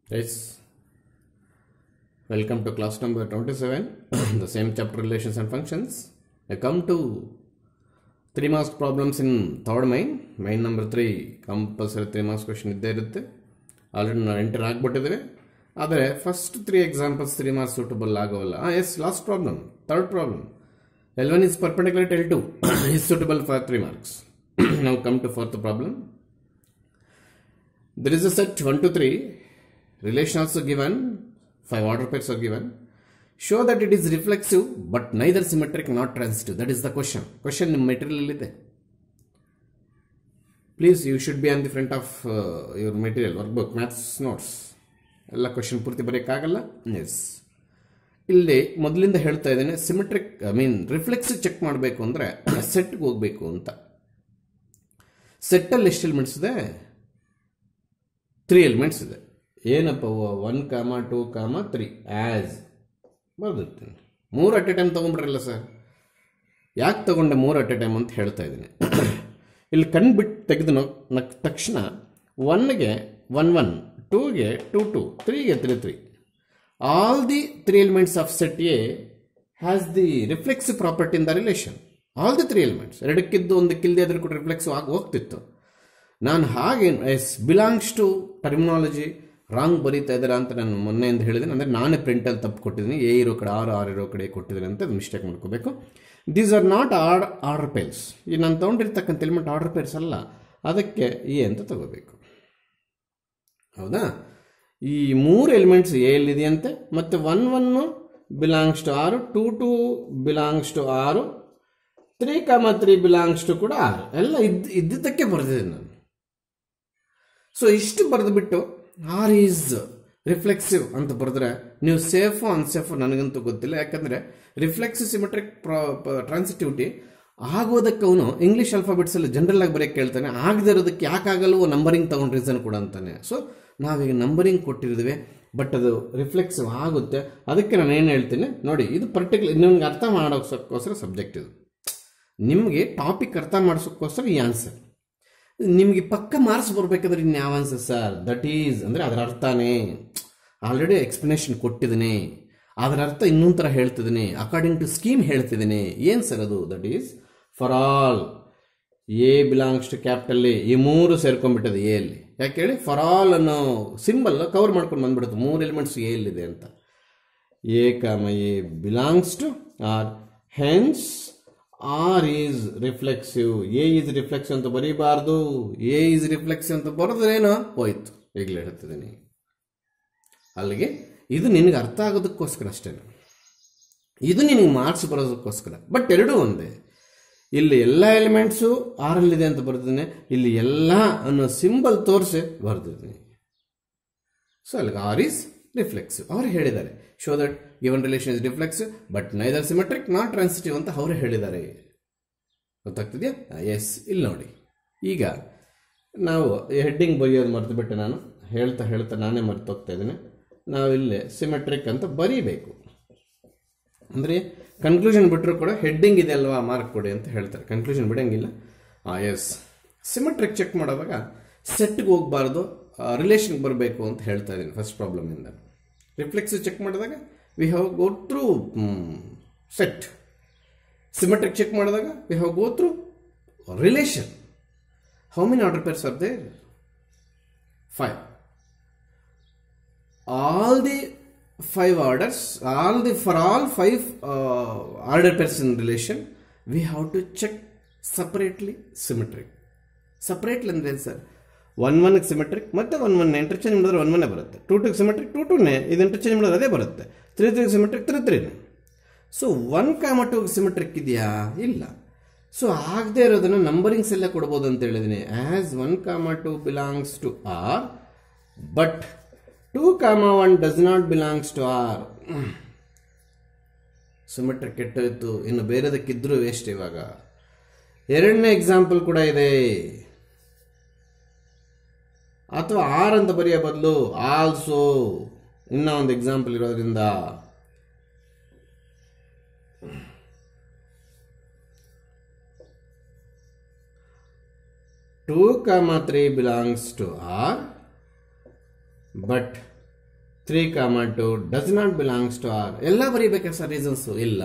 Yes. Welcome to class number 27, the same chapter relations and functions. I come to three marks problems in third main. Main number three compulsory three marks question ಇದ್ದೇ ಇರುತ್ತೆ already ನಾವು enter ಆಗಿಬಿಟ್ಟಿದ್ದೇವೆ ಆದರೆ first three examples three marks suitable ಆಗೋಲ್ಲ ಹಾಂ yes last problem third problem L one is perpendicular tell two is suitable for three marks ನಾವು come to fourth problem There is a set 1 to 3, relation also given, 5 order pairs are given. Show that it is reflexive but neither symmetric nor transitive. That is the question. Question in material ಇದೆ please you should be on the front of your material workbook maths notes ಎಲ್ಲ question ಪೂರ್ತಿ ಬರೆಯೋಕ್ಕಾಗಲ್ಲ yes ಇಲ್ಲಿ ಮೊದಲಿಂದ ಹೇಳ್ತಾ ಇದ್ದೇನೆ symmetric I mean reflex check ಮಾಡಬೇಕು ಅಂದರೆ ಸೆಟ್ಗೆ ಹೋಗಬೇಕು ಅಂತ ಸೆಟ್ಟಲ್ಲಿ ಎಷ್ಟು ಎಲಿಮೆಂಟ್ಸ್ ಇದೆ ತ್ರೀ ಎಲಿಮೆಂಟ್ಸ್ ಇದೆ ಏನಪ್ಪ one comma two comma three as ಬರ್ದಿರ್ತೀನಿ ಮೂರು ಅಟ್ ಎ ಟೈಮ್ ತೊಗೊಂಡ್ಬಿಟ್ರಲ್ಲ ಸರ್ ಯಾಕೆ ತೊಗೊಂಡೆ ಮೂರು ಅಟ್ ಎ ಟೈಮ್ ಅಂತ ಹೇಳ್ತಾ ಇದ್ದೀನಿ ಇಲ್ಲಿ ಕಣ್ಬಿಟ್ಟು ತೆಗೆದು ನಕ್ ತಕ್ಷಣ ಒನ್ಗೆ ಒನ್ ಒನ್ ಟೂಗೆ ಟೂ ಟೂ ತ್ರೀಗೆ three three all the three elements of set A has the reflexive property in the relation all the three elements ಎರಡಕ್ಕಿದ್ದು ಒಂದಕ್ಕಿಲ್ಲದೆ ಅದ್ರ ಕೂಡ ರಿಫ್ಲೆಕ್ಸಿವ್ ಆಗಿ ಹೋಗ್ತಿತ್ತು ನಾನು ಹಾಗೆ yes belongs to terminology wrong ಬರೀತಾ ಇದ್ದೀರಾ ಅಂತ ನಾನು ಮೊನ್ನೆಯಿಂದ ಹೇಳಿದ್ದೀನಿ ಅಂದರೆ ನಾನೇ ಪ್ರಿಂಟಲ್ಲಿ ತಪ್ಪು ಕೊಟ್ಟಿದ್ದೀನಿ ಎ ಇರೋ ಕಡೆ ಆರು ಆರು ಇರೋ ಕಡೆ ಕೊಟ್ಟಿದ್ದೀನಿ ಅಂತ ಮಿಸ್ಟೇಕ್ ಮಾಡ್ಕೋಬೇಕು these are not are order pairs ಈ ನಾನು ತೊಗೊಂಡಿರ್ತಕ್ಕಂಥ ಎಲಿಮೆಂಟ್ ಆರ್ಡರ್ ಪೇರ್ಸ್ ಅಲ್ಲ ಅದಕ್ಕೆ ಎ ಅಂತ ತಗೋಬೇಕು ಹೌದಾ ಈ ಮೂರು ಎಲಿಮೆಂಟ್ಸ್ ಎ ಎಲ್ಲಿದೆಯಂತೆ ಮತ್ತು one one belongs to R two two belongs to R three comma three belongs to ಕೂಡ ಆರು ಎಲ್ಲ ಇದ್ದ ಇದ್ದಿದ್ದಕ್ಕೆ ಬರೆದಿದ್ದೀನಿ ನಾನು ಸೊ ಇಷ್ಟು ಬರೆದುಬಿಟ್ಟು ಆರ್ ಈಸ್ ರಿಫ್ಲೆಕ್ಸಿವ್ ಅಂತ ಬರೆದ್ರೆ ನೀವು ಸೇಫು ಅನ್ಸೇಫು ನನಗಂತೂ ಗೊತ್ತಿಲ್ಲ ಯಾಕಂದರೆ ರಿಫ್ಲೆಕ್ಸಿವ್ ಸಿಮೆಟ್ರಿಕ್ ಟ್ರಾನ್ಸಿಟಿವಿಟಿ ಆಗೋದಕ್ಕೆ ಅವನು ಇಂಗ್ಲೀಷ್ ಅಲ್ಫಾಬೆಟ್ಸಲ್ಲಿ ಜನರಲ್ ಆಗಿ ಬರೆಯಕ್ಕೆ ಕೇಳ್ತಾನೆ ಆಗದೇ ಇರೋದಕ್ಕೆ ಯಾಕಾಗಲ್ಲವೋ ನಂಬರಿಂಗ್ ತಗೊಂಡು ರೀಸನ್ ಕೂಡ ಅಂತಾನೆ ಸೊ ನಾವೀಗ ನಂಬರಿಂಗ್ ಕೊಟ್ಟಿರಿದ್ವಿ ಬಟ್ ಅದು ರಿಫ್ಲೆಕ್ಸಿವ್ ಆಗುತ್ತೆ ಅದಕ್ಕೆ ನಾನು ಏನು ಹೇಳ್ತೀನಿ ನೋಡಿ ಇದು ಪರ್ಟಿಕ್ಯುಲರ್ ನಿಮ್ಗೆ ಅರ್ಥ ಮಾಡೋಕ್ಕೋಸ್ಕರ ಸಬ್ಜೆಕ್ಟ್ ಇದು ನಿಮಗೆ ಟಾಪಿಕ್ ಅರ್ಥ ಮಾಡಿಸೋಕ್ಕೋಸ್ಕರ ಈ ಆನ್ಸರ್ ನಿಮಗೆ ಪಕ್ಕ ಮಾರ್ಕ್ಸ್ ಬರಬೇಕಾದ್ರೆ ಇನ್ನು ಯಾವ ಆನ್ಸರ್ ಸರ್ ದಟ್ ಈಸ್ ಅಂದರೆ ಅದರ ಅರ್ಥನೇ ಆಲ್ರೆಡಿ ಎಕ್ಸ್ಪ್ಲನೇಷನ್ ಕೊಟ್ಟಿದ್ದೀನಿ ಅದರ ಅರ್ಥ ಇನ್ನೊಂದು ಥರ ಹೇಳ್ತಿದ್ದೀನಿ ಅಕಾರ್ಡಿಂಗ್ ಟು ಸ್ಕೀಮ್ ಹೇಳ್ತಿದ್ದೀನಿ ಏನು ಸರ್ ಅದು that is for all A belongs to ಕ್ಯಾಪಿಟಲ್ಲಿ ಈ ಮೂರು ಸೇರ್ಕೊಂಡ್ಬಿಟ್ಟದೆ ಎ ಅಲ್ಲಿ ಯಾಕೆ ಹೇಳಿ ಫಾರ್ ಆಲ್ ಅನ್ನೋ ಸಿಂಬಲ್ ಕವರ್ ಮಾಡ್ಕೊಂಡು ಬಂದ್ಬಿಡುತ್ತೆ ಮೂರು ಎಲಿಮೆಂಟ್ಸ್ ಎ ಎಲ್ಲಿದೆ ಅಂತ A comma A belongs to R hence R is reflexive A is reflexive ಅಂತ ಬರೀಬಾರ್ದು ಎ ಈಸ್ ರಿಫ್ಲೆಕ್ಸಿವ್ ಅಂತ ಬರೆದ್ರೇನೋ ಹೋಯ್ತು ಈಗಲೇ ಹೇಳ್ತಿದ್ದೀನಿ ಅಲ್ಲಿಗೆ ಇದು ನಿನಗೆ ಅರ್ಥ ಆಗೋದಕ್ಕೋಸ್ಕರ ಅಷ್ಟೇ ಇದು ನಿನಗೆ ಮಾರ್ಕ್ಸ್ ಬರೋದಕ್ಕೋಸ್ಕರ ಬಟ್ ಎರಡೂ ಒಂದೇ ಇಲ್ಲಿ ಎಲ್ಲ ಎಲಿಮೆಂಟ್ಸು ಆರಲ್ಲಿದೆ ಅಂತ ಬರ್ದಿದ್ದೀನಿ ಇಲ್ಲಿ ಎಲ್ಲ ಅನ್ನೋ ಸಿಂಬಲ್ ತೋರಿಸಿ ಬರ್ದಿದ್ದೀನಿ ಸೊ ಅಲ್ಲಿಗೆ ಆರ್ ಈಸ್ ರಿಫ್ಲೆಕ್ಸಿವ್ ಅವ್ರು ಹೇಳಿದ್ದಾರೆ show that given relation is reflexive but neither symmetric not transitive ಅಂತ ಅವರು ಹೇಳಿದ್ದಾರೆ ಗೊತ್ತಾಗ್ತಿದೆಯಾ ಎಸ್ ಇಲ್ಲಿ ನೋಡಿ ಈಗ ನಾವು ಹೆಡ್ಡಿಂಗ್ ಬರೆಯೋದು ಮರೆತುಬಿಟ್ಟೆ ನಾನು ಹೇಳ್ತಾ ಹೇಳ್ತಾ ನಾನೇ ಮರೆತು ಹೋಗ್ತಾ ಇದ್ದೀನಿ ನಾವಿಲ್ಲಿ ಸಿಮೆಟ್ರಿಕ್ ಅಂತ ಬರೀಬೇಕು ಅಂದರೆ ಕನ್ಕ್ಲೂಷನ್ ಬಿಟ್ಟರು ಕೂಡ ಹೆಡ್ಡಿಂಗ್ ಇದೆ ಅಲ್ವಾ ಮಾರ್ಕ್ ಕೊಡಿ ಅಂತ ಹೇಳ್ತಾರೆ ಕನ್ಕ್ಲೂಷನ್ ಬಿಡಂಗಿಲ್ಲ ಎಸ್ ಸಿಮೆಟ್ರಿಕ್ ಚೆಕ್ ಮಾಡುವಾಗ ಸೆಟ್ಗೆ ಹೋಗಬಾರ್ದು ರಿಲೇಷನ್ಗೆ ಬರಬೇಕು ಅಂತ ಹೇಳ್ತಾ ಇದ್ದೀನಿ ಫಸ್ಟ್ ಪ್ರಾಬ್ಲಮಿಂದ ರಿಫ್ಲೆಕ್ಸಿವ್ ಚೆಕ್ ಮಾಡಿದಾಗ we have go through set symmetric check ಮಾಡಿದಾಗ we have go through relation how many order pairs are there five all the five orders all the for all five uh, order pairs in relation we have to check separately symmetric separately ಅಂದರೆ sir one ಒನ್ಗೆ symmetric ಮತ್ತೆ one one interchange ಮಾಡಿದ್ರೆ one ಒನ್ನೇ ಬರುತ್ತೆ two ಟುಗೆ symmetric two ಟೂನೇ ಇದು interchange ಮಾಡಿದ್ರೆ ಅದೇ ಬರುತ್ತೆ ತ್ರೀ ತ್ರೀಗೆ ಸಿಮೆಟ್ರಿಕ್ ತ್ರೀ ತ್ರೀನೇ ಸೊ ಒನ್ ಕಾಮ ಟೂಗೆ ಸಿಮೆಟ್ರಿಕ್ ಇದೆಯಾ ಇಲ್ಲ ಸೊ ಆಗದೆ ಇರೋದನ್ನು ನಂಬರಿಂಗ್ಸ್ ಎಲ್ಲ ಕೊಡ್ಬೋದು ಅಂತ ಹೇಳಿದ್ದೀನಿ as one comma two belongs to R but two comma one does not belongs to R symmetric ಕೆಟ್ಟೋಯ್ತು ಇನ್ನು ಬೇರೆದಕ್ಕಿದ್ರೂ ವೇಸ್ಟ್ ಇವಾಗ ಎರಡನೇ ಎಕ್ಸಾಂಪಲ್ ಕೂಡ ಇದೆ ಅಥವಾ ಆರ್ ಅಂತ ಬರೆಯೋ ಬದಲು ಆಲ್ಸೋ ಇನ್ನೂ ಒಂದು ಎಕ್ಸಾಂಪಲ್ ಇರೋದ್ರಿಂದ two comma three belongs to R but three comma two does not belongs to R ಎಲ್ಲ ಬರೀಬೇಕಾ ಸರ್ ರೀಸನ್ಸು ಇಲ್ಲ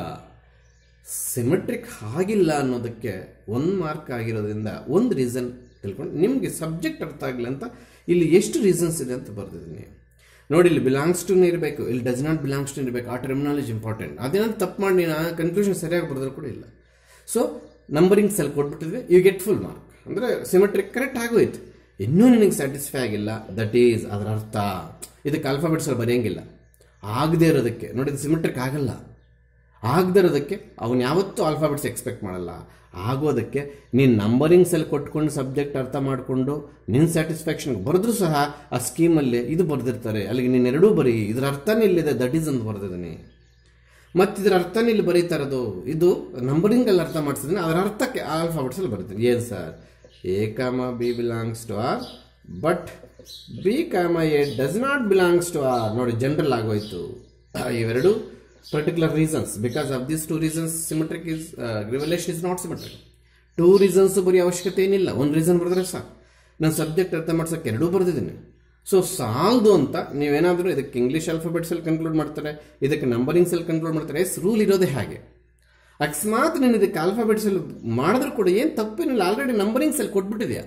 ಸಿಮೆಟ್ರಿಕ್ ಆಗಿಲ್ಲ ಅನ್ನೋದಕ್ಕೆ ಒಂದು ಮಾರ್ಕ್ ಆಗಿರೋದ್ರಿಂದ ಒಂದು ರೀಸನ್ ತಿಳ್ಕೊಂಡು ನಿಮಗೆ ಸಬ್ಜೆಕ್ಟ್ ಅರ್ಥ ಆಗಲಿ ಅಂತ ಇಲ್ಲಿ ಎಷ್ಟು ರೀಸನ್ಸ್ ಇದೆ ಅಂತ ಬರ್ದಿದ್ದೀನಿ ನೋಡಿ ಇಲ್ಲಿ ಬಿಲಾಂಗ್ಸ್ ಟು ಇರಬೇಕು ಇಲ್ಲಿ ಡಸ್ ನಾಟ್ ಬಿಲಾಂಗ್ಸ್ ಟು ಇರಬೇಕು ಆ ಟರ್ಮಿನಾಲಜಿ ಇಂಪಾರ್ಟೆಂಟ್ ಅದೇನಂತ ತಪ್ಪು ಮಾಡಿ ನೀನು ಕನ್ಕ್ಲೂಷನ್ ಸರಿಯಾಗಿ ಬರೆದ್ರು ಕೂಡ ಇಲ್ಲ ಸೊ ನಂಬರಿಂಗ್ಸ್ ಅಲ್ಲಿ ಕೊಟ್ಬಿಟ್ಟಿದ್ವಿ ಯು ಗೆಟ್ ಫುಲ್ ಮಾರ್ಕ್ ಅಂದರೆ ಸಿಮೆಟ್ರಿಕ್ ಕರೆಕ್ಟ್ ಆಗೋಯ್ತು ಇನ್ನೂ ನಿನಗೆ ಸ್ಯಾಟಿಸ್ಫೈ ಆಗಿಲ್ಲ ದಟ್ ಈಸ್ ಅದರ ಅರ್ಥ ಇದಕ್ಕೆ ಆಲ್ಫಾಬೆಟ್ಸ್ ಅಲ್ಲಿ ಬರೆಯಂಗಿಲ್ಲ ಆಗದೇ ಇರೋದಕ್ಕೆ ನೋಡಿ ಇದು ಸಿಮೆಟ್ರಿಕ್ ಆಗಲ್ಲ ಆಗದೇ ಇರೋದಕ್ಕೆ ಅವನು ಯಾವತ್ತೂ ಆಲ್ಫಾಬೆಟ್ಸ್ ಎಕ್ಸ್ಪೆಕ್ಟ್ ಮಾಡಲ್ಲ ಆಗೋದಕ್ಕೆ ನೀನು ನಂಬರಿಂಗ್ಸಲ್ಲಿ ಕೊಟ್ಕೊಂಡು ಸಬ್ಜೆಕ್ಟ್ ಅರ್ಥ ಮಾಡಿಕೊಂಡು ನಿನ್ನ ಸ್ಯಾಟಿಸ್ಫ್ಯಾಕ್ಷನ್ಗೆ ಬರೆದ್ರೂ ಸಹ ಆ ಸ್ಕೀಮಲ್ಲಿ ಇದು ಬರೆದಿರ್ತಾರೆ ಅಲ್ಲಿಗೆ ನೀನು ಎರಡೂ ಬರೀ ಇದರ ಅರ್ಥನೇ ಇಲ್ಲಿದೆ ದಟ್ ಈಸ್ ಅಂತ ಬರೆದಿದ್ದೀನಿ ಮತ್ತು ಇದರ ಅರ್ಥನೇ ಇಲ್ಲಿ ಬರೀತಾ ಇರೋದು ಇದು ನಂಬರಿಂಗಲ್ಲಿ ಅರ್ಥ ಮಾಡಿಸಿದ್ರೆ ಅದರ ಅರ್ಥಕ್ಕೆ ಆಲ್ಫಾಬೆಟ್ಸಲ್ಲಿ ಬರೀತೀನಿ ಏನು sir A comma B belongs to R but B comma A does not belongs to R ನೋಡಿ ಜನರಲ್ ಆಗೋಯ್ತು ಇವೆರಡು particular reasons because of these two reasons symmetric is relation is not symmetric two reasons ಬರೀ ಅವಶ್ಯಕತೆ ಏನಿಲ್ಲ ಒಂದು reason ಬರೆದ್ರೆ ಸಾಕು ನಾನು ಸಬ್ಜೆಕ್ಟ್ ಅರ್ಥ ಮಾಡ್ಸೋಕ್ಕೆ ಎರಡೂ ಬರೆದಿದ್ದೀನಿ ಸೊ ಸಾಲದು ಅಂತ ನೀವೇನಾದರೂ ಇದಕ್ಕೆ ಇಂಗ್ಲೀಷ್ ಆಲ್ಫಾಬೆಟ್ಸಲ್ಲಿ ಕನ್ಕ್ಲೂಡ್ ಮಾಡ್ತಾರೆ ಇದಕ್ಕೆ ನಂಬರಿಂಗ್ಸಲ್ಲಿ ಕನ್ಕ್ಲೂಡ್ ಮಾಡ್ತಾರೆ ಎಸ್ ರೂಲ್ ಇರೋದೇ ಹಾಗೆ ಅಕಸ್ಮಾತ್ ನೀನು ಇದಕ್ಕೆ ಆಲ್ಫಾಬೆಟ್ಸಲ್ಲಿ ಮಾಡಿದ್ರು ಕೂಡ ಏನು ತಪ್ಪೇನಿಲ್ಲ ಆಲ್ರೆಡಿ ನಂಬರಿಂಗ್ಸಲ್ಲಿ ಕೊಟ್ಬಿಟ್ಟಿದೆಯಾ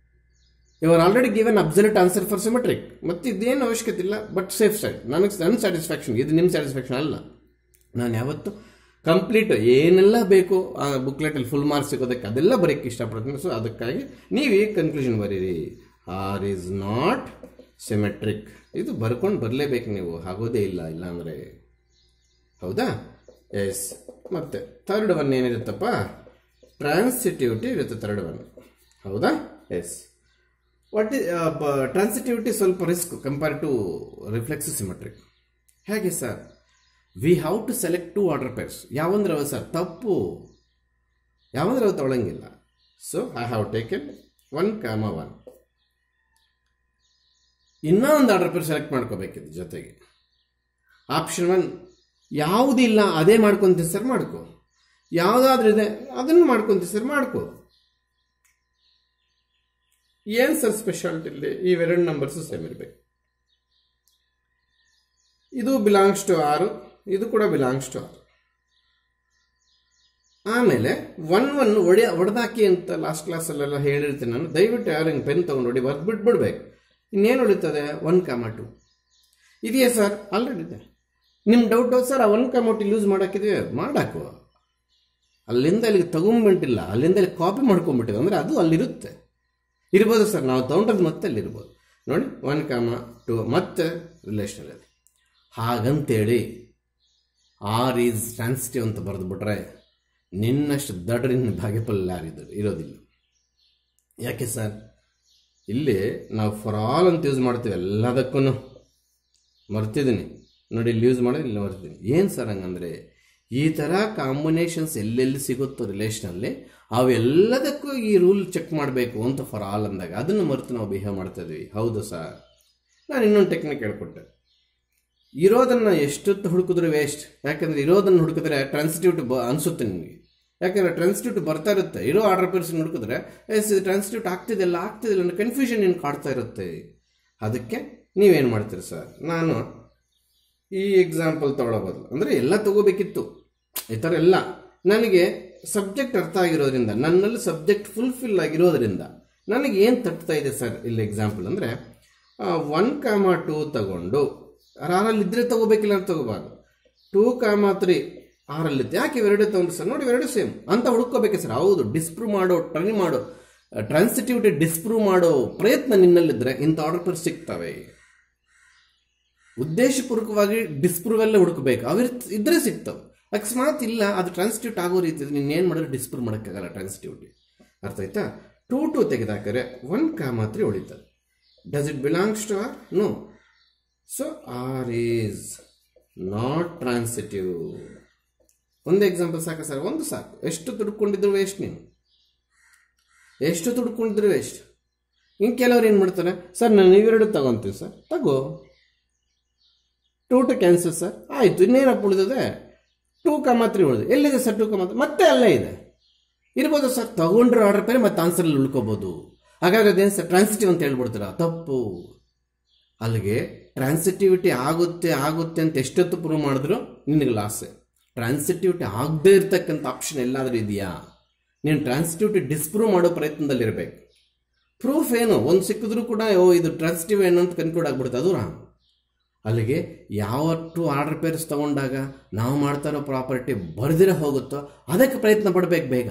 you are already given absolute answer for symmetric ಮತ್ತೆ ಇದೇನು ಅವಶ್ಯಕತೆ ಇಲ್ಲ ಬಟ್ ಸೇಫ್ ಸೈಡ್ ನನಗೆ ನನ್ನ ಸ್ಯಾಟಿಸ್ಫ್ಯಾಕ್ಷನ್ ಇದು ನಿಮ್ಮ ಸ್ಯಾಟಿಸ್ಫ್ಯಾಕ್ಷನ್ ಅಲ್ಲ ನಾನು ಯಾವತ್ತು ಕಂಪ್ಲೀಟ್ ಏನೆಲ್ಲ ಬೇಕು ಆ ಬುಕ್ಲೆಟಲ್ಲಿ ಫುಲ್ ಮಾರ್ಕ್ಸ್ ಸಿಗೋದಕ್ಕೆ ಅದೆಲ್ಲ ಬರೋಕ್ಕೆ ಇಷ್ಟಪಡ್ತೀನಿ ಸೊ ಅದಕ್ಕಾಗಿ ನೀವು ಈ ಕನ್ಕ್ಲೂಷನ್ ಬರೀರಿ ಆರ್ ಈಸ್ ನಾಟ್ ಸಿಮೆಟ್ರಿಕ್ ಇದು ಬರ್ಕೊಂಡು ಬರಲೇಬೇಕು ನೀವು ಆಗೋದೇ ಇಲ್ಲ ಇಲ್ಲಾಂದರೆ ಹೌದಾ ಎಸ್ ಮತ್ತೆ ಥರ್ಡ್ ಒನ್ ಏನಿರುತ್ತಪ್ಪ ಟ್ರಾನ್ಸಿಟಿವಿಟಿ ಇರುತ್ತೆ ಥರ್ಡ್ ಒನ್ ಹೌದಾ ಎಸ್ ವಾಟ್ ಇಸ್ ಟ್ರಾನ್ಸಿಟಿವಿಟಿ ಸ್ವಲ್ಪ risk compare to reflex symmetric ಹೇಗೆ sir we have to select two order pairs ಯಾವಂದ್ರೆ ಅವ ಸರ್ ತಪ್ಪು ಯಾವಂದ್ರೆ ಅವು ತೊಗೊಳಂಗಿಲ್ಲ so I have taken one comma one ಇನ್ನೂ ಒಂದು ಆರ್ಡರ್ ಪೇರ್ ಸೆಲೆಕ್ಟ್ ಮಾಡ್ಕೋಬೇಕಿತ್ತು ಜೊತೆಗೆ ಆಪ್ಷನ್ ಒನ್ ಯಾವುದಿಲ್ಲ ಅದೇ ಮಾಡ್ಕೊಂತೀವಿ ಸರ್ ಮಾಡ್ಕೋ ಯಾವುದಾದ್ರೂ ಇದೆ ಅದನ್ನು ಮಾಡ್ಕೊಂತೀವಿ ಸರ್ ಮಾಡ್ಕೋ ಏನು ಸರ್ ಸ್ಪೆಷಾಲಿಟಿ ಇಲ್ಲಿ ಇವೆರಡು ನಂಬರ್ಸು ಸೇಮ್ ಇರಬೇಕು ಇದು ಬಿಲಾಂಗ್ಸ್ ಟು ಆರು ಇದು ಕೂಡ ಬಿಲಾಂಗ್ಸ್ ಟು ಆರು ಆಮೇಲೆ ಒನ್ ಒನ್ ಒಡೆ ಹೊಡೆದಾಕಿ ಅಂತ ಲಾಸ್ಟ್ ಕ್ಲಾಸಲ್ಲೆಲ್ಲ ಹೇಳಿರ್ತೀನಿ ನಾನು ದಯವಿಟ್ಟು ಯಾರು ಹಿಂಗೆ ಪೆನ್ ತೊಗೊಂಡು ಹೊಡಿ ಬರ್ದು ಬಿಟ್ಬಿಡ್ಬೇಕು ಇನ್ನೇನು ಉಳಿತದೆ ಒನ್ ಕಾಮ ಟು ಇದೆಯಾ ಸರ್ ಆಲ್ರೆಡಿ ಇದೆ ನಿಮ್ಮ ಡೌಟ್ ಸರ್ ಆ ಒನ್ ಕಾಮ ಟು ಯೂಸ್ ಮಾಡೋಕ್ಕಿದೆಯಾ ಮಾಡಾಕು ಅಲ್ಲಿಂದ ಇಲ್ಲಿಗೆ ತಗೊಂಬಿಟ್ಟಿಲ್ಲ ಅಲ್ಲಿಂದ ಇಲ್ಲಿ ಕಾಪಿ ಮಾಡ್ಕೊಂಡ್ಬಿಟ್ಟಿದೆ ಅಂದರೆ ಅದು ಅಲ್ಲಿರುತ್ತೆ ಇರ್ಬೋದು ಸರ್ ನಾವು ತೊಗೊಂಡ್ರದ್ದು ಮತ್ತೆ ಅಲ್ಲಿರ್ಬೋದು ನೋಡಿ ಒನ್ ಕಾಮ ಟು ಮತ್ತೆ ರಿಲೇಷನಲ್ಲಿ ಹಾಗಂತೇಳಿ ಆರ್ ಈಸ್ ಟ್ರಾನ್ಸಿಟಿವ್ ಅಂತ ಬರೆದು ಬಿಟ್ರೆ ನಿನ್ನಷ್ಟು ದಡ್ರಿನ ಭಾಗ್ಯಪಲ್ಲ ಯಾರಿದ್ರು ಇರೋದಿಲ್ಲ ಯಾಕೆ ಸರ್ ಇಲ್ಲಿ ನಾವು ಫಾರ್ ಆಲ್ ಅಂತ ಯೂಸ್ ಮಾಡ್ತೀವಿ ಎಲ್ಲದಕ್ಕೂ ಮರ್ತಿದ್ದೀನಿ ನೋಡಿ ಇಲ್ಲಿ ಯೂಸ್ ಮಾಡೋದು ಇಲ್ಲಿ ಮರ್ತೀನಿ ಏನು ಸರ್ ಹಂಗಂದರೆ ಈ ಥರ ಕಾಂಬಿನೇಷನ್ಸ್ ಎಲ್ಲೆಲ್ಲಿ ಸಿಗುತ್ತೋ ರಿಲೇಷನಲ್ಲಿ ಅವೆಲ್ಲದಕ್ಕೂ ಈ ರೂಲ್ ಚೆಕ್ ಮಾಡಬೇಕು ಅಂತ ಫಾರ್ ಆಲ್ ಅಂದಾಗ ಅದನ್ನು ಮರೆತು ನಾವು ಬಿಹೇವ್ ಮಾಡ್ತಾ ಇದ್ವಿ ಹೌದು ಸರ್ ನಾನು ಇನ್ನೊಂದು ಟೆಕ್ನಿಕ್ ಹೇಳ್ಕೊಟ್ಟೆ ಇರೋದನ್ನು ಎಷ್ಟೊತ್ತು ಹುಡುಕಿದ್ರೆ ವೇಸ್ಟ್ ಯಾಕಂದರೆ ಇರೋದನ್ನು ಹುಡುಕಿದ್ರೆ ಟ್ರಾನ್ಸಿಟ್ಯೂಟ್ ಬ ಅನಿಸುತ್ತೆ ನಿಮಗೆ ಯಾಕಂದರೆ ಟ್ರಾನ್ಸಿಟ್ಯೂಟ್ ಬರ್ತಾ ಇರುತ್ತೆ ಇರೋ ಆರ್ಡರ್ ಪೇರ್ಸ್ ಹುಡುಕಿದ್ರೆ ಎಸ್ ಇದು ಟ್ರಾನ್ಸಿಟ್ಯೂಟ್ ಆಗ್ತಿದೆಲ್ಲ ಆಗ್ತಿದಿಲ್ಲ ಅನ್ನೋ ಕನ್ಫ್ಯೂಷನ್ ಏನು ಕಾಡ್ತಾ ಇರುತ್ತೆ ಅದಕ್ಕೆ ನೀವೇನು ಮಾಡ್ತೀರಿ ಸರ್ ನಾನು ಈ ಎಕ್ಸಾಂಪಲ್ ತಗೊಳ್ಳೋಬಾರ್ದು ಅಂದರೆ ಎಲ್ಲ ತಗೋಬೇಕಿತ್ತು ಈ ಥರ ಎಲ್ಲ ನನಗೆ ಸಬ್ಜೆಕ್ಟ್ ಅರ್ಥ ಆಗಿರೋದ್ರಿಂದ ನನ್ನಲ್ಲಿ ಸಬ್ಜೆಕ್ಟ್ ಫುಲ್ಫಿಲ್ ಆಗಿರೋದ್ರಿಂದ ನನಗೆ ಏನು ತಟ್ತಾ ಇದೆ ಸರ್ ಇಲ್ಲಿ ಎಕ್ಸಾಂಪಲ್ ಅಂದರೆ ಒನ್ ಕಾಮ ಟೂ ತಗೊಂಡು ಆರಲ್ಲಿ ಇದ್ರೆ ತಗೋಬೇಕಿಲ್ಲ ಅಂತ ತಗೋಬಾರ್ದು ಟೂ ಕಾಮ ತ್ರೀ ಆರಲ್ಲಿತ್ತು ಯಾಕೆ ಇವೆರಡು ತಗೊಂಡು ಸರ್ ನೋಡಿ ಇವೆರಡು ಸೇಮ್ ಅಂತ ಹುಡ್ಕೋಬೇಕೆ ಸರ್ ಹೌದು ಡಿಸ್ಪ್ರೂವ್ ಮಾಡೋ ಟ್ರೈ ಮಾಡೋ ಟ್ರಾನ್ಸಿಟಿವಿಟಿ ಡಿಸ್ಪ್ರೂವ್ ಮಾಡೋ ಪ್ರಯತ್ನ ನಿನ್ನಲ್ಲಿದ್ದರೆ ಇಂಥ ಆರ್ಡರ್ ಪೇರ್ ಸಿಗ್ತವೆ ಉದ್ದೇಶಪೂರ್ವಕವಾಗಿ ಡಿಸ್ಪ್ರೂವ್ ಎಲ್ಲ ಹುಡುಕಬೇಕು ಅವ ಇದ್ರೆ ಸಿಗ್ತವೆ ಅಕಸ್ಮಾತ್ ಇಲ್ಲ ಅದು ಟ್ರಾನ್ಸಿಟ್ಯೂಟ್ ಆಗೋ ರೀತಿ ನೀನು ಏನು ಮಾಡಿದ್ರೆ ಡಿಸ್ಪ್ರೂವ್ ಮಾಡೋಕ್ಕಾಗಲ್ಲ ಟ್ರಾನ್ಸಿಟ್ಯೂಟಿ ಅರ್ಥ ಆಯ್ತಾ ಟೂ ಟು ತೆಗೆದಾಕರೆ ಒನ್ ಕಾ ಮಾತ್ರ ಉಳಿತದೆ does it belongs to R no so R is not transitive ಒಂದು ಎಕ್ಸಾಂಪಲ್ ಸಾಕು ಸರ್ ಒಂದು ಸಾಕು ಎಷ್ಟು ತುಡ್ಕೊಂಡಿದ್ರು ವೇಸ್ಟ್ ನೀನು ಎಷ್ಟು ತುಡ್ಕೊಂಡಿದ್ರು ವೇಸ್ಟ್ ಇನ್ನು ಕೆಲವ್ರು ಏನು ಮಾಡ್ತಾರೆ ಸರ್ ನಾನು ಇವೆರಡು ತಗೊಂತೀವಿ ಸರ್ ತಗೋ ಟೂ ಟು ಕ್ಯಾನ್ಸಲ್ ಸರ್ ಆಯಿತು ಇನ್ನೇನಪ್ಪ ಉಳಿದಿದೆ ಟೂ ಕಮಾತ್ರಿ ಉಳಿದು ಎಲ್ಲಿದೆ ಸರ್ ಟೂ ಕಮಾತ್ರಿ ಮತ್ತೆ ಅಲ್ಲೇ ಇದೆ ಇರ್ಬೋದು ಸರ್ ತಗೊಂಡ್ರೆ ಆರ್ಡರ್ ಪೇರೆ ಮತ್ತೆ ಆನ್ಸರಲ್ಲಿ ಉಳ್ಕೋಬೋದು ಹಾಗಾಗಿ ಅದೇನು ಸರ್ ಟ್ರಾನ್ಸಿಟಿವ್ ಅಂತ ಹೇಳ್ಬಿಡ್ತೀರಾ ತಪ್ಪು ಅಲ್ಲಿಗೆ ಟ್ರಾನ್ಸಿಟಿವಿಟಿ ಆಗುತ್ತೆ ಆಗುತ್ತೆ ಅಂತ ಎಷ್ಟೊತ್ತು ಪ್ರೂವ್ ಮಾಡಿದ್ರು ನಿನಗೆ ಲಾಸೆ ಟ್ರಾನ್ಸಿಟಿವಿಟಿ ಆಗದೇ ಇರ್ತಕ್ಕಂಥ ಆಪ್ಷನ್ ಎಲ್ಲಾದರೂ ಇದೆಯಾ ನೀನು ಟ್ರಾನ್ಸಿಟಿವಿಟಿ ಡಿಸ್ಪ್ರೂವ್ ಮಾಡೋ ಪ್ರಯತ್ನದಲ್ಲಿರಬೇಕು ಪ್ರೂಫ್ ಏನು ಒಂದು ಸಿಕ್ಕಿದ್ರೂ ಕೂಡ ಓ ಇದು ಟ್ರಾನ್ಸಿಟಿವ್ ಏನು ಅಂತ ಕನ್ಕ್ಲೂಡ್ ಆಗ್ಬಿಡುತ್ತೆ ಅದು ರಾಂಗ್ ಅಲ್ಲಿಗೆ ಯಾವತ್ತು ಆರ್ಡರ್ ಪೇರ್ಸ್ ತಗೊಂಡಾಗ ನಾವು ಮಾಡ್ತಾ ಇರೋ ಪ್ರಾಪರ್ಟಿ ಬರ್ದಿರ ಹೋಗುತ್ತೋ ಅದಕ್ಕೆ ಪ್ರಯತ್ನ ಪಡಬೇಕು ಬೇಗ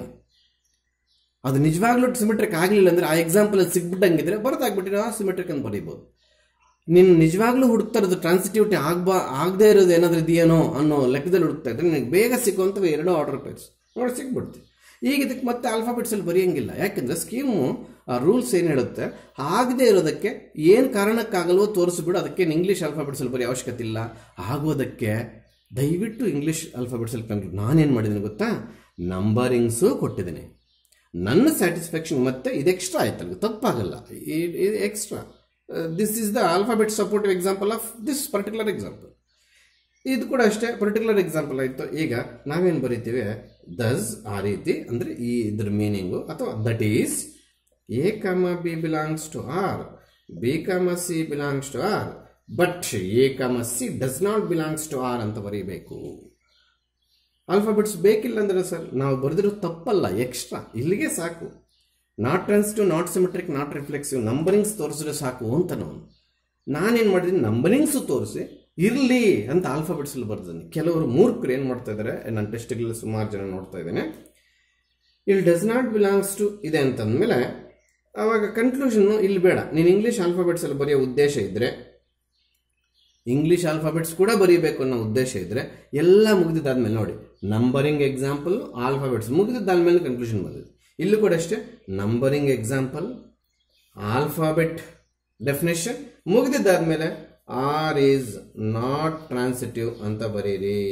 ಅದು ನಿಜವಾಗ್ಲೂ ಸಿಮೆಟ್ರಿಕ್ ಆಗಲಿಲ್ಲ ಅಂದರೆ ಆ ಎಕ್ಸಾಂಪಲಲ್ಲಿ ಸಿಗ್ಬಿಟ್ಟಂಗಿದ್ರೆ ಬರ್ದಾಗ್ಬಿಟ್ಟಿರೋ ಆ ಸಿಮೆಟ್ರಿಕ್ ಅಂತ ಬರೀಬೋದು ನೀನು ನಿಜವಾಗ್ಲೂ ಹುಡುಕ್ತಾ ಇರೋದು ಟ್ರಾನ್ಸಿಟಿವಿಟಿ ಆಗ್ಬಾ ಆಗದೆ ಇರೋದು ಏನಾದರೂ ಇದೆಯೇನೋ ಅನ್ನೋ ಲೆಕ್ಕದಲ್ಲಿ ಹುಡುಕ್ತಾ ಇದ್ರೆ ನಿನಗೆ ಬೇಗ ಸಿಕ್ಕುವಂಥವು ಎರಡೂ ಆರ್ಡರ್ ಪೇರ್ಸ್ ನೋಡಿ ಸಿಕ್ಬಿಡ್ತೀವಿ ಈಗ ಇದಕ್ಕೆ ಮತ್ತೆ ಆಲ್ಫಾಬೆಟ್ಸಲ್ಲಿ ಬರೆಯಂಗಿಲ್ಲ ಯಾಕೆಂದರೆ ಸ್ಕೀಮು ಆ ರೂಲ್ಸ್ ಏನು ಹೇಳುತ್ತೆ ಆಗದೆ ಇರೋದಕ್ಕೆ ಏನು ಕಾರಣಕ್ಕಾಗಲ್ವೋ ತೋರಿಸ್ಬಿಡು ಅದಕ್ಕೆ ಇಂಗ್ಲೀಷ್ ಆಲ್ಫಾಬೆಟ್ಸಲ್ಲಿ ಬರೀ ಅವಶ್ಯಕತೆ ಇಲ್ಲ ಆಗೋದಕ್ಕೆ ದಯವಿಟ್ಟು ಇಂಗ್ಲೀಷ್ ಆಲ್ಫಾಬೆಟ್ಸಲ್ಲಿ ಕಂಡು ನಾನೇನು ಮಾಡಿದ್ದೀನಿ ಗೊತ್ತಾ ನಂಬರಿಂಗ್ಸು ಕೊಟ್ಟಿದ್ದೀನಿ ನನ್ನ ಸ್ಯಾಟಿಸ್ಫ್ಯಾಕ್ಷನ್ ಮತ್ತೆ ಇದು ಎಕ್ಸ್ಟ್ರಾ ಆಯ್ತಲ್ಲ ತಪ್ಪಾಗಲ್ಲ ಇದು extra this is the alphabet supportive example of this particular example ಇದು ಕೂಡ ಅಷ್ಟೇ ಪರ್ಟಿಕ್ಯುಲರ್ ಎಕ್ಸಾಂಪಲ್ ಆಯಿತು ಈಗ ನಾವೇನು ಬರಿತೀವಿ ದಸ್ ಆ ರೀತಿ ಅಂದರೆ ಈ ಇದ್ರ ಮೀನಿಂಗು ಅಥವಾ that is A comma B belongs to R B comma C belongs to R but A comma C does not belongs to R ಅಂತ ಬರೀಬೇಕು ಆಲ್ಫಾಬೆಟ್ಸ್ ಬೇಕಿಲ್ಲ ಅಂದರೆ ಸರ್ ನಾವು ಬರೆದಿರೋ ತಪ್ಪಲ್ಲ ಎಕ್ಸ್ಟ್ರಾ ಇಲ್ಲಿಗೆ ಸಾಕು not transitive not symmetric not reflexive numberings ತೋರಿಸಿದ್ರೆ ಸಾಕು ಅಂತ ನಾವು ನಾನೇನು ಮಾಡಿದ್ದೀನಿ ನಂಬರಿಂಗ್ಸು ತೋರಿಸಿ ಇರಲಿ ಅಂತ ಆಲ್ಫಾಬೆಟ್ಸಲ್ಲಿ ಬರ್ದಿದ್ದೀನಿ ಕೆಲವರು ಮೂರ್ಖರು ಏನು ಮಾಡ್ತಾ ಇದ್ದಾರೆ ನನ್ನ ಟೆಸ್ಟ್ಗಳಲ್ಲಿ ಸುಮಾರು ಜನ ನೋಡ್ತಾ ಇದ್ದೇನೆ ಇಲ್ಲಿ ಡಸ್ ನಾಟ್ ಬಿಲಾಂಗ್ಸ್ ಟು ಇದೆ ಅಂತಂದಮೇಲೆ ಆವಾಗ ಕನ್ಕ್ಲೂಷನ್ನು ಇಲ್ಲಿ ಬೇಡ ನೀನು ಇಂಗ್ಲೀಷ್ ಆಲ್ಫಾಬೆಟ್ಸಲ್ಲಿ ಬರೆಯೋ ಉದ್ದೇಶ ಇದ್ದರೆ ಇಂಗ್ಲೀಷ್ ಆಲ್ಫಾಬೆಟ್ಸ್ ಕೂಡ ಬರೀಬೇಕು ಅನ್ನೋ ಉದ್ದೇಶ ಇದ್ದರೆ ಎಲ್ಲ ಮುಗಿದಿದ್ದಾದ್ಮೇಲೆ ನೋಡಿ ನಂಬರಿಂಗ್ ಎಕ್ಸಾಂಪಲ್ ಆಲ್ಫಾಬೆಟ್ಸ್ ಮುಗಿದಿದ್ದಾದ್ಮೇಲೆ ಕನ್ಕ್ಲೂಷನ್ ಬಂದಿದೆ ಇಲ್ಲೂ ಕೂಡ ಅಷ್ಟೇ ನಂಬರಿಂಗ್ ಎಕ್ಸಾಂಪಲ್ ಆಲ್ಫಾಬೆಟ್ ಡೆಫಿನೇಷನ್ ಮುಗಿದಿದ್ದಾದ್ಮೇಲೆ ಆರ್ ಈಸ್ ನಾಟ್ ಟ್ರಾನ್ಸಿಟಿವ್ ಅಂತ ಬರೀರಿ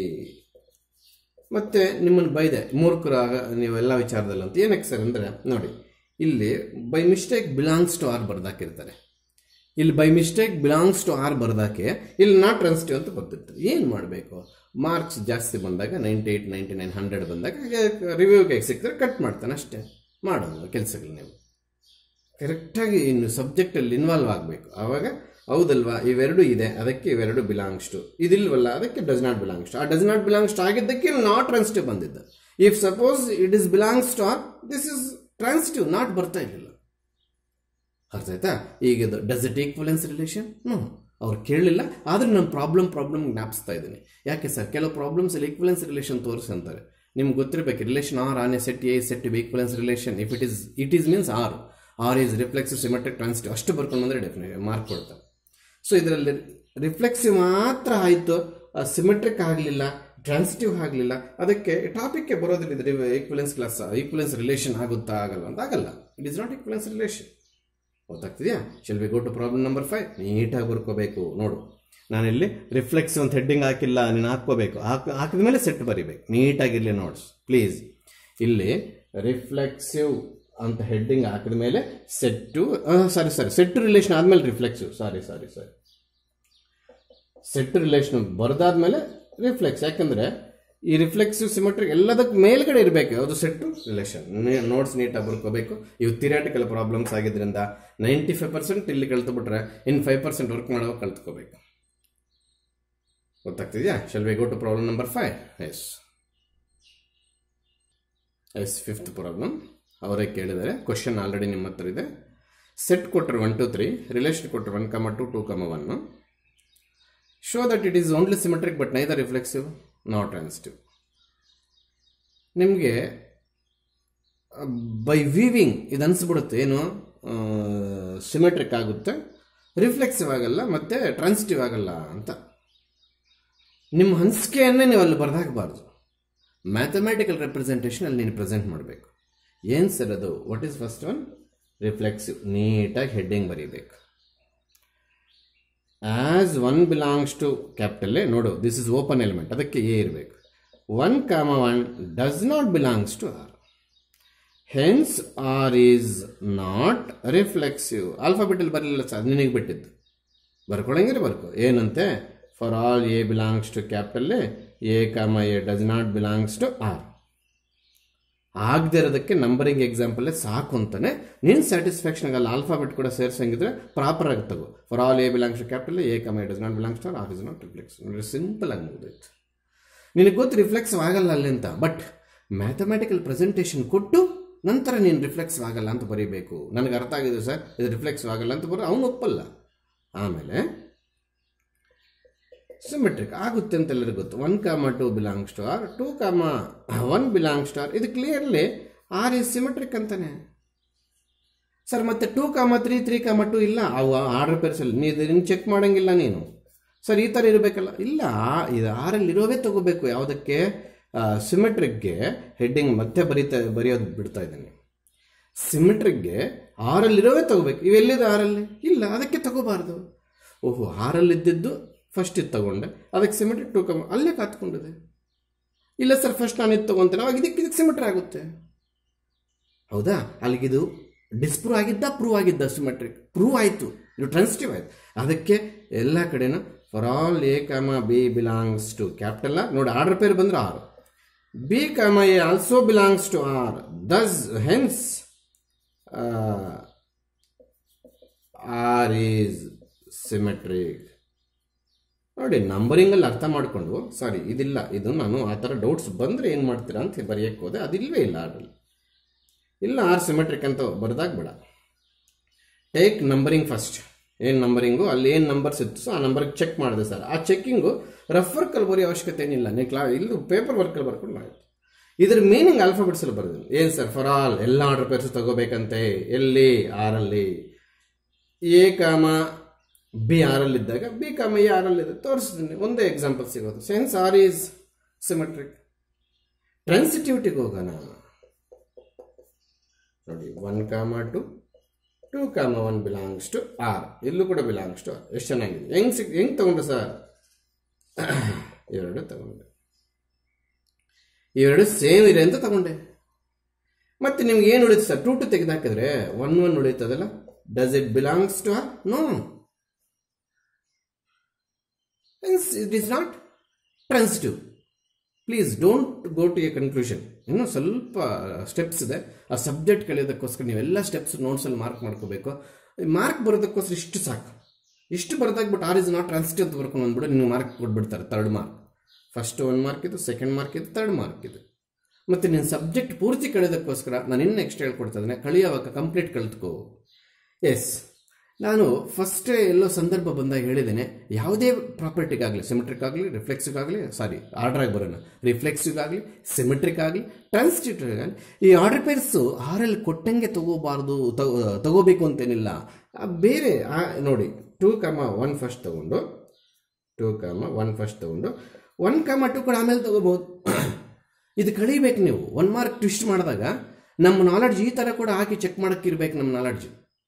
ಮತ್ತೆ ನಿಮ್ಮನ್ನು ಬೈದೆ ಮೂರ್ಖರಾಗ ನೀವೆಲ್ಲ ವಿಚಾರದಲ್ಲಿ ಅಂತ ಏನಕ್ಕೆ ಸರ್ ಅಂದರೆ ನೋಡಿ ಇಲ್ಲಿ by mistake belongs to R ಬರ್ದಾಕಿರ್ತಾರೆ ಇಲ್ಲಿ by mistake belongs to R ಬರ್ದಾಕೆ ಇಲ್ಲಿ ನಾಟ್ ಟ್ರಾನ್ಸಿಟಿವ್ ಅಂತ ಬರ್ತಿರ್ತಾರೆ ಏನು ಮಾಡಬೇಕು ಮಾರ್ಕ್ಸ್ ಜಾಸ್ತಿ ಬಂದಾಗ ninety eight ninety nine hundred ಬಂದಾಗ ರಿವ್ಯೂಗೆ ಸಿಕ್ಕಿದ್ರೆ ಕಟ್ ಮಾಡ್ತಾನೆ ಅಷ್ಟೇ ಮಾಡೋದು ಕೆಲಸಗಳು ನೀವು ಕರೆಕ್ಟಾಗಿ ಇನ್ನು ಸಬ್ಜೆಕ್ಟಲ್ಲಿ ಇನ್ವಾಲ್ವ್ ಆಗಬೇಕು ಆವಾಗ ಹೌದಲ್ವಾ ಇವೆರಡು ಇದೆ ಅದಕ್ಕೆ ಇವೆರಡು ಬಿಲಾಂಗ್ಸ್ ಟು ಇದಿಲ್ವಲ್ಲ ಅದಕ್ಕೆ ಡಸ್ ನಾಟ್ ಬಿಲಾಂಗ್ಸ್ ಟು ಆ ಡಸ್ ನಾಟ್ ಬಿಲಾಂಗ್ಸ್ ಟು ಆಗಿದ್ದಕ್ಕೆ ನಾಟ್ ಟ್ರಾನ್ಸಿಟಿವ್ ಬಂದಿದ್ದು if suppose it is belongs to R this is transitive not ಬರ್ತಾ ಇರಲಿಲ್ಲ ಅರ್ಥ ಆಯ್ತಾ ಈಗ ಇದು does it equivalence relation no ಅವ್ರು ಕೇಳಲಿಲ್ಲ ಆದರೆ ನಾನು ಪ್ರಾಬ್ಲಮ್ ಪ್ರಾಬ್ಲಮ್ ಜ್ಞಾಪಿಸ್ತಾ ಇದ್ದೀನಿ ಯಾಕೆ ಸರ್ ಕೆಲವು ಪ್ರಾಬ್ಲಮ್ಸ್ ಅಲ್ಲಿ ಈಕ್ವಲೆನ್ಸ್ ರಿಲೇಷನ್ ತೋರಿಸಿ ಅಂತಾರೆ ನಿಮ್ಗೆ ಗೊತ್ತಿರಬೇಕು relation R on a set A set B equivalence relation if it is it is means R R is reflexive symmetric transitive ಅಷ್ಟು ಬರ್ಕೊಂಡು ಬಂದರೆ ಡೆಫಿನೆಟ್ ಮಾರ್ಕ್ ಕೊಡ್ತಾರೆ ಸೊ ಇದರಲ್ಲಿ ರಿಫ್ಲೆಕ್ಸಿವ್ ಮಾತ್ರ ಆಯಿತು ಸಿಮೆಟ್ರಿಕ್ ಆಗಲಿಲ್ಲ ಟ್ರಾನ್ಸಿಟಿವ್ ಆಗಲಿಲ್ಲ ಅದಕ್ಕೆ ಟಾಪಿಕ್ಗೆ ಬರೋದಿಲ್ಲ ಇದು ಈಕ್ವಲೆನ್ಸ್ ಕ್ಲಾಸ್ ಈಕ್ವಲೆನ್ಸ್ ರಿಲೇಷನ್ ಆಗುತ್ತಾ ಆಗಲ್ಲ ಅಂತ ಆಗಲ್ಲ it is not equivalence relation ಗೊತ್ತಾಗ್ತಿದೆಯಾ shall we go to problem number five ನೀಟಾಗಿ ಬರ್ಕೋಬೇಕು ನೋಡು ನಾನಿಲ್ಲಿ ರಿಫ್ಲೆಕ್ಸಿವ್ ಅಂತ ಹೆಡ್ಡಿಂಗ್ ಹಾಕಿಲ್ಲ ನೀನು ಹಾಕ್ಕೋಬೇಕು ಹಾಕ್ ಹಾಕಿದ ಮೇಲೆ ಸೆಟ್ ಬರಿಬೇಕು ನೀಟಾಗಿರಲಿ ನೋಟ್ಸ್ ಪ್ಲೀಸ್ ಇಲ್ಲಿ ರಿಫ್ಲೆಕ್ಸಿವ್ ಅಂತ ಹೆಡ್ಡಿಂಗ್ ಹಾಕಿದ ಮೇಲೆ set sorry sorry set relation ಆದಮೇಲೆ reflexive sorry sorry sorry set relation ಬರೆದಾದ್ಮೇಲೆ ರಿಫ್ಲೆಕ್ಸ್ ಯಾಕಂದರೆ ಈ ರಿಫ್ಲೆಕ್ಸಿವ್ ಸಿಮೆಟ್ರಿಕ್ ಎಲ್ಲದಕ್ಕೆ ಮೇಲ್ಗಡೆ ಇರಬೇಕು ಯಾವುದು ಸೆಟ್ಟು ರಿಲೇಷನ್ ನೋಟ್ಸ್ ನೀಟಾಗಿ ಬರ್ಕೋಬೇಕು ಇವು ಥಿರಾಟಿಕಲ್ ಪ್ರಾಬ್ಲಮ್ಸ್ ಆಗಿದ್ದರಿಂದ ನೈಂಟಿ ಫೈವ್ ಪರ್ಸೆಂಟ್ ಇಲ್ಲಿ ಕಲ್ತ್ಬಿಟ್ರೆ ಇನ್ನು ಫೈವ್ ಪರ್ಸೆಂಟ್ ವರ್ಕ್ ಮಾಡುವಾಗ ಕಲ್ತ್ಕೋಬೇಕು ಗೊತ್ತಾಗ್ತಿದೆಯಾ shall we go to problem number five yes yes fifth problem ಅವರೇ ಕೇಳಿದ್ದಾರೆ ಕ್ವಶನ್ ಆಲ್ರೆಡಿ ನಿಮ್ಮ ಹತ್ರ ಇದೆ ಸೆಟ್ ಕೊಟ್ಟರು ಒನ್ ಟು ತ್ರೀ ರಿಲೇಷನ್ ಕೊಟ್ಟರು one comma two two comma one show that it is only symmetric but neither reflexive not transitive ನಿಮಗೆ by viewing ಇದು ಅನಿಸ್ಬಿಡುತ್ತೆ ಏನು ಸಿಮೆಟ್ರಿಕ್ ಆಗುತ್ತೆ ರಿಫ್ಲೆಕ್ಸಿವ್ ಆಗಲ್ಲ ಮತ್ತು ಟ್ರಾನ್ಸಿಟಿವ್ ಆಗಲ್ಲ ಅಂತ ನಿಮ್ಮ ಹಂಸಿಕೆಯನ್ನೇ ನೀವು ಅಲ್ಲಿ ಬರ್ದಾಕಬಾರ್ದು ಮ್ಯಾಥಮೆಟಿಕಲ್ ರೆಪ್ರೆಸೆಂಟೇಷನ್ ಅಲ್ಲಿ ನೀನು ಪ್ರೆಸೆಂಟ್ ಮಾಡಬೇಕು ಏನು ಸರ್ ಅದು what is first one reflexive ನೀಟಾಗಿ ಹೆಡ್ಡಿಂಗ್ ಬರೀಬೇಕು as one belongs to capital A ನೋಡು ದಿಸ್ ಇಸ್ ಓಪನ್ ಎಲಿಮೆಂಟ್ ಅದಕ್ಕೆ ಎ ಇರಬೇಕು one comma one does not belongs to R hence R is not reflexive ಆಲ್ಫಾಬೆಟಲ್ಲಿ ಬರಲಿಲ್ಲ sir ನಿನಗೆ ಬಿಟ್ಟಿದ್ದು ಬರ್ಕೊಳಂಗಿರಿ ಬರ್ಕೊ ಏನಂತೆ for all A belongs to capital A comma A does not belongs to R ಆಗದೆ ಇರೋದಕ್ಕೆ ನಂಬರಿಂಗ್ ಎಕ್ಸಾಂಪಲ್ಲೇ ಸಾಕು ಅಂತಾನೆ ನಿನ್ನ ಸ್ಯಾಟಿಸ್ಫ್ಯಾಕ್ಷನ್ ಅಲ್ಲಿ ಆಲ್ಫಾಬೆಟ್ ಕೂಡ ಸೇರಿಸಂಗಿದ್ರೆ ಪ್ರಾಪರ್ ಆಗಿ ತಗೋ for all A belongs to capital A comma it is not belongs to R is not reflex ನೋಡಿ ಸಿಂಪಲ್ ಆಗಿ ಮುಗಿದೈತೆ ನಿನಗೆ ಗೊತ್ತು ರಿಫ್ಲೆಕ್ಸ್ ಆಗಲ್ಲ ಅಲ್ಲಿ ಅಂತ ಬಟ್ ಮ್ಯಾಥಮೆಟಿಕಲ್ ಪ್ರೆಸೆಂಟೇಷನ್ ಕೊಟ್ಟು ನಂತರ ನೀನು ರಿಫ್ಲೆಕ್ಸ್ ಆಗಲ್ಲ ಅಂತ ಬರೀಬೇಕು ನನಗೆ ಅರ್ಥ ಆಗಿದೆ ಸರ್ ಇದು ರಿಫ್ಲೆಕ್ಸ್ ಆಗಲ್ಲ ಅಂತ ಬರೋ ಅವನು ಒಪ್ಪಲ್ಲ ಆಮೇಲೆ ಸಿಮೆಟ್ರಿಕ್ ಆಗುತ್ತೆ ಅಂತ ಎಲ್ಲರಿಗೂ ಗೊತ್ತು one comma two belongs to R two comma one belongs to R ಇದು ಕ್ಲಿಯರ್ಲಿ ಆರ್ ಇಸ್ ಸಿಮೆಟ್ರಿಕ್ ಅಂತಾನೆ ಸರ್ ಮತ್ತೆ two comma three three comma two ಇಲ್ಲ ಅವು ಆರ್ಡರ್ ಪೇರ್ಸಲ್ಲಿ ನೀನು ಚೆಕ್ ಮಾಡಂಗಿಲ್ಲ ನೀನು ಸರ್ ಈ ಥರ ಇರಬೇಕಲ್ಲ ಇಲ್ಲ ಇದು ಆರಲ್ಲಿ ಇರೋವೇ ತಗೋಬೇಕು ಯಾವುದಕ್ಕೆ ಸಿಮೆಟ್ರಿಕ್ಗೆ ಹೆಡ್ಡಿಂಗ್ ಮತ್ತೆ ಬರೀತಾ ಬರೆಯೋದು ಬಿಡ್ತಾ ಇದ್ದೀನಿ ಸಿಮೆಟ್ರಿಕ್ಗೆ ಆರಲ್ಲಿರೋವೇ ತಗೋಬೇಕು ಇವೆಲ್ಲಿದೆ ಆರಲ್ಲಿ ಇಲ್ಲ ಅದಕ್ಕೆ ತಗೋಬಾರ್ದು ಓಹೋ ಆರಲ್ಲಿದ್ದಿದ್ದು ಫಸ್ಟ್ ಇದು ತಗೊಂಡೆ ಅದಕ್ಕೆ ಸಿಮೆಟ್ರಿಕ್ ಟೂ ಕಮ್ ಅಲ್ಲೇ ಕಾತ್ಕೊಂಡಿದೆ ಇಲ್ಲ ಸರ್ ಫಸ್ಟ್ ನಾನು ಇದು ತಗೊಂತೇನೆ ಅವಾಗ ಇದಕ್ಕೆ ಇದಕ್ಕೆ ಸಿಮೆಟ್ರಿ ಆಗುತ್ತೆ ಹೌದಾ ಅಲ್ಲಿಗಿದು ಡಿಸ್ಪ್ರೂವ್ ಆಗಿದ್ದ ಪ್ರೂವ್ ಆಗಿದ್ದ ಸಿಮೆಟ್ರಿಕ್ ಪ್ರೂವ್ ಆಯಿತು ಇದು ಟ್ರಾನ್ಸಿಟಿವ್ ಆಯಿತು ಅದಕ್ಕೆ ಎಲ್ಲ ಕಡೆನೂ for all A comma B belongs to capital ನೋಡಿ ಆರ್ಡರ್ ಪೇರ್ ಬಂದ್ರೆ R B comma A also belongs to R thus hence R is symmetric ನೋಡಿ ನಂಬರಿಂಗಲ್ಲಿ ಅರ್ಥ ಮಾಡಿಕೊಂಡು ಸಾರಿ ಇದಿಲ್ಲ ಇದು ನಾನು ಆ ಥರ ಡೌಟ್ಸ್ ಬಂದರೆ ಏನು ಮಾಡ್ತೀರಾ ಅಂತ ಬರೆಯೋಕ್ಕೆ ಹೋದೆ ಅದಿಲ್ವೇ ಇಲ್ಲ ಆರ್ಡಲ್ಲಿ ಇಲ್ಲ ಆರ್ ಸಿಮೆಟ್ರಿಕ್ ಅಂತ ಬರ್ದಾಗ ಬೇಡ ಟೇಕ್ ನಂಬರಿಂಗ್ ಫಸ್ಟ್ ಏನು ನಂಬರಿಂಗು ಅಲ್ಲಿ ಏನು ನಂಬರ್ಸ್ ಇತ್ತು ಸೊ ಆ ನಂಬರ್ಗೆ ಚೆಕ್ ಮಾಡಿದೆ ಸರ್ ಆ ಚೆಕ್ಕಿಂಗು ರಫ್ ವರ್ಕಲ್ಲಿ ಬರೆಯೋ ಅವಶ್ಯಕತೆ ಏನಿಲ್ಲ ನೀವು ಕ್ಲಾ ಇಲ್ಲಿ ಪೇಪರ್ ವರ್ಕಲ್ಲಿ ಬರ್ಕೊಂಡು ಮಾಡಿ ಇದ್ರ ಮೀನಿಂಗ್ ಆಲ್ಫಾಬೆಟ್ಸಲ್ಲಿ ಬರೆದಿಲ್ಲ ಏನು ಸರ್ ಫಾರ್ ಆಲ್ ಎಲ್ಲ ಆರ್ಡರ್ ಪೇರ್ಸ್ ತಗೋಬೇಕಂತೆ ಎಲ್ಲಿ ಆರಲ್ಲಿ ಎ ಕಾಮ ಬಿ ಆರಲ್ಲಿದ್ದಾಗ ಬಿ ಕಾಮ ಎ ಆರಲ್ಲಿದೆ ತೋರಿಸ್ತೀನಿ ಒಂದೇ ಎಕ್ಸಾಂಪಲ್ ಸಿಗೋದು ಸೆನ್ಸ್ ಆರ್ ಈಸ್ ಸಿಮೆಟ್ರಿಕ್ ಟ್ರಾನ್ಸಿಟಿವಿಟಿಗೆ ಹೋಗೋಣ ನೋಡಿ one comma two two comma one belongs to R ಇಲ್ಲೂ ಕೂಡ ಬಿಲಾಂಗ್ಸ್ ಟು ಆರ್ ಎಷ್ಟು ಚೆನ್ನಾಗಿದೆ ಹೆಂಗ್ ಸಿಕ್ ಹೆಂಗ್ ತಗೊಂಡೆ ಸರ್ ಎರಡು ತಗೊಂಡೆ ಇವೆರಡು ಸೇಮ್ ಇದೆ ಅಂತ ತಗೊಂಡೆ ಮತ್ತೆ ನಿಮ್ಗೆ ಏನು ಉಳಿತು ಸರ್ ಟೂ ಟು ತೆಗೆದಾಕಿದ್ರೆ ಒನ್ ಒನ್ ಉಳಿತದಲ್ಲ does it belongs to R no it is not transitive please don't go to a conclusion ಇನ್ನೂ ಸ್ವಲ್ಪ ಸ್ಟೆಪ್ಸ್ ಇದೆ ಆ ಸಬ್ಜೆಕ್ಟ್ ಕಲಿಯೋದಕ್ಕೋಸ್ಕರ ನೀವೆಲ್ಲ ಸ್ಟೆಪ್ಸ್ ನೋಟ್ಸಲ್ಲಿ ಮಾರ್ಕ್ ಮಾಡ್ಕೋಬೇಕು ಮಾರ್ಕ್ ಬರೋದಕ್ಕೋಸ್ಕರ ಇಷ್ಟು ಸಾಕು ಇಷ್ಟು ಬರ್ದಾಗ್ಬಿಟ್ಟು ಆರ್ ಇಸ್ ನಾಟ್ ಟ್ರಾನ್ಸಿಟಿವ್ ಅಂತ ಬರ್ಕೊಂಡು ಬಂದ್ಬಿಟ್ಟು ನಿಮ್ಗೆ ಮಾರ್ಕ್ ಕೊಟ್ಬಿಡ್ತಾರೆ third mark first one mark ಇದು ಸೆಕೆಂಡ್ ಮಾರ್ಕ್ ಇದು ತರ್ಡ್ ಮಾರ್ಕ್ ಇದು ಮತ್ತು ನಿನ್ನ ಸಬ್ಜೆಕ್ಟ್ ಪೂರ್ತಿ ಕಳೆಯೋದಕ್ಕೋಸ್ಕರ ನಾನು ಇನ್ನು ನೆಕ್ಸ್ಟ್ ಹೇಳ್ಕೊಡ್ತಾ ಇದ್ದೇನೆ ಕಳಿಯೋವಾಗ ಕಂಪ್ಲೀಟ್ ಕಲಿತ್ಕೋ ಎಸ್ ನಾನು ಫಸ್ಟೇ ಎಲ್ಲೋ ಸಂದರ್ಭ ಬಂದಾಗ ಹೇಳಿದ್ದೇನೆ ಯಾವುದೇ ಪ್ರಾಪರ್ಟಿಗಾಗಲಿ ಸಿಮೆಟ್ರಿಕ್ ಆಗಲಿ ರಿಫ್ಲೆಕ್ಸಿವ್ ಆಗಲಿ ಸಾರಿ ಆರ್ಡರ್ ಆಗಿ ಬರೋಣ ರಿಫ್ಲೆಕ್ಸಿವ್ ಆಗಲಿ ಸಿಮೆಟ್ರಿಕ್ ಆಗಲಿ ಟ್ರಾನ್ಸ್ಟಿಟಿವ್ ಆಗಲಿ ಈ ಆರ್ಡರ್ ಪೇರ್ಸು ಆರಲ್ಲಿ ಕೊಟ್ಟಂಗೆ ತಗೋಬಾರ್ದು ತಗೋಬೇಕು ಅಂತೇನಿಲ್ಲ ಬೇರೆ ನೋಡಿ ಟೂ ಕಮ ಒನ್ ಫಸ್ಟ್ ತಗೊಂಡು ಟೂ ಕಮ ಒನ್ ಫಸ್ಟ್ ತಗೊಂಡು ಒನ್ ಕಮ ಟು ಕೂಡ ಆಮೇಲೆ ತಗೋಬೋದು ಇದು ಕಳಿಬೇಕು ನೀವು ಒನ್ ಮಾರ್ಕ್ ಟ್ವಿಸ್ಟ್ ಮಾಡಿದಾಗ ನಮ್ಮ ನಾಲೆಡ್ಜ್ ಈ ಥರ ಕೂಡ ಹಾಕಿ ಚೆಕ್ ಮಾಡೋಕ್ಕಿರ್ಬೇಕು ನಮ್ಮ ನಾಲೆಡ್ಜ್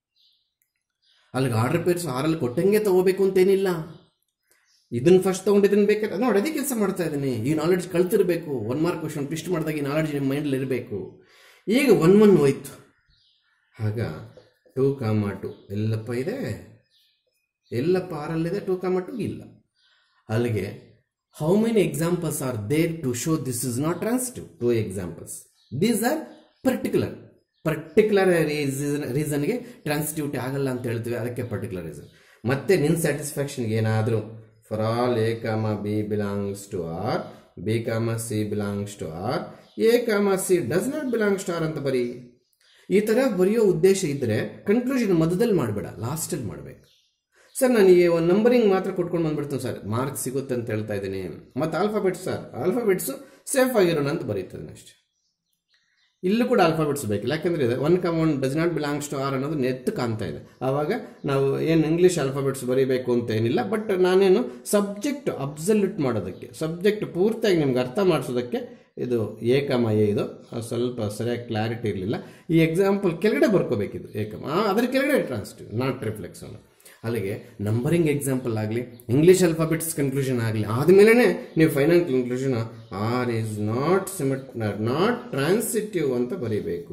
ಅಲ್ಲಿಗೆ ಆರ್ಡರ್ ಪೇರ್ಸ್ ಆರಲ್ಲಿ ಕೊಟ್ಟಂಗೆ ತಗೋಬೇಕು ಅಂತೇನಿಲ್ಲ ಇದನ್ನ ಫಸ್ಟ್ ತೊಗೊಂಡು ಇದನ್ನ ಬೇಕಾದ್ರೆ ನೋಡಿ ಅದೇ ಕೆಲಸ ಮಾಡ್ತಾ ಇದ್ದೀನಿ ಈ ನಾಲೆಡ್ಜ್ ಕಲ್ತಿರ್ಬೇಕು ಒನ್ ಮಾರ್ಕ್ ಕ್ವಶನ್ ಟ್ವಿಸ್ಟ್ ಮಾಡಿದಾಗ ಈ ನಾಲೆಡ್ಜ್ ನಿಮ್ಮ ಮೈಂಡಲ್ಲಿ ಇರಬೇಕು ಈಗ ಒನ್ ಒನ್ ಹೋಯ್ತು ಆಗ ಟೂ ಕಾಮ ಟು ಎಲ್ಲಪ್ಪ ಇದೆ ಎಲ್ಲಪ್ಪ ಆರಲ್ಲಿದೆ ಟೂ ಕಾಮ ಟು ಇಲ್ಲ ಅಲ್ಲಿಗೆ how many examples are there to show this is not transitive two examples these are particular particular reason ರೀಸನ್ಗೆ ಟ್ರಾನ್ಸಿಟಿವಿಟಿ ಆಗಲ್ಲ ಅಂತ ಹೇಳ್ತೀವಿ ಅದಕ್ಕೆ ಪರ್ಟಿಕ್ಯುಲರ್ ರೀಸನ್ ಮತ್ತೆ ನಿನ್ನ ಸ್ಯಾಟಿಸ್ಫ್ಯಾಕ್ಷನ್ಗೆ ಏನಾದರೂ for all A comma B belongs to R B comma C belongs to R a comma c does not belongs to R ಅಂತ ಬರೀ ಈ ಥರ ಬರೆಯೋ ಉದ್ದೇಶ ಇದ್ದರೆ ಕನ್ಕ್ಲೂಷನ್ ಮಧ್ಯದಲ್ಲಿ ಮಾಡಬೇಡ ಲಾಸ್ಟಲ್ಲಿ ಮಾಡಬೇಕು ಸರ್ ನನಗೆ ಒಂದು ನಂಬರಿಂಗ್ ಮಾತ್ರ ಕೊಟ್ಕೊಂಡು ಬಂದ್ಬಿಡ್ತೀನಿ ಸರ್ ಮಾರ್ಕ್ ಸಿಗುತ್ತೆ ಅಂತ ಹೇಳ್ತಾ ಇದ್ದೀನಿ ಮತ್ತು ಆಲ್ಫಾಬೆಟ್ಸ್ ಸರ್ ಆಲ್ಫಾಬೆಟ್ಸು ಸೇಫ್ ಆಗಿರೋಣ ಅಂತ ಬರೀತದೆ ಅಷ್ಟೇ ಇಲ್ಲೂ ಕೂಡ ಆಲ್ಫಾಬೆಟ್ಸ್ ಬೇಕಿಲ್ಲ ಯಾಕಂದರೆ ಇದೆ one comma one does not belongs to R ಅನ್ನೋದು ನೆತ್ತು ಕಾಣ್ತಾ ಇದೆ ಆವಾಗ ನಾವು ಏನು ಇಂಗ್ಲೀಷ್ ಆಲ್ಫಾಬೆಟ್ಸ್ ಬರೀಬೇಕು ಅಂತ ಏನಿಲ್ಲ ಬಟ್ ನಾನೇನು ಸಬ್ಜೆಕ್ಟ್ ಅಬ್ಸಲ್ಯೂಟ್ ಮಾಡೋದಕ್ಕೆ ಸಬ್ಜೆಕ್ಟ್ ಪೂರ್ತಿಯಾಗಿ ನಿಮ್ಗೆ ಅರ್ಥ ಮಾಡಿಸೋದಕ್ಕೆ ಇದು ಏಕಮ ಎ ಇದು ಸ್ವಲ್ಪ ಸರಿಯಾಗಿ ಕ್ಲಾರಿಟಿ ಇರಲಿಲ್ಲ ಈ ಎಕ್ಸಾಂಪಲ್ ಕೆಳಗಡೆ ಬರ್ಕೋಬೇಕಿದು ಏಕಮ ಅದ್ರ ಕೆಳಗಡೆ ಟ್ರಾನ್ಸಿಟಿವ್ ನಾಟ್ ರಿಫ್ಲೆಕ್ಸ್ ಅನ್ನೋ ಅಲ್ಲಿಗೆ ನಂಬರಿಂಗ್ ಎಕ್ಸಾಂಪಲ್ ಆಗಲಿ ಇಂಗ್ಲೀಷ್ ಅಲ್ಫಾಬೆಟ್ಸ್ ಕನ್ಕ್ಲೂಷನ್ ಆಗಲಿ ಆದಮೇಲೆ ನೀವು final conclusion R is not symmetric not transitive ಅಂತ ಬರೀಬೇಕು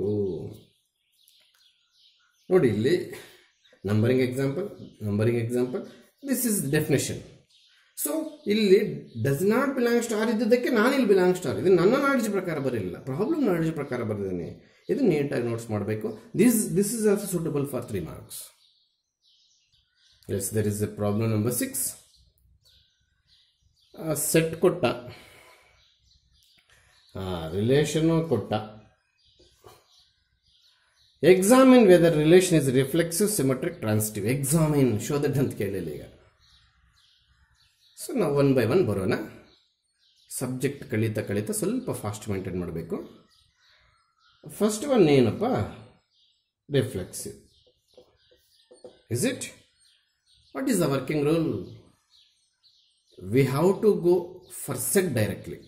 ನೋಡಿ ಇಲ್ಲಿ numbering example numbering example this is definition so ಇಲ್ಲಿ does not belongs to R ಇದ್ದದಕ್ಕೆ ನಾನು ಇಲ್ಲಿ ಬಿಲಾಂಗ್ಸ್ ಟು ಆರ್ ಇದು ನನ್ನ ನಾಲೆಜ್ ಪ್ರಕಾರ ಬರಲಿಲ್ಲ ಪ್ರಾಬ್ಲಮ್ ನಾಲೆಜ್ ಪ್ರಕಾರ ಬರೆದಿದ್ದೀನಿ ಇದು ನೀಟಾಗಿ ನೋಟ್ಸ್ ಮಾಡಬೇಕು this this is also suitable for three marks as there is a problem number six set ಕೊಟ್ಟ ರಿಲೇಷನು ಕೊಟ್ಟ examine whether relation is reflexive symmetric transitive examine show that ಅಂತ ಕೇಳಿಲ್ಲ ಈಗ ಸೊ ನಾವು ಒನ್ ಬೈ ಒನ್ ಬರೋಣ subject ಕಳೀತಾ ಕಳೀತಾ ಸ್ವಲ್ಪ ಫಾಸ್ಟ್ ಮೇಂಟೈನ್ ಮಾಡಬೇಕು ಫಸ್ಟ್ ಒನ್ ಏನಪ್ಪ reflexive is it what is the working rule we have to go for set directly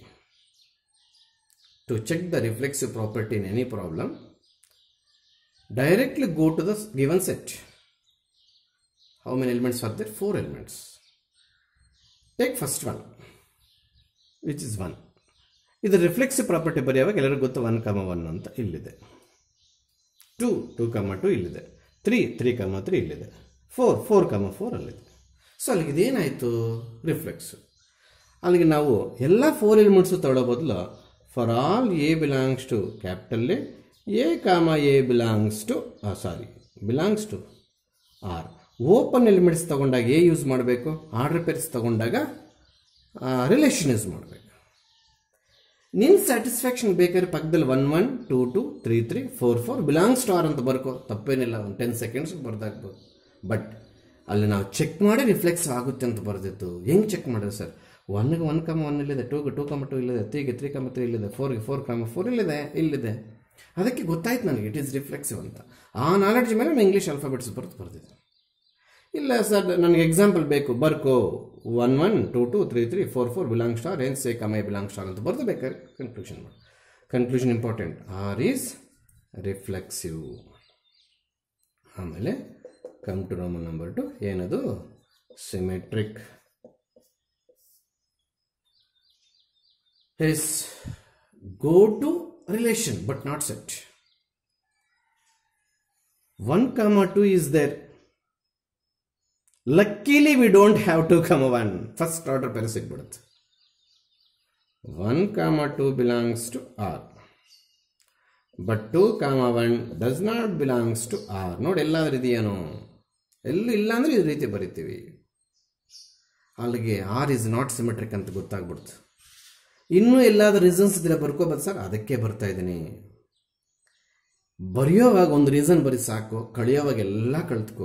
to check the reflexive property in any problem, directly go to the given set. How many elements are there? Four elements. Take first one, which is 1. ಇದು reflexive property ಬರೆಯುವಾಗ ಎಲ್ಲರಿಗೂ ಗೊತ್ತು one comma one ಅಂತ ಇಲ್ಲಿದೆ two two comma two ಇಲ್ಲಿದೆ three three comma three ಇಲ್ಲಿದೆ four four comma four ಅಲ್ಲಿದೆ so ಅಲ್ಲಿಗೆ ಇದೇನಾಯಿತು ರಿಫ್ಲೆಕ್ಸು ಅಲ್ಲಿಗೆ ನಾವು ಎಲ್ಲ ಫೋರ್ ಎಲಿಮೆಂಟ್ಸು ತಗೊಳ್ಳೋ ಬದಲು for all A belongs to capital A a comma A belongs to sorry belongs to R open elements ತಗೊಂಡಾಗ ಎ ಯೂಸ್ ಮಾಡಬೇಕು ಆರ್ಡರ್ ಪೇರ್ಸ್ ತಗೊಂಡಾಗ ರಿಲೇಷನ್ ಯೂಸ್ ಮಾಡಬೇಕು ನಿನ್ನ ಸ್ಯಾಟಿಸ್ಫ್ಯಾಕ್ಷನ್ ಬೇಕಾದ್ರೆ ಪಕ್ಕದಲ್ಲಿ one one two two three three four four belongs to R ಅಂತ ಬರ್ಕೋ ತಪ್ಪೇನಿಲ್ಲ ಒಂದು ಟೆನ್ ಸೆಕೆಂಡ್ಸ್ ಬರ್ದಾಗ್ಬೋದು ಬಟ್ ಅಲ್ಲಿ ನಾವು ಚೆಕ್ ಮಾಡಿ ರಿಫ್ಲೆಕ್ಸ್ ಆಗುತ್ತೆ ಅಂತ ಬರ್ದಿತ್ತು ಹೆಂಗೆ ಚೆಕ್ ಮಾಡೋದು ಸರ್ ಒನ್ಗೆ ಒನ್ ಕಮ ಒನ್ ಇಲ್ಲಿದೆ ಟೂಗೆ ಟೂ ಕಮ ಟೂ ಇಲ್ಲಿದೆ ತ್ರೀಗೆ ತ್ರೀ ಕಮ ತ್ರೀ ಇಲ್ಲಿದೆ ಫೋರ್ಗೆ ಫೋರ್ ಕಮ ಫೋರ್ ಇಲ್ಲಿದೆ ಇಲ್ಲಿದೆ ಅದಕ್ಕೆ ಗೊತ್ತಾಯ್ತು ನನಗೆ ಇಟ್ ಈಸ್ ರಿಫ್ಲೆಕ್ಸಿವ್ ಅಂತ ಆ ನಾಲೆಡ್ಜ್ ಮೇಲೆ ನಾನು ಇಂಗ್ಲೀಷ್ ಅಲ್ಫಾಬೆಟ್ಸ್ ಬರೆದು ಬರ್ದಿದ್ದೆ ಇಲ್ಲ ಸರ್ ನನಗೆ ಎಕ್ಸಾಂಪಲ್ ಬೇಕು ಬರ್ಕೋ one one two two three three four four belong star ಏನ್ ಸೇ ಕಮೈ ಬಿಲಾಂಗ್ ಸ್ಟಾರ್ ಅಂತ ಬರೆದು ಬೇಕಾದ್ರೆ ಕನ್ಕ್ಲೂಷನ್ ಮಾಡಿ conclusion important R is reflexive ಆಮೇಲೆ come to roman number two ಏನದು symmetric is go to relation but not set 1 comma 2 is there luckily we don't have 2 comma 1 first order pair ಸಿಗ್ಬಿಡುತ್ತೆ 1 comma 2 belongs to r but 2 comma 1 does not belongs to r ನೋಡಿ ಎಲ್ಲಾದ್ರೂ ಇದೆಯೇನೋ ಎಲ್ಲೂ ಇಲ್ಲ ಅಂದ್ರೆ ಈ ರೀತಿ ಬರಿತೀವಿ ಅಲ್ಲಿಗೆ ಆರ್ ಇಸ್ ನಾಟ್ ಸಿಮೆಟ್ರಿಕ್ ಅಂತ ಗೊತ್ತಾಗ್ಬಿಡ್ತು ಇನ್ನೂ ಎಲ್ಲಾದ್ರೂ ರೀಸನ್ಸ್ ಇದ್ರೆ ಬರ್ಕೋಬೋದು ಸರ್ ಅದಕ್ಕೆ ಬರ್ತಾ ಇದ್ದೀನಿ ಬರೆಯೋವಾಗ ಒಂದು ರೀಸನ್ ಬರೀ ಸಾಕು ಕಳಿಯೋವಾಗ ಎಲ್ಲ ಕಳ್ತ್ಕೋ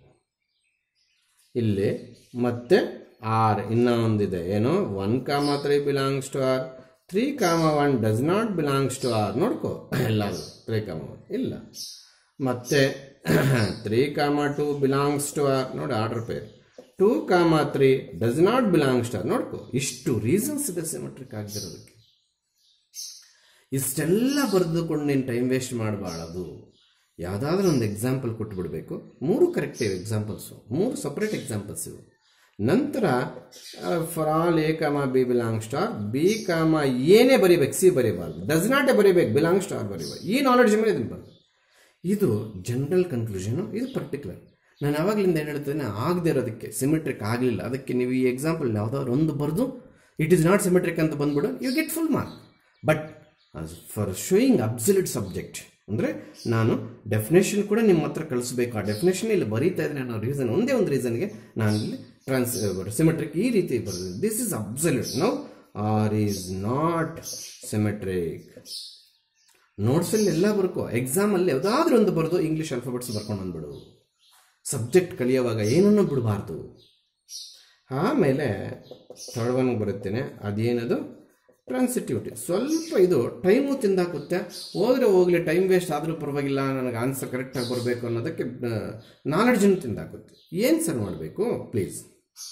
ಇಲ್ಲಿ ಮತ್ತೆ ಆರ್ ಇನ್ನೂ ಒಂದಿದೆ ಏನು one comma three belongs to R three comma one does not belongs to R ನೋಡ್ಕೋ ಎಲ್ಲರೂ ತ್ರೀ ಕಾಮ ಒನ್ ಇಲ್ಲ ಮತ್ತೆ three comma two belongs to R ನೋಡಿ order pair two comma three does not belongs to ನೋಡ್ಕೋ ಇಷ್ಟು reasons ಇದೆ symmetric ಆಗದಿರೋದಕ್ಕೆ ಇಷ್ಟೆಲ್ಲ ಬರೆದುಕೊಂಡು ನೀನು ಟೈಮ್ ವೇಸ್ಟ್ ಮಾಡಬಾರ್ದು ಯಾವುದಾದ್ರೂ ಒಂದು ಎಕ್ಸಾಂಪಲ್ ಕೊಟ್ಬಿಡ್ಬೇಕು ಮೂರು ಕರೆಕ್ಟ್ ಇವೆ ಎಕ್ಸಾಂಪಲ್ಸು ಮೂರು ಸಪ್ರೇಟ್ ಎಕ್ಸಾಂಪಲ್ಸ್ ಇವು ನಂತರ for all A comma b belong star b comma ಏನೇ ಬರೀಬೇಕು ಸಿ ಬರೀಬಾರ್ದು ಡಸ್ ನಾಟೇ ಬರೀಬೇಕು ಬಿಲಾಂಗ್ ಸ್ಟಾರ್ ಬರೀಬಾರ್ದು ಈ ನಾಲೆಡ್ಜ್ ಮೇಲೆ ಇದನ್ನು ಬರೋದು ಇದು ಜನರಲ್ ಕನ್ಕ್ಲೂಷನು ಇದು ಪರ್ಟಿಕ್ಯುಲರ್ ನಾನು ಯಾವಾಗಲಿಂದ ಏನು ಹೇಳ್ತೇನೆ ಆಗದೆ ಇರೋದಕ್ಕೆ ಸಿಮೆಟ್ರಿಕ್ ಆಗಲಿಲ್ಲ ಅದಕ್ಕೆ ನೀವು ಈ ಎಕ್ಸಾಂಪಲ್ ಯಾವುದಾದ್ರು ಒಂದು ಬರೆದು ಇಟ್ ಈಸ್ ನಾಟ್ ಸಿಮೆಟ್ರಿಕ್ ಅಂತ ಬಂದ್ಬಿಡು you get full mark but for showing absolute subject ಅಂದರೆ ನಾನು ಡೆಫಿನೇಷನ್ ಕೂಡ ನಿಮ್ಮ ಹತ್ರ ಕಳಿಸ್ಬೇಕು ಆ ಡೆಫಿನೇಷನ್ ಇಲ್ಲಿ ಬರೀತಾ ಇದ್ರೆ ನಾನು ರೀಸನ್ ಒಂದೇ ಒಂದು ರೀಸನ್ಗೆ ನಾನು ಇಲ್ಲಿ ಟ್ರಾನ್ಸ್ ಸಿಮೆಟ್ರಿಕ್ ಈ ರೀತಿ ಬರೆದಿದ್ದೆ this is absolute now R is not symmetric ನೋಟ್ಸಲ್ಲಿ ಎಲ್ಲ ಬರ್ಕೋ ಎಕ್ಸಾಮಲ್ಲಿ ಯಾವುದಾದ್ರೂ ಒಂದು ಬರೆದು ಇಂಗ್ಲೀಷ್ ಅಲ್ಫಾಬೆಟ್ಸ್ ಬರ್ಕೊಂಡು ಬಂದ್ಬಿಡು ಸಬ್ಜೆಕ್ಟ್ ಕಲಿಯೋವಾಗ ಏನನ್ನು ಬಿಡಬಾರ್ದು ಆಮೇಲೆ ಥರ್ಡ್ ಬರುತ್ತೇನೆ ಅದೇನದು ಟ್ರಾನ್ಸಿಟಿವಿಟಿ ಸ್ವಲ್ಪ ಇದು ಟೈಮು ತಿಂದಾಕುತ್ತೆ ಹೋದರೆ ಹೋಗಲಿ ಟೈಮ್ ವೇಸ್ಟ್ ಆದರೂ ಪರವಾಗಿಲ್ಲ ನನಗೆ ಆನ್ಸರ್ ಕರೆಕ್ಟಾಗಿ ಬರಬೇಕು ಅನ್ನೋದಕ್ಕೆ ನಾಲೆಡ್ಜನ್ನು ತಿಂದಾಕುತ್ತೆ ಏನು ಸರ್ ಮಾಡಬೇಕು ಪ್ಲೀಸ್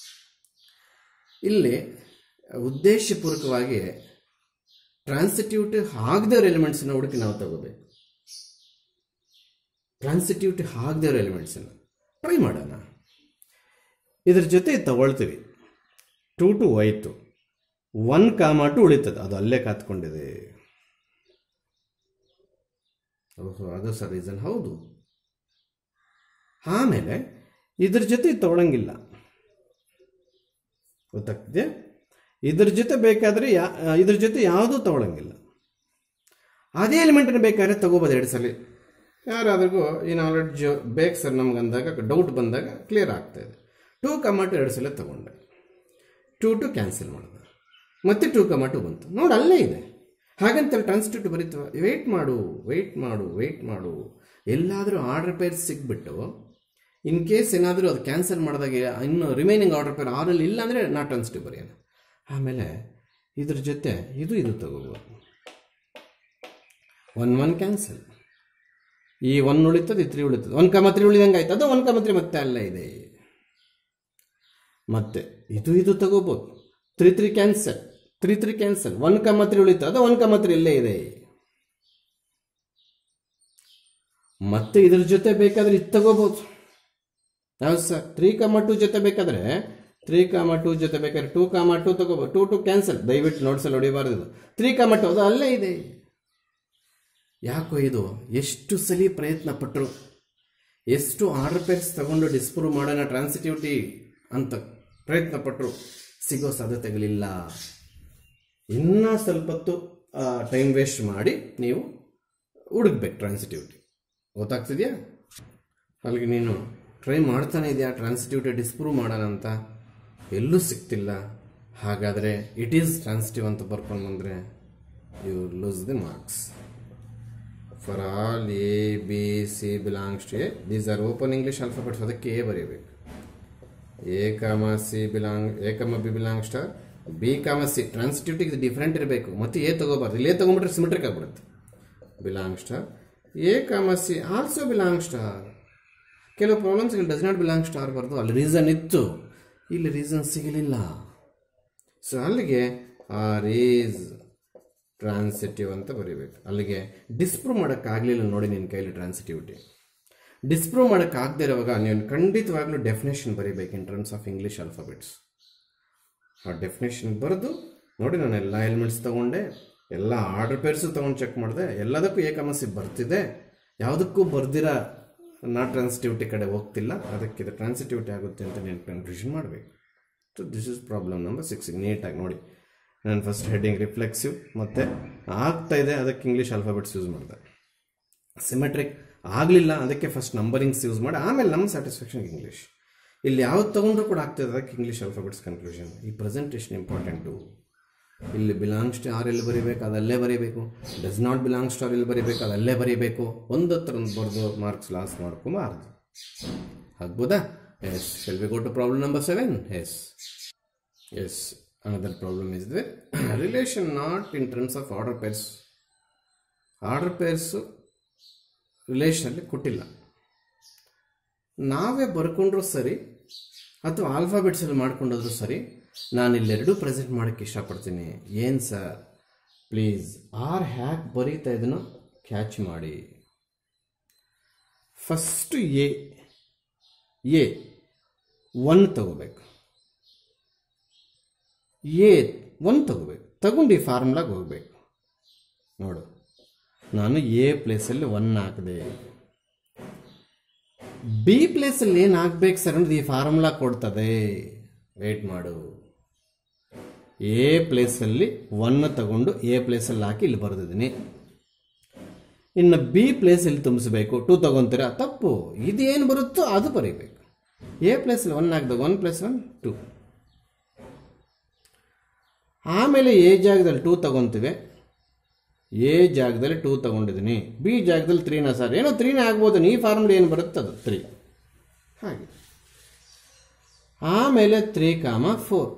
ಇಲ್ಲಿ ಉದ್ದೇಶಪೂರ್ವಕವಾಗಿ ಟ್ರಾನ್ಸಿಟಿವಿಟಿ ಆಗದೇ ಎಲಿಮೆಂಟ್ಸನ್ನು ಹುಡುಕಿ ನಾವು ತಗೋಬೇಕು ಟ್ರಾನ್ಸಿಟಿವಿಟಿ ಆಗದೇ ಇರೋ ಎಲಿಮೆಂಟ್ಸನ್ನು ಟ್ರೈ ಮಾಡೋಣ ಇದ್ರ ಜೊತೆ ತಗೊಳ್ತೀವಿ ಟು ಟು ಹೋಯ್ತು ಒನ್ ಕಾಮ ಟು ಉಳಿತದೆ ಅದು ಅಲ್ಲೇ ಕಾತ್ಕೊಂಡಿದೆ ಓಹೋ ಅದು ಸರ್ ರೀಸನ್ ಹೌದು ಆಮೇಲೆ ಇದ್ರ ಜೊತೆ ತಗೊಳಂಗಿಲ್ಲ ಗೊತ್ತಾಗ್ತಿದೆ ಇದ್ರ ಜೊತೆ ಬೇಕಾದರೆ ಯಾ ಇದ್ರ ಜೊತೆ ಯಾವುದೂ ತಗೊಳಂಗಿಲ್ಲ ಅದೇ ಎಲಿಮೆಂಟನ್ನು ಬೇಕಾದ್ರೆ ತಗೋಬೋದು ಎರಡು ಸಲ ಯಾರಾದ್ರಿಗೂ ಈ ನಾಲೆಡ್ಜ್ ಬೇಕು ಸರ್ ನಮ್ಗೆ ಅಂದಾಗ ಡೌಟ್ ಬಂದಾಗ ಕ್ಲಿಯರ್ ಆಗ್ತಾ ಇದೆ ಟೂ ಕಮಾಟು ಎರಡು ಸಲ ತಗೊಂಡೆ ಟೂ ಟು ಕ್ಯಾನ್ಸಲ್ ಮಾಡಿದೆ ಮತ್ತೆ ಟೂ ಕಮಾಟು ಬಂತು ನೋಡಿ ಅಲ್ಲೇ ಇದೆ ಹಾಗಂತ ಟ್ರಾನ್ಸ್ಟಿಟ್ಯೂಟ್ ಬರೀತವ ವೆಯ್ಟ್ ಮಾಡು ವೆಯ್ಟ್ ಮಾಡು ವೆಯ್ಟ್ ಮಾಡು ಎಲ್ಲಾದರೂ ಆರ್ಡರ್ ಪೇರ್ ಸಿಕ್ಬಿಟ್ಟು ಇನ್ ಕೇಸ್ ಏನಾದರೂ ಅದು ಕ್ಯಾನ್ಸಲ್ ಮಾಡಿದಾಗ ಇನ್ನು ರಿಮೈನಿಂಗ್ ಆರ್ಡರ್ ಪೇರ್ ಆರಲ್ಲಿ ಇಲ್ಲ ಅಂದರೆ ನಾ ಟ್ರಾನ್ಸ್ಟಿಟ್ಯೂಟ್ ಬರೆಯೋಣ ಆಮೇಲೆ ಇದ್ರ ಜೊತೆ ಇದು ಇದು ತಗೋಬೋದು ಒನ್ ಒನ್ ಕ್ಯಾನ್ಸಲ್ ಈ ಒನ್ ಉಳಿತದೆ ತ್ರೀ ಉಳಿತದೆ ಒನ್ ಕಮ ತ್ರೀ ಉಳಿದಂಗೆ ಆಯ್ತು ಅದು ಒನ್ ಕಮ ತ್ರೀ ಮತ್ತೆ ಅಲ್ಲ ಇದೆ ಮತ್ತೆ ಇದು ಇದು ತಗೋಬೋದು three three cancel three three cancel one comma three ಉಳಿತು ಅದು ಒನ್ ಕಮ ತ್ರೀ ಇಲ್ಲೇ ಇದೆ ಮತ್ತೆ ಇದ್ರ ಜೊತೆ ಬೇಕಾದ್ರೆ ಇದು ತಗೋಬೋದು ಯಾವ್ದು ಸರ್ ತ್ರೀ ಕಾಮ ಟು ಜೊತೆ ಬೇಕಾದ್ರೆ ತ್ರೀ ಕಾಮ ಟು ಜೊತೆ ಬೇಕಾದ್ರೆ ಟೂ ಕಾಮ ಟು ತಗೋಬೋದು ಟು ಟು ಕ್ಯಾನ್ಸಲ್ ದಯವಿಟ್ಟು ನೋಟ್ಸಲ್ಲಿ ಹೊಡಿಬಾರ್ದು ಇದು ತ್ರೀ ಕಾಮ ಟು ಅದು ಅಲ್ಲೇ ಇದೆ ಯಾಕೋ ಇದು ಎಷ್ಟು ಸಲಿ ಪ್ರಯತ್ನ ಪಟ್ಟರು ಎಷ್ಟು ಆರ್ಡರ್ ಪೇರ್ಸ್ ತಗೊಂಡು ಡಿಸ್ಪ್ರೂವ್ ಮಾಡೋಣ ಟ್ರಾನ್ಸಿಟಿವಿಟಿ ಅಂತ ಪ್ರಯತ್ನ ಪಟ್ಟರು ಸಿಗೋ ಸಾಧ್ಯತೆಗಳಿಲ್ಲ ಇನ್ನೂ ಸ್ವಲ್ಪ ಹೊತ್ತು ಟೈಮ್ ವೇಸ್ಟ್ ಮಾಡಿ ನೀವು ಹುಡುಕ್ಬೇಕು ಟ್ರಾನ್ಸಿಟಿವಿಟಿ ಗೊತ್ತಾಗ್ತಿದೆಯಾ ಅಲ್ಲಿಗೆ ನೀನು ಟ್ರೈ ಮಾಡ್ತಾನೆ ಇದೆಯಾ ಟ್ರಾನ್ಸಿಟಿವಿಟಿ ಡಿಸ್ಪ್ರೂವ್ ಮಾಡೋಣ ಅಂತ ಎಲ್ಲೂ ಸಿಗ್ತಿಲ್ಲ ಹಾಗಾದರೆ ಇಟ್ ಈಸ್ ಟ್ರಾನ್ಸಿಟಿವ್ ಅಂತ ಬರ್ಕೊಂಡು ಬಂದರೆ you lose the marks for all a b c belongs to A these are open English alphabets ಅದಕ್ಕೆ ಎ ಬರೀಬೇಕು a comma c belong a comma b belong star b comma c ಟ್ರಾನ್ಸಿಟಿವಿಟಿಗೆ ಇದು different ಇರಬೇಕು ಮತ್ತು a ತಗೋಬಾರ್ದು ಇಲ್ಲಿ a ತಗೊಂಡ್ಬಿಟ್ರೆ symmetric ಆಗ್ಬಿಡುತ್ತೆ belong star a comma c also belong star ಕೆಲವು ಪ್ರಾಬ್ಲಮ್ಸ್ ಇಲ್ಲಿ ಡಸ್ ನಾಟ್ ಬಿಲಾಂಗ್ ಸ್ಟಾರ್ ಬರ್ದು ಅಲ್ಲಿ ರೀಸನ್ ಇತ್ತು ಇಲ್ಲಿ ರೀಸನ್ ಸಿಗಲಿಲ್ಲ ಸೊ ಅಲ್ಲಿಗೆ ಆರ್ ಈಸ್ ಟ್ರಾನ್ಸಿಟಿವ್ ಅಂತ ಬರೀಬೇಕು ಅಲ್ಲಿಗೆ ಡಿಸ್ಪ್ರೂವ್ ಮಾಡೋಕ್ಕಾಗಲಿಲ್ಲ ನೋಡಿ ನಿನ್ನ ಕೈಲಿ ಟ್ರಾನ್ಸಿಟಿವಿಟಿ ಡಿಸ್ಪ್ರೂವ್ ಮಾಡೋಕ್ಕಾಗದೇ ಇರುವಾಗ ನೀವು ಖಂಡಿತವಾಗ್ಲೂ ಡೆಫಿನೇಷನ್ ಬರೀಬೇಕು in terms of English alphabets ಆ ಡೆಫಿನೇಷನ್ ಬರೆದು ನೋಡಿ ನಾನು ಎಲ್ಲ ಎಲಿಮೆಂಟ್ಸ್ ತೊಗೊಂಡೆ ಎಲ್ಲ ಆರ್ಡರ್ ಪೇರ್ಸು ತೊಗೊಂಡು ಚೆಕ್ ಮಾಡಿದೆ ಎಲ್ಲದಕ್ಕೂ ಏಕಮಸಿ ಬರ್ತಿದೆ ಯಾವುದಕ್ಕೂ ಬರ್ದಿರ ನಾ ಟ್ರಾನ್ಸಿಟಿವಿಟಿ ಕಡೆ ಹೋಗ್ತಿಲ್ಲ ಅದಕ್ಕೆ ಇದು ಟ್ರಾನ್ಸಿಟಿವಿಟಿ ಆಗುತ್ತೆ ಅಂತ ನೀನು ಕನ್ಫ್ಯೂಷನ್ ಮಾಡಬೇಕು so this is problem number six ನೀಟಾಗಿ ನೋಡಿ ನಾನು ಫಸ್ಟ್ ಹೆಡ್ಡಿಂಗ್ ರಿಫ್ಲೆಕ್ಸಿವ್ ಮತ್ತು ಆಗ್ತಾ ಇದೆ ಅದಕ್ಕೆ ಇಂಗ್ಲೀಷ್ ಆಲ್ಫಾಬೆಟ್ಸ್ ಯೂಸ್ ಮಾಡಿದೆ ಸಿಮೆಟ್ರಿಕ್ ಆಗಲಿಲ್ಲ ಅದಕ್ಕೆ ಫಸ್ಟ್ ನಂಬರಿಂಗ್ಸ್ ಯೂಸ್ ಮಾಡಿ ಆಮೇಲೆ ನಮ್ಮ ಸ್ಯಾಟಿಸ್ಫ್ಯಾಕ್ಷನ್ಗೆ ಇಂಗ್ಲೀಷ್ ಇಲ್ಲಿ ಯಾವ್ದು ತೊಗೊಂಡ್ರು ಕೂಡ ಆಗ್ತದೆ ಅದಕ್ಕೆ ಇಂಗ್ಲೀಷ್ ಆಲ್ಫಾಬೆಟ್ಸ್ ಕನ್ಕ್ಲೂಷನ್ ಈ ಪ್ರೆಸೆಂಟೇಷನ್ ಇಂಪಾರ್ಟೆಂಟು ಇಲ್ಲಿ ಬಿಲಾಂಗ್ಸ್ ಟು ಆರ್ ಎಲ್ಲಿ ಬರೀಬೇಕು ಅದಲ್ಲೇ ಬರೀಬೇಕು does not belongs to R ಎಲ್ಲಿ ಬರೀಬೇಕು ಅದಲ್ಲೇ ಬರೀಬೇಕು ಒಂದು ಹತ್ರ ಒಂದು ಬರೆದು ಮಾರ್ಕ್ಸ್ ಲಾಸ್ ಮಾಡ್ಕೊಂಬಾರ್ದು ಆಗ್ಬೋದಾ yes shall we go to problem number seven yes yes another problem is the relation not in terms of order pairs order pairs ರಿಲೇಷನಲ್ಲಿ ಕೊಟ್ಟಿಲ್ಲ ನಾವೇ ಬರ್ಕೊಂಡ್ರೂ ಸರಿ ಅಥವಾ ಆಲ್ಫಾಬೆಟ್ಸಲ್ಲಿ ಮಾಡ್ಕೊಂಡೋದ್ರೂ ಸರಿ ನಾನು ಇಲ್ಲೆರಡೂ ಪ್ರೆಸೆಂಟ್ ಮಾಡೋಕ್ಕೆ ಇಷ್ಟಪಡ್ತೀನಿ ಏನು ಸರ್ ಪ್ಲೀಸ್ ಆರ್ ಹ್ಯಾಕ್ ಬರೀತಾ ಇದನ್ನು ಕ್ಯಾಚ್ ಮಾಡಿ ಫಸ್ಟು ಎ ಎ ಒನ್ ತಗೋಬೇಕು ಎ ಒನ್ ತಗೋಬೇಕು ತಗೊಂಡು ಈ ಫಾರ್ಮುಲಾಗೆ ಹೋಗ್ಬೇಕು ನೋಡು ನಾನು ಎ ಪ್ಲೇಸಲ್ಲಿ ಒನ್ ಹಾಕಿದೆ ಬಿ ಪ್ಲೇಸಲ್ಲಿ ಏನು ಹಾಕ್ಬೇಕು ಸರ್ ಅನ್ನೋದು ಈ ಫಾರ್ಮುಲಾ ಕೊಡ್ತದೆ ವೇಟ್ ಮಾಡು ಎ ಪ್ಲೇಸಲ್ಲಿ ಒನ್ ತಗೊಂಡು ಎ ಪ್ಲೇಸಲ್ಲಿ ಹಾಕಿ ಇಲ್ಲಿ ಬರೆದಿದ್ದೀನಿ ಇನ್ನು ಬಿ ಪ್ಲೇಸಲ್ಲಿ ತುಂಬಿಸ್ಬೇಕು ಟೂ ತಗೊಂತೀರಾ ತಪ್ಪು ಇದೇನು ಬರುತ್ತೋ ಅದು ಬರೀಬೇಕು ಎ ಪ್ಲೇಸಲ್ಲಿ ಒನ್ ಹಾಕಿದಾಗ ಒನ್ ಪ್ಲಸ್ ಒನ್ ಟೂ ಆಮೇಲೆ ಎ ಜಾಗದಲ್ಲಿ ಟೂ ತಗೊತೀವಿ ಎ ಜಾಗದಲ್ಲಿ ಟೂ ತಗೊಂಡಿದ್ದೀನಿ ಬಿ ಜಾಗದಲ್ಲಿ ತ್ರೀನ ಸರ್ ಏನೋ ತ್ರೀನೇ ಆಗ್ಬೋದು ಈ ಫಾರ್ಮುಲೆ ಏನು ಬರುತ್ತೆ ಅದು ತ್ರೀ ಹಾಗೆ ಆಮೇಲೆ ತ್ರೀ ಕಾಮ ಫೋರ್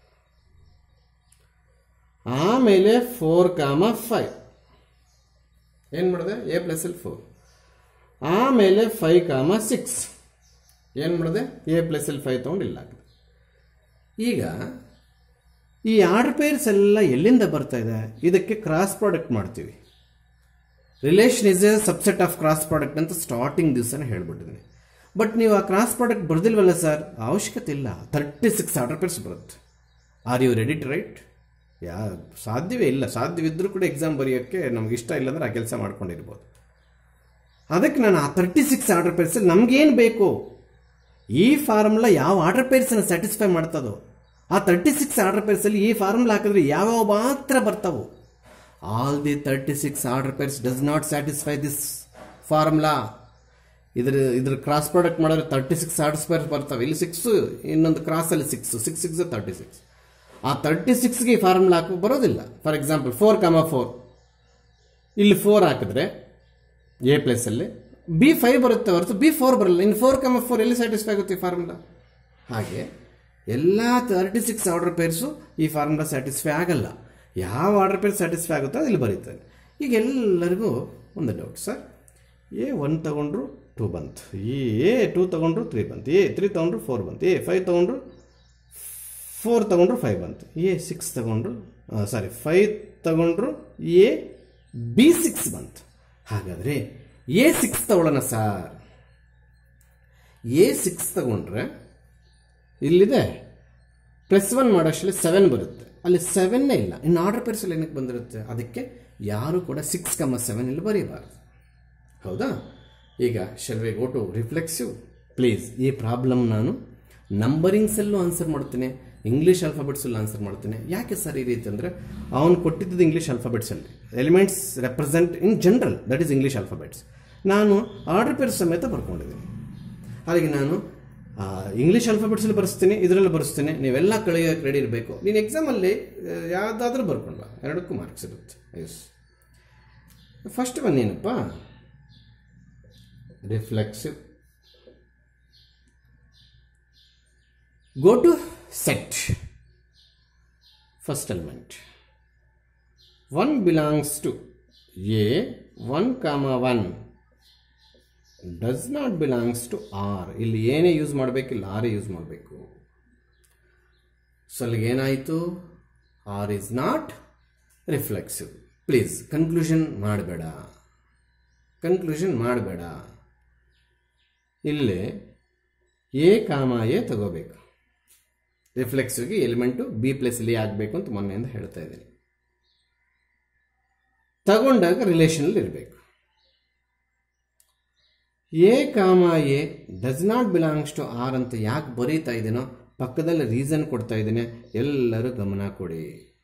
ಆಮೇಲೆ ಫೋರ್ ಕಾಮ ಫೈವ್ ಏನು ಮಾಡಿದೆ ಎ ಪ್ಲಸಲ್ಲಿ ಫೋರ್ ಆಮೇಲೆ ಫೈವ್ ಕಾಮ ಸಿಕ್ಸ್ ಏನು ಮಾಡಿದೆ ಎ ಪ್ಲಸಲ್ಲಿ ಫೈವ್ ತೊಗೊಂಡು ಇಲ್ಲ ಹಾಕಿದೆ ಈಗ ಈ ಆರ್ಡರ್ ಪೇರ್ಸ್ ಎಲ್ಲ ಎಲ್ಲಿಂದ ಬರ್ತಾ ಇದೆ ಇದಕ್ಕೆ ಕ್ರಾಸ್ ಪ್ರಾಡಕ್ಟ್ ಮಾಡ್ತೀವಿ relation is a subset of cross product ಅಂತ ಸ್ಟಾರ್ಟಿಂಗ್ ದಿವಸನೇ ಹೇಳ್ಬಿಟ್ಟಿದ್ದೀನಿ ಬಟ್ ನೀವು ಆ ಕ್ರಾಸ್ ಪ್ರಾಡಕ್ಟ್ ಬರ್ದಿಲ್ವಲ್ಲ ಸರ್ ಅವಶ್ಯಕತೆ ಇಲ್ಲ ತರ್ಟಿ ಸಿಕ್ಸ್ ಆರ್ಡರ್ ಪೇರ್ಸ್ ಬರುತ್ತೆ are you ready to write ಯಾ ಸಾಧ್ಯವೇ ಇಲ್ಲ ಸಾಧ್ಯವಿದ್ದರೂ ಕೂಡ ಎಕ್ಸಾಮ್ ಬರೆಯೋಕ್ಕೆ ನಮ್ಗೆ ಇಷ್ಟ ಇಲ್ಲ ಅಂದ್ರೆ ಆ ಕೆಲಸ ಮಾಡ್ಕೊಂಡಿರ್ಬೋದು ಅದಕ್ಕೆ ನಾನು ಆ ತರ್ಟಿ ಸಿಕ್ಸ್ ಆರ್ಡರ್ ಪೇರ್ಸಲ್ಲಿ ನಮಗೇನು ಬೇಕು ಈ ಫಾರ್ಮುಲಾ ಯಾವ ಆರ್ಡರ್ ಪೇರ್ಸನ್ನು ಸ್ಯಾಟಿಸ್ಫೈ ಮಾಡ್ತದೋ ಆ ತರ್ಟಿ ಸಿಕ್ಸ್ ಆರ್ಡರ್ ಪೇರ್ಸಲ್ಲಿ ಈ ಫಾರ್ಮುಲಾ ಹಾಕಿದ್ರೆ ಯಾವ ಮಾತ್ರ ಬರ್ತಾವು all the thirty six order pairs does not satisfy this formula ಇದ್ರ ಇದ್ರ ಕ್ರಾಸ್ ಪ್ರಾಡಕ್ಟ್ ಮಾಡಿದ್ರೆ ತರ್ಟಿ ಸಿಕ್ಸ್ ಆರ್ಡರ್ ಪೇರ್ಸ್ ಬರ್ತವೆ ಇಲ್ಲಿ ಸಿಕ್ಸ್ ಇನ್ನೊಂದು ಕ್ರಾಸಲ್ಲಿ six six six thirty six ಆ ತರ್ಟಿ ಸಿಕ್ಸ್ಗೆ ಈ ಫಾರ್ಮುಲಾ ಹಾಕಿ ಬರೋದಿಲ್ಲ for example four comma four ಇಲ್ಲಿ ಫೋರ್ ಹಾಕಿದ್ರೆ ಎ ಪ್ಲೇಸಲ್ಲಿ ಬಿ ಫೈವ್ ಬರುತ್ತೆ ಹೊರತು ಬಿ ಫೋರ್ ಬರಲ್ಲ ಇನ್ನು ಫೋರ್ ಕಮ ಫೋರ್ ಎಲ್ಲಿ ಸ್ಯಾಟಿಸ್ಫೈ ಆಗುತ್ತೆ ಈ ಫಾರ್ಮುಲಾ ಹಾಗೆ ಎಲ್ಲ ತರ್ಟಿ ಸಿಕ್ಸ್ ಆರ್ಡರ್ ಪೇರ್ಸು ಈ ಫಾರ್ಮುಲಾ ಸ್ಯಾಟಿಸ್ಫೈ ಆಗಲ್ಲ ಯಾವ ಆರ್ಡರ್ ಪೇರ್ ಸ್ಯಾಟಿಸ್ಫೈ ಆಗುತ್ತೋ ಅದು ಇಲ್ಲಿ ಬರೀತಾರೆ ಈಗ ಎಲ್ಲರಿಗೂ ಒಂದು ಡೌಟ್ ಸರ್ ಎ ಒನ್ ತಗೊಂಡ್ರು ಟೂ ಬಂತು ಎ ಟೂ ತಗೊಂಡ್ರು ತ್ರೀ ಬಂತು ಎ ತ್ರೀ ತೊಗೊಂಡ್ರು ಫೋರ್ ಬಂತು ಎ ಫೈವ್ ತೊಗೊಂಡ್ರು ಫೋರ್ ತಗೊಂಡ್ರು ಫೈವ್ ಬಂತು ಎ ಸಿಕ್ಸ್ ತಗೊಂಡ್ರು ಸಾರಿ ಫೈವ್ ತಗೊಂಡ್ರು ಎ ಬಿ ಸಿಕ್ಸ್ ಬಂತು ಹಾಗಾದರೆ ಎ ಸಿಕ್ಸ್ ತಗೊಳ್ಳೋಣ ಸರ್ ಎ ಸಿಕ್ಸ್ ತಗೊಂಡ್ರೆ ಇಲ್ಲಿದೆ ಪ್ಲಸ್ ಒನ್ ಮಾಡೋಷ್ಟರಲ್ಲಿ ಸೆವೆನ್ ಬರುತ್ತೆ ಅಲ್ಲಿ ಸೆವೆನ್ನೇ ಇಲ್ಲ ಇನ್ನು ಆರ್ಡರ್ ಪೇರ್ಸಲ್ಲಿ ಏನಕ್ಕೆ ಬಂದಿರುತ್ತೆ ಅದಕ್ಕೆ ಯಾರು ಕೂಡ ಸಿಕ್ಸ್ ಕಮ್ಮ ಸೆವೆನ್ ಇಲ್ಲಿ ಬರೀಬಾರ್ದು ಹೌದಾ ಈಗ shall we go to reflexive please ಈ ಪ್ರಾಬ್ಲಮ್ ನಾನು ನಂಬರಿಂಗ್ಸಲ್ಲೂ ಆನ್ಸರ್ ಮಾಡ್ತೀನಿ ಇಂಗ್ಲೀಷ್ ಆಲ್ಫಾಬೆಟ್ಸಲ್ಲೂ ಆನ್ಸರ್ ಮಾಡ್ತೀನಿ ಯಾಕೆ ಸರ್ ಈ ರೀತಿ ಅಂದರೆ ಅವನು ಕೊಟ್ಟಿದ್ದು ಇಂಗ್ಲೀಷ್ ಆಲ್ಫಾಬೆಟ್ಸಲ್ಲಿ elements represent in general that is English alphabets ನಾನು ಆರ್ಡರ್ ಪೇರ್ ಸಮೇತ ಬರ್ಕೊಂಡಿದ್ದೀನಿ ಹಾಗೆ ನಾನು ಇಂಗ್ಲೀಷ್ ಆಲ್ಫಾಬೆಟ್ಸಲ್ಲಿ ಬರೆಸ್ತೀನಿ ಇದರಲ್ಲಿ ಬರೆಸ್ತೀನಿ ನೀವೆಲ್ಲ ಕಳೆಯೋಕೆ ರೆಡಿ ಇರಬೇಕು ನೀನು ಎಕ್ಸಾಮಲ್ಲಿ ಯಾವುದಾದ್ರೂ ಬರ್ಕೊಂಡ ಎರಡಕ್ಕೂ ಮಾರ್ಕ್ಸ್ ಇರುತ್ತೆ ಎಸ್ ಫಸ್ಟ್ ಒನ್ ಏನಪ್ಪ reflexive go to set first element one belongs to a one comma one does not belongs to R ಇಲ್ಲಿ ಏನೇ ಯೂಸ್ ಮಾಡಬೇಕಿಲ್ಲ ಆರೇ ಯೂಸ್ ಮಾಡಬೇಕು ಸೊ ಅಲ್ಲಿಗೆ ಏನಾಯಿತು R is not reflexive please conclusion ಮಾಡಬೇಡ ಕನ್ಕ್ಲೂಷನ್ ಮಾಡಬೇಡ ಇಲ್ಲಿ ಎ ಕಾಮ ಎ ತಗೋಬೇಕು ರಿಫ್ಲೆಕ್ಸಿವ್ಗೆ ಎಲಿಮೆಂಟು ಬಿ ಪ್ಲೇಸಲ್ಲಿ ಆಗಬೇಕು ಅಂತ ಮೊನ್ನೆಯಿಂದ ಹೇಳ್ತಾ ಇದ್ದೀನಿ ತಗೊಂಡಾಗ ರಿಲೇಷನಲ್ಲಿ ಇರಬೇಕು a comma A does not belongs to R ಅಂತ ಯಾಕೆ ಬರೀತಾ ಇದ್ದೀನೋ ಪಕ್ಕದಲ್ಲಿ ರೀಸನ್ ಕೊಡ್ತಾ ಇದ್ದೀನಿ ಎಲ್ಲರೂ ಗಮನ ಕೊಡಿ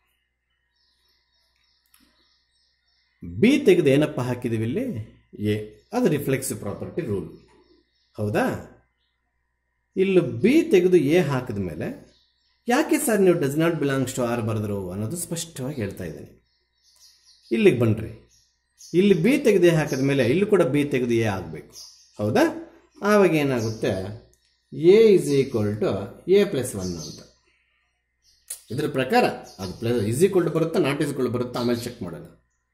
ಬಿ ತೆಗೆದು ಏನಪ್ಪ ಹಾಕಿದ್ದೀವಿ ಇಲ್ಲಿ ಎ ಅದು ರಿಫ್ಲೆಕ್ಸಿವ್ ಪ್ರಾಪರ್ಟಿ ರೂಲ್ ಹೌದಾ ಇಲ್ಲಿ ಬಿ ತೆಗೆದು ಎ ಹಾಕಿದ ಮೇಲೆ ಯಾಕೆ ಸರ್ ನೀವು does not belongs to R ಬರೆದ್ರು ಅನ್ನೋದು ಸ್ಪಷ್ಟವಾಗಿ ಹೇಳ್ತಾ ಇದ್ದೀನಿ ಇಲ್ಲಿಗೆ ಬನ್ನಿರಿ ಇಲ್ಲಿ ಬಿ ತೆಗೆದು ಎ ಹಾಕಿದ ಮೇಲೆ ಇಲ್ಲಿ ಕೂಡ ಬಿ ತೆಗೆದು ಎ ಆಗಬೇಕು ಹೌದಾ ಆವಾಗ ಏನಾಗುತ್ತೆ a is equal to A plus one ಅಂತ ಇದ್ರ ಪ್ರಕಾರ ಅದು ಪ್ಲಸ್ ಇಸ್ ಈಕ್ವಲ್ ಟು ಬರುತ್ತಾ ನಾಟ್ ಇಸ್ ಈಕ್ವಲ್ ಬರುತ್ತಾ ಆಮೇಲೆ ಚೆಕ್ ಮಾಡೋಣ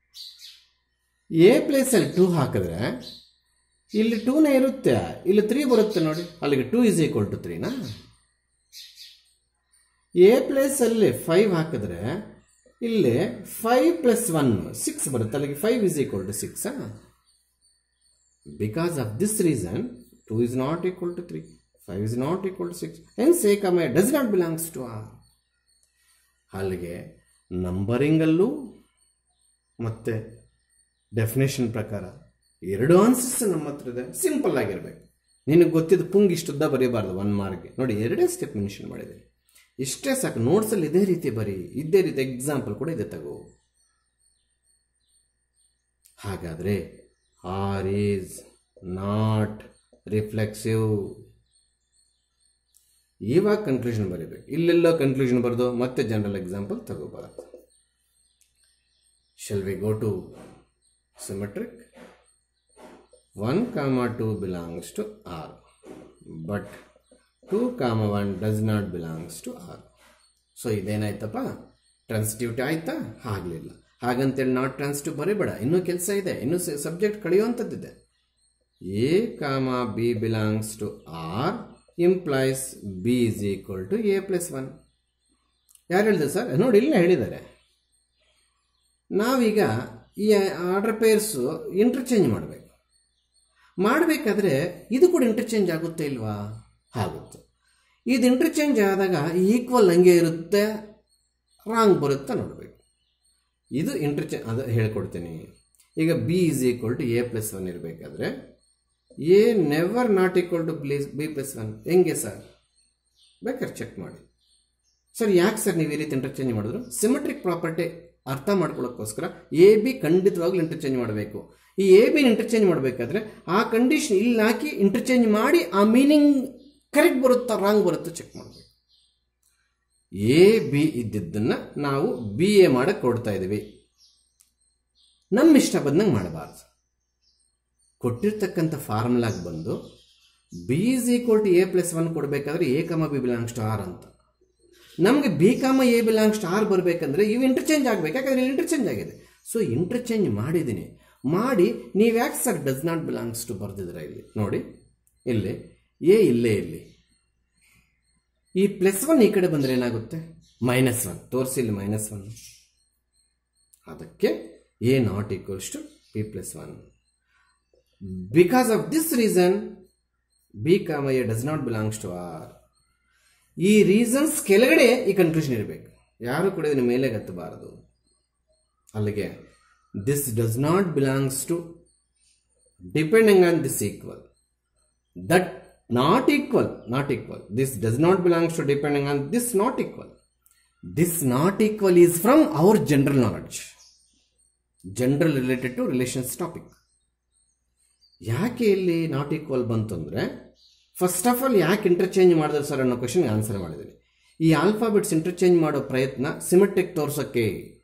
ಎ ಪ್ಲೇಸಲ್ಲಿ ಟೂ ಹಾಕಿದ್ರೆ ಇಲ್ಲಿ ಟೂನೇ ಇರುತ್ತೆ ಇಲ್ಲಿ ತ್ರೀ ಬರುತ್ತೆ ನೋಡಿ ಅಲ್ಲಿಗೆ ಟೂ ಇಸ್ ಈಕ್ವಲ್ ಟು ತ್ರೀನಾ ಎ ಪ್ಲೇಸಲ್ಲಿ ಫೈವ್ ಹಾಕಿದ್ರೆ ಇಲ್ಲಿ ಫೈವ್ ಪ್ಲಸ್ ಒನ್ ಸಿಕ್ಸ್ ಬರುತ್ತೆ ಅಲ್ಲಿಗೆ five is equal to six because of this reason two is not equal to three five is not equal to six hence a comma does not belongs to R ಅಲ್ಲಿಗೆ ನಂಬರಿಂಗಲ್ಲೂ ಮತ್ತು definition ಪ್ರಕಾರ ಎರಡು answers ನಮ್ಮ ಹತ್ರ ಇದೆ simple ಆಗಿರಬೇಕು ನಿನಗೆ ಗೊತ್ತಿದ್ದು ಪುಂಗ್ ಇಷ್ಟುದ್ದ ಬರೀಬಾರ್ದು ಒನ್ ಮಾರ್ಕ್ಗೆ ನೋಡಿ ಎರಡೇ ಸ್ಟೆಪ್ ಮೆನ್ಷನ್ ಮಾಡಿದ್ದೀನಿ ಇಷ್ಟೇ ಸಾಕು ನೋಟ್ಸಲ್ಲಿ ಇದೇ ರೀತಿ ಬರೀ ಇದೇ ರೀತಿ ಎಕ್ಸಾಂಪಲ್ ಕೂಡ ಇದೆ ತಗೋ ಹಾಗಾದರೆ ಆರ್ ಈಸ್ ನಾಟ್ ರಿಫ್ಲೆಕ್ಸಿವ್ ಇವಾಗ ಕನ್ಕ್ಲೂಷನ್ ಬರೀಬೇಕು ಇಲ್ಲೆಲ್ಲೋ ಕನ್ಕ್ಲೂಷನ್ ಬರೆದು ಮತ್ತೆ ಜನರಲ್ ಎಕ್ಸಾಂಪಲ್ ತಗೋಬಾರದು shall we go to symmetric one comma two belongs to R but two comma one does not belongs to R so ಇದೇನಾಯ್ತಪ್ಪ ಟ್ರಾನ್ಸಿಟಿವಿಟಿ ಆಯ್ತಾ ಆಗಲಿಲ್ಲ ಹಾಗಂತೇಳಿ ನಾಟ್ ಟ್ರಾನ್ಸಿಟಿವ್ ಬರೀಬೇಡ ಇನ್ನೂ ಕೆಲಸ ಇದೆ ಇನ್ನೂ ಸಬ್ಜೆಕ್ಟ್ ಕಳೆಯುವಂಥದ್ದಿದೆ A comma B belongs to R implies B is equal to A plus one ಯಾರು ಹೇಳಿದೆ ಸರ್ ನೋಡಿ ಇಲ್ಲ ಹೇಳಿದ್ದಾರೆ ನಾವೀಗ ಈ ಆರ್ಡರ್ ಪೇರ್ಸು ಇಂಟರ್ಚೇಂಜ್ ಮಾಡಬೇಕು ಮಾಡಬೇಕಾದ್ರೆ ಇದು ಕೂಡ ಇಂಟರ್ಚೇಂಜ್ ಆಗುತ್ತೆ ಇಲ್ವಾ ಆಗುತ್ತೆ ಇದು ಇಂಟರ್ಚೇಂಜ್ ಆದಾಗ ಈಕ್ವಲ್ ಹಂಗೆ ಇರುತ್ತೆ ರಾಂಗ್ ಬರುತ್ತೆ ನೋಡಬೇಕು ಇದು ಇಂಟರ್ಚೇಂಜ್ ಅದು ಹೇಳ್ಕೊಡ್ತೀನಿ ಈಗ B is equal to A plus one ಇರಬೇಕಾದ್ರೆ A never not equal to please B plus one ಹೆಂಗೆ ಸರ್ ಬೇಕಾದ್ರೆ ಚೆಕ್ ಮಾಡಿ ಸರ್ ಯಾಕೆ ಸರ್ ನೀವು ಈ ರೀತಿ ಇಂಟರ್ಚೇಂಜ್ ಮಾಡಿದ್ರು ಸಿಮೆಟ್ರಿಕ್ ಪ್ರಾಪರ್ಟಿ ಅರ್ಥ ಮಾಡ್ಕೊಳ್ಳೋಕ್ಕೋಸ್ಕರ ಎ ಬಿ ಖಂಡಿತವಾಗ್ಲೂ ಇಂಟರ್ಚೇಂಜ್ ಮಾಡಬೇಕು ಈ ಎ ಬಿನ ಇಂಟರ್ಚೇಂಜ್ ಮಾಡಬೇಕಾದ್ರೆ ಆ ಕಂಡೀಷನ್ ಇಲ್ಲಿ ಹಾಕಿ ಇಂಟರ್ಚೇಂಜ್ ಮಾಡಿ ಆ ಮೀನಿಂಗ್ ಕರೆಕ್ಟ್ ಬರುತ್ತಾ ರಾಂಗ್ ಬರುತ್ತಾ ಚೆಕ್ ಮಾಡಬೇಕು ಎ ಬಿ ಇದ್ದಿದ್ದನ್ನು ನಾವು ಬಿ ಎ ಮಾಡಕ್ಕೆ ಕೊಡ್ತಾ ಇದ್ದೀವಿ ನಮ್ಮ ಇಷ್ಟ ಬಂದಂಗೆ ಮಾಡಬಾರ್ದು ಕೊಟ್ಟಿರ್ತಕ್ಕಂಥ ಫಾರ್ಮುಲಾಗೆ ಬಂದು B is equal to A plus one ಕೊಡಬೇಕಾದ್ರೆ A comma B belongs to R ಅಂತ ನಮಗೆ B comma A belongs to R ಬರಬೇಕಂದ್ರೆ ಇವು ಇಂಟರ್ಚೇಂಜ್ ಆಗಬೇಕು ಯಾಕಂದರೆ ಇಂಟರ್ಚೇಂಜ್ ಆಗಿದೆ ಸೊ ಇಂಟರ್ಚೇಂಜ್ ಮಾಡಿದ್ದೀನಿ ಮಾಡಿ ನೀವು ಯಾಕೆ sir does not belongs to ಬರ್ದಿದ್ರೆ ಇಲ್ಲಿ ನೋಡಿ ಇಲ್ಲಿ ಎ ಇಲ್ಲೇ ಇಲ್ಲಿ ಈ ಪ್ಲಸ್ ಒನ್ ಈ ಕಡೆ ಬಂದರೆ ಏನಾಗುತ್ತೆ ಮೈನಸ್ ಒನ್ ತೋರಿಸಿ ಇಲ್ಲಿ ಮೈನಸ್ ಒನ್ ಅದಕ್ಕೆ A not equals to B plus one because of this reason B comma A does not belongs to R ಈ ರೀಸನ್ಸ್ ಕೆಳಗಡೆ ಈ ಕನ್ಕ್ಲೂಷನ್ ಇರಬೇಕು ಯಾರು ಕೂಡ ಇದನ್ನ ಮೇಲೆ ಗತ್ತಬಾರದು ಅಲ್ಲಿಗೆ this does not belongs to depending on this equal that not equal not equal this does not belongs to depending on this not equal this not equal is from our general knowledge general related to relations topic ಯಾಕೆ ಇಲ್ಲಿ not equal ಬಂತು ಅಂದರೆ first of all ಯಾಕೆ interchange ಮಾಡಿದ್ರು sir ಅನ್ನೋ ಕ್ವಶನ್ಗೆ answer ಮಾಡಿದ್ದೀನಿ ಈ ಆಲ್ಫಾಬೆಟ್ಸ್ ಇಂಟರ್ಚೇಂಜ್ ಮಾಡೋ ಪ್ರಯತ್ನ ಸಿಮೆಟ್ರಿಕ್ ತೋರ್ಸೋಕ್ಕೆ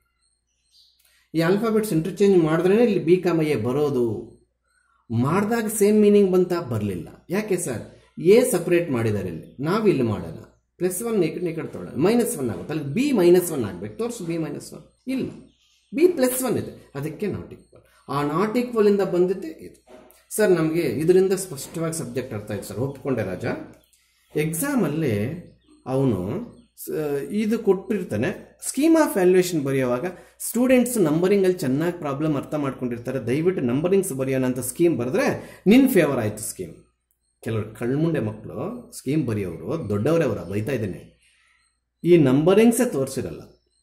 ಈ ಆಲ್ಫಾಬೆಟ್ಸ್ ಇಂಟರ್ಚೇಂಜ್ ಮಾಡಿದ್ರೇ ಇಲ್ಲಿ ಬಿ ಕಾಮ ಎ ಬರೋದು ಮಾಡಿದಾಗ ಸೇಮ್ ಮೀನಿಂಗ್ ಬಂತ ಬರಲಿಲ್ಲ ಯಾಕೆ ಸರ್ ಎ ಸಪ್ರೇಟ್ ಮಾಡಿದ್ದಾರೆ ಇಲ್ಲಿ ನಾವು ಇಲ್ಲಿ ಮಾಡೋಣ ಪ್ಲಸ್ ಒನ್ ಈ ಕಡೆ ಈ ಕಡೆ ತೊಗೊಳ್ಳೋಣ ಮೈನಸ್ ಒನ್ ಆಗುತ್ತೆ ಅಲ್ಲಿ ಬಿ ಮೈನಸ್ ಒನ್ ಆಗಬೇಕು ತೋರಿಸು ಬಿ ಮೈನಸ್ ಒನ್ ಇಲ್ಲ ಬಿ ಪ್ಲಸ್ ಒನ್ ಇದೆ ಅದಕ್ಕೆ ನಾಟ್ ಈಕ್ವಲ್ ಆ ನಾಟ್ ಈಕ್ವಲಿಂದ ಬಂದಿದ್ದೆ ಇದು ಸರ್ ನಮಗೆ ಇದರಿಂದ ಸ್ಪಷ್ಟವಾಗಿ ಸಬ್ಜೆಕ್ಟ್ ಅರ್ಥ ಆಯ್ತು ಸರ್ ಒಪ್ಕೊಂಡೆ ರಾಜ ಎಕ್ಸಾಮಲ್ಲಿ ಅವನು ಇದು ಕೊಟ್ಟಿರ್ತಾನೆ ಸ್ಕೀಮ್ ಆಫ್ ವ್ಯಾಲ್ಯೂಯೇಷನ್ ಬರೆಯುವಾಗ ಸ್ಟೂಡೆಂಟ್ಸ್ ನಂಬರಿಂಗಲ್ಲಿ ಚೆನ್ನಾಗಿ ಪ್ರಾಬ್ಲಮ್ ಅರ್ಥ ಮಾಡ್ಕೊಂಡಿರ್ತಾರೆ ದಯವಿಟ್ಟು ನಂಬರಿಂಗ್ಸ್ ಬರೆಯೋಣಂತ ಸ್ಕೀಮ್ ಬರೆದ್ರೆ ನಿನ್ನ ಫೇವರ್ ಆಯಿತು ಸ್ಕೀಮ್ ಕೆಲವರು ಕಳ್ಮುಂಡೆ ಮಕ್ಕಳು ಸ್ಕೀಮ್ ಬರೆಯೋರು ದೊಡ್ಡವರೇ ಅವರ ಬೈತಾ ಇದ್ದೇನೆ ಈ ನಂಬರಿಂಗ್ಸೇ ತೋರಿಸಿರಲ್ಲ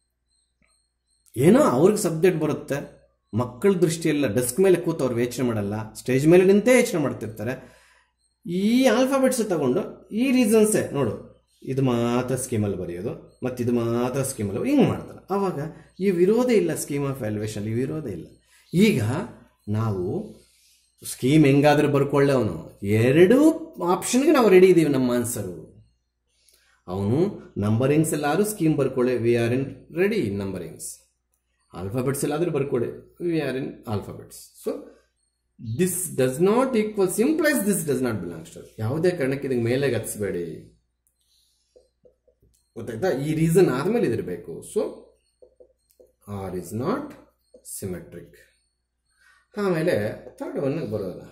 ಏನೋ ಅವ್ರಿಗೆ ಸಬ್ಜೆಕ್ಟ್ ಬರುತ್ತೆ ಮಕ್ಕಳ ದೃಷ್ಟಿಯೆಲ್ಲ ಡೆಸ್ಕ್ ಮೇಲೆ ಕೂತು ಅವ್ರು ಯೋಚನೆ ಮಾಡಲ್ಲ ಸ್ಟೇಜ್ ಮೇಲೆ ನಿಂತೇ ಯೋಚನೆ ಮಾಡ್ತಿರ್ತಾರೆ ಈ ಆಲ್ಫಾಬೆಟ್ಸ್ ತಗೊಂಡು ಈ ರೀಸನ್ಸೇ ನೋಡು ಇದು ಮಾತ್ರ ಸ್ಕೀಮಲ್ಲಿ ಬರೆಯೋದು ಮತ್ತು ಇದು ಮಾತ್ರ ಸ್ಕೀಮಲ್ಲಿ ಹಿಂಗೆ ಮಾಡ್ತಾರೆ ಆವಾಗ ಈ ವಿರೋಧ ಇಲ್ಲ ಸ್ಕೀಮ್ ಆಫ್ ವ್ಯಾಲ್ಯೂಯೇಷನ್ ಈ ವಿರೋಧ ಇಲ್ಲ ಈಗ ನಾವು ಸ್ಕೀಮ್ ಹೆಂಗಾದ್ರೂ ಬರ್ಕೊಳ್ಳೆ ಅವನು ಎರಡೂ ಆಪ್ಷನ್ಗೆ ನಾವು ರೆಡಿ ಇದ್ದೀವಿ ನಮ್ಮ ಆನ್ಸರು ಅವನು ನಂಬರಿಂಗ್ಸ್ ಎಲ್ಲಾದರೂ ಸ್ಕೀಮ್ ಬರ್ಕೊಳ್ಳೆ we are in ready in numberings alphabets ಎಲ್ಲಾದರೂ ಬರ್ಕೊಳ್ಳಿ we are in alphabets so this does not equal implies this does not belongs to ಯಾವುದೇ ಕಾರಣಕ್ಕೆ ಇದಕ್ಕೆ ಮೇಲೆ ಹತ್ಸ್ಬೇಡಿ ಗೊತ್ತಾಯ್ತಾ ಈ ರೀಸನ್ ಆದಮೇಲೆ ಇದಿರಬೇಕು so R is not symmetric ಆಮೇಲೆ ಥರ್ಡ್ ಒನ್ಗೆ ಬರೋಲ್ಲ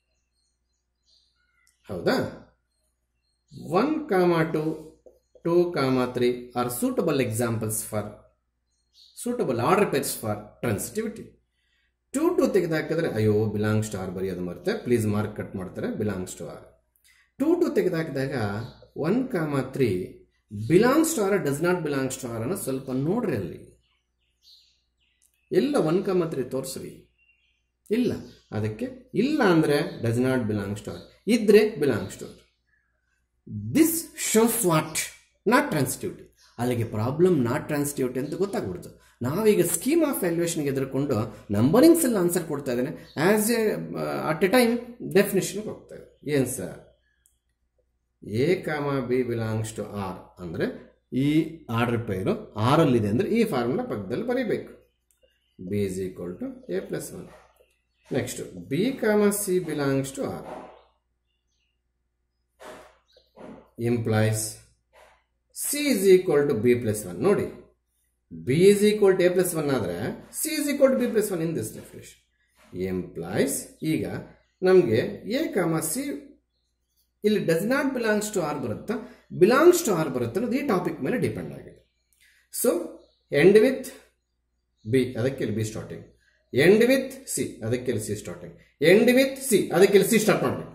ಹೌದಾ one comma two two comma three R suitable examples for suitable order page for transitivity two to ತೆಗೆದಾಕಿದ್ರೆ ಅಯ್ಯೋ ಬಿಲಾಂಗ್ಸ್ ಟು ಆರ್ ಬರೆಯೋದು ಮರುತ್ತೆ ಪ್ಲೀಸ್ ಮಾರ್ಕ್ ಕಟ್ ಮಾಡ್ತಾರೆ belongs to R two to ತೆಗೆದಾಕಿದಾಗ one comma three belongs to R does not belongs to R ಅನ್ನೋ ಸ್ವಲ್ಪ ನೋಡ್ರಿ ಅಲ್ಲಿ ಎಲ್ಲ ಒನ್ ಕಾಮ ತ್ರೀ ತೋರಿಸ್ರಿ ಇಲ್ಲ ಅದಕ್ಕೆ ಇಲ್ಲ ಅಂದರೆ does not belongs to R ಇದ್ರೆ belongs to R this shows what not transitivity ಅಲ್ಲಿಗೆ ಪ್ರಾಬ್ಲಮ್ ನಾಟ್ ಟ್ರಾನ್ಸಿಟಿವಿಟಿ ಅಂತ ಗೊತ್ತಾಗ್ಬಿಡ್ತು ನಾವೀಗ ಸ್ಕೀಮ್ ಆಫ್ ವ್ಯಾಲ್ಯೂಯೇಷನ್ಗೆ ಎದುರ್ಕೊಂಡು ನಂಬರಿಂಗ್ಸ್ ಎಲ್ಲ ಆನ್ಸರ್ ಕೊಡ್ತಾ ಇದ್ದೇನೆ as a at a time ಡೆಫಿನೇಷನ್ಗೆ ಹೋಗ್ತಾ ಇದೆ ಏನು sir A comma B belongs to R ಅಂದರೆ ಈ ಆರ್ಡರ್ ಪೇರು ಆರಲ್ಲಿದೆ ಅಂದರೆ ಈ ಫಾರ್ಮುಲಾ ಪಕ್ಕದಲ್ಲಿ ಬರೀಬೇಕು B is equal to A plus one next B comma C belongs to R implies C is equal to B plus one ನೋಡಿ B is equal to A plus one ಆದರೆ C is equal to B plus one in this definition employs ಈಗ ನಮಗೆ A comma C ಇಲ್ಲಿ does not belongs to R ಬರುತ್ತಾ belongs to R ಬರುತ್ತೆ ಅನ್ನೋದು ಈ topic ಮೇಲೆ ಡಿಪೆಂಡ್ ಆಗಿದೆ ಸೊ ಎಂಡ್ ವಿತ್ ಬಿ ಅದಕ್ಕೆ ಇಲ್ಲಿ B starting end with C ಅದಕ್ಕೆ ಇಲ್ಲಿ C starting end with C ಅದಕ್ಕೆ ಇಲ್ಲಿ ಸಿ ಸ್ಟಾರ್ಟ್ ಮಾಡಬೇಕು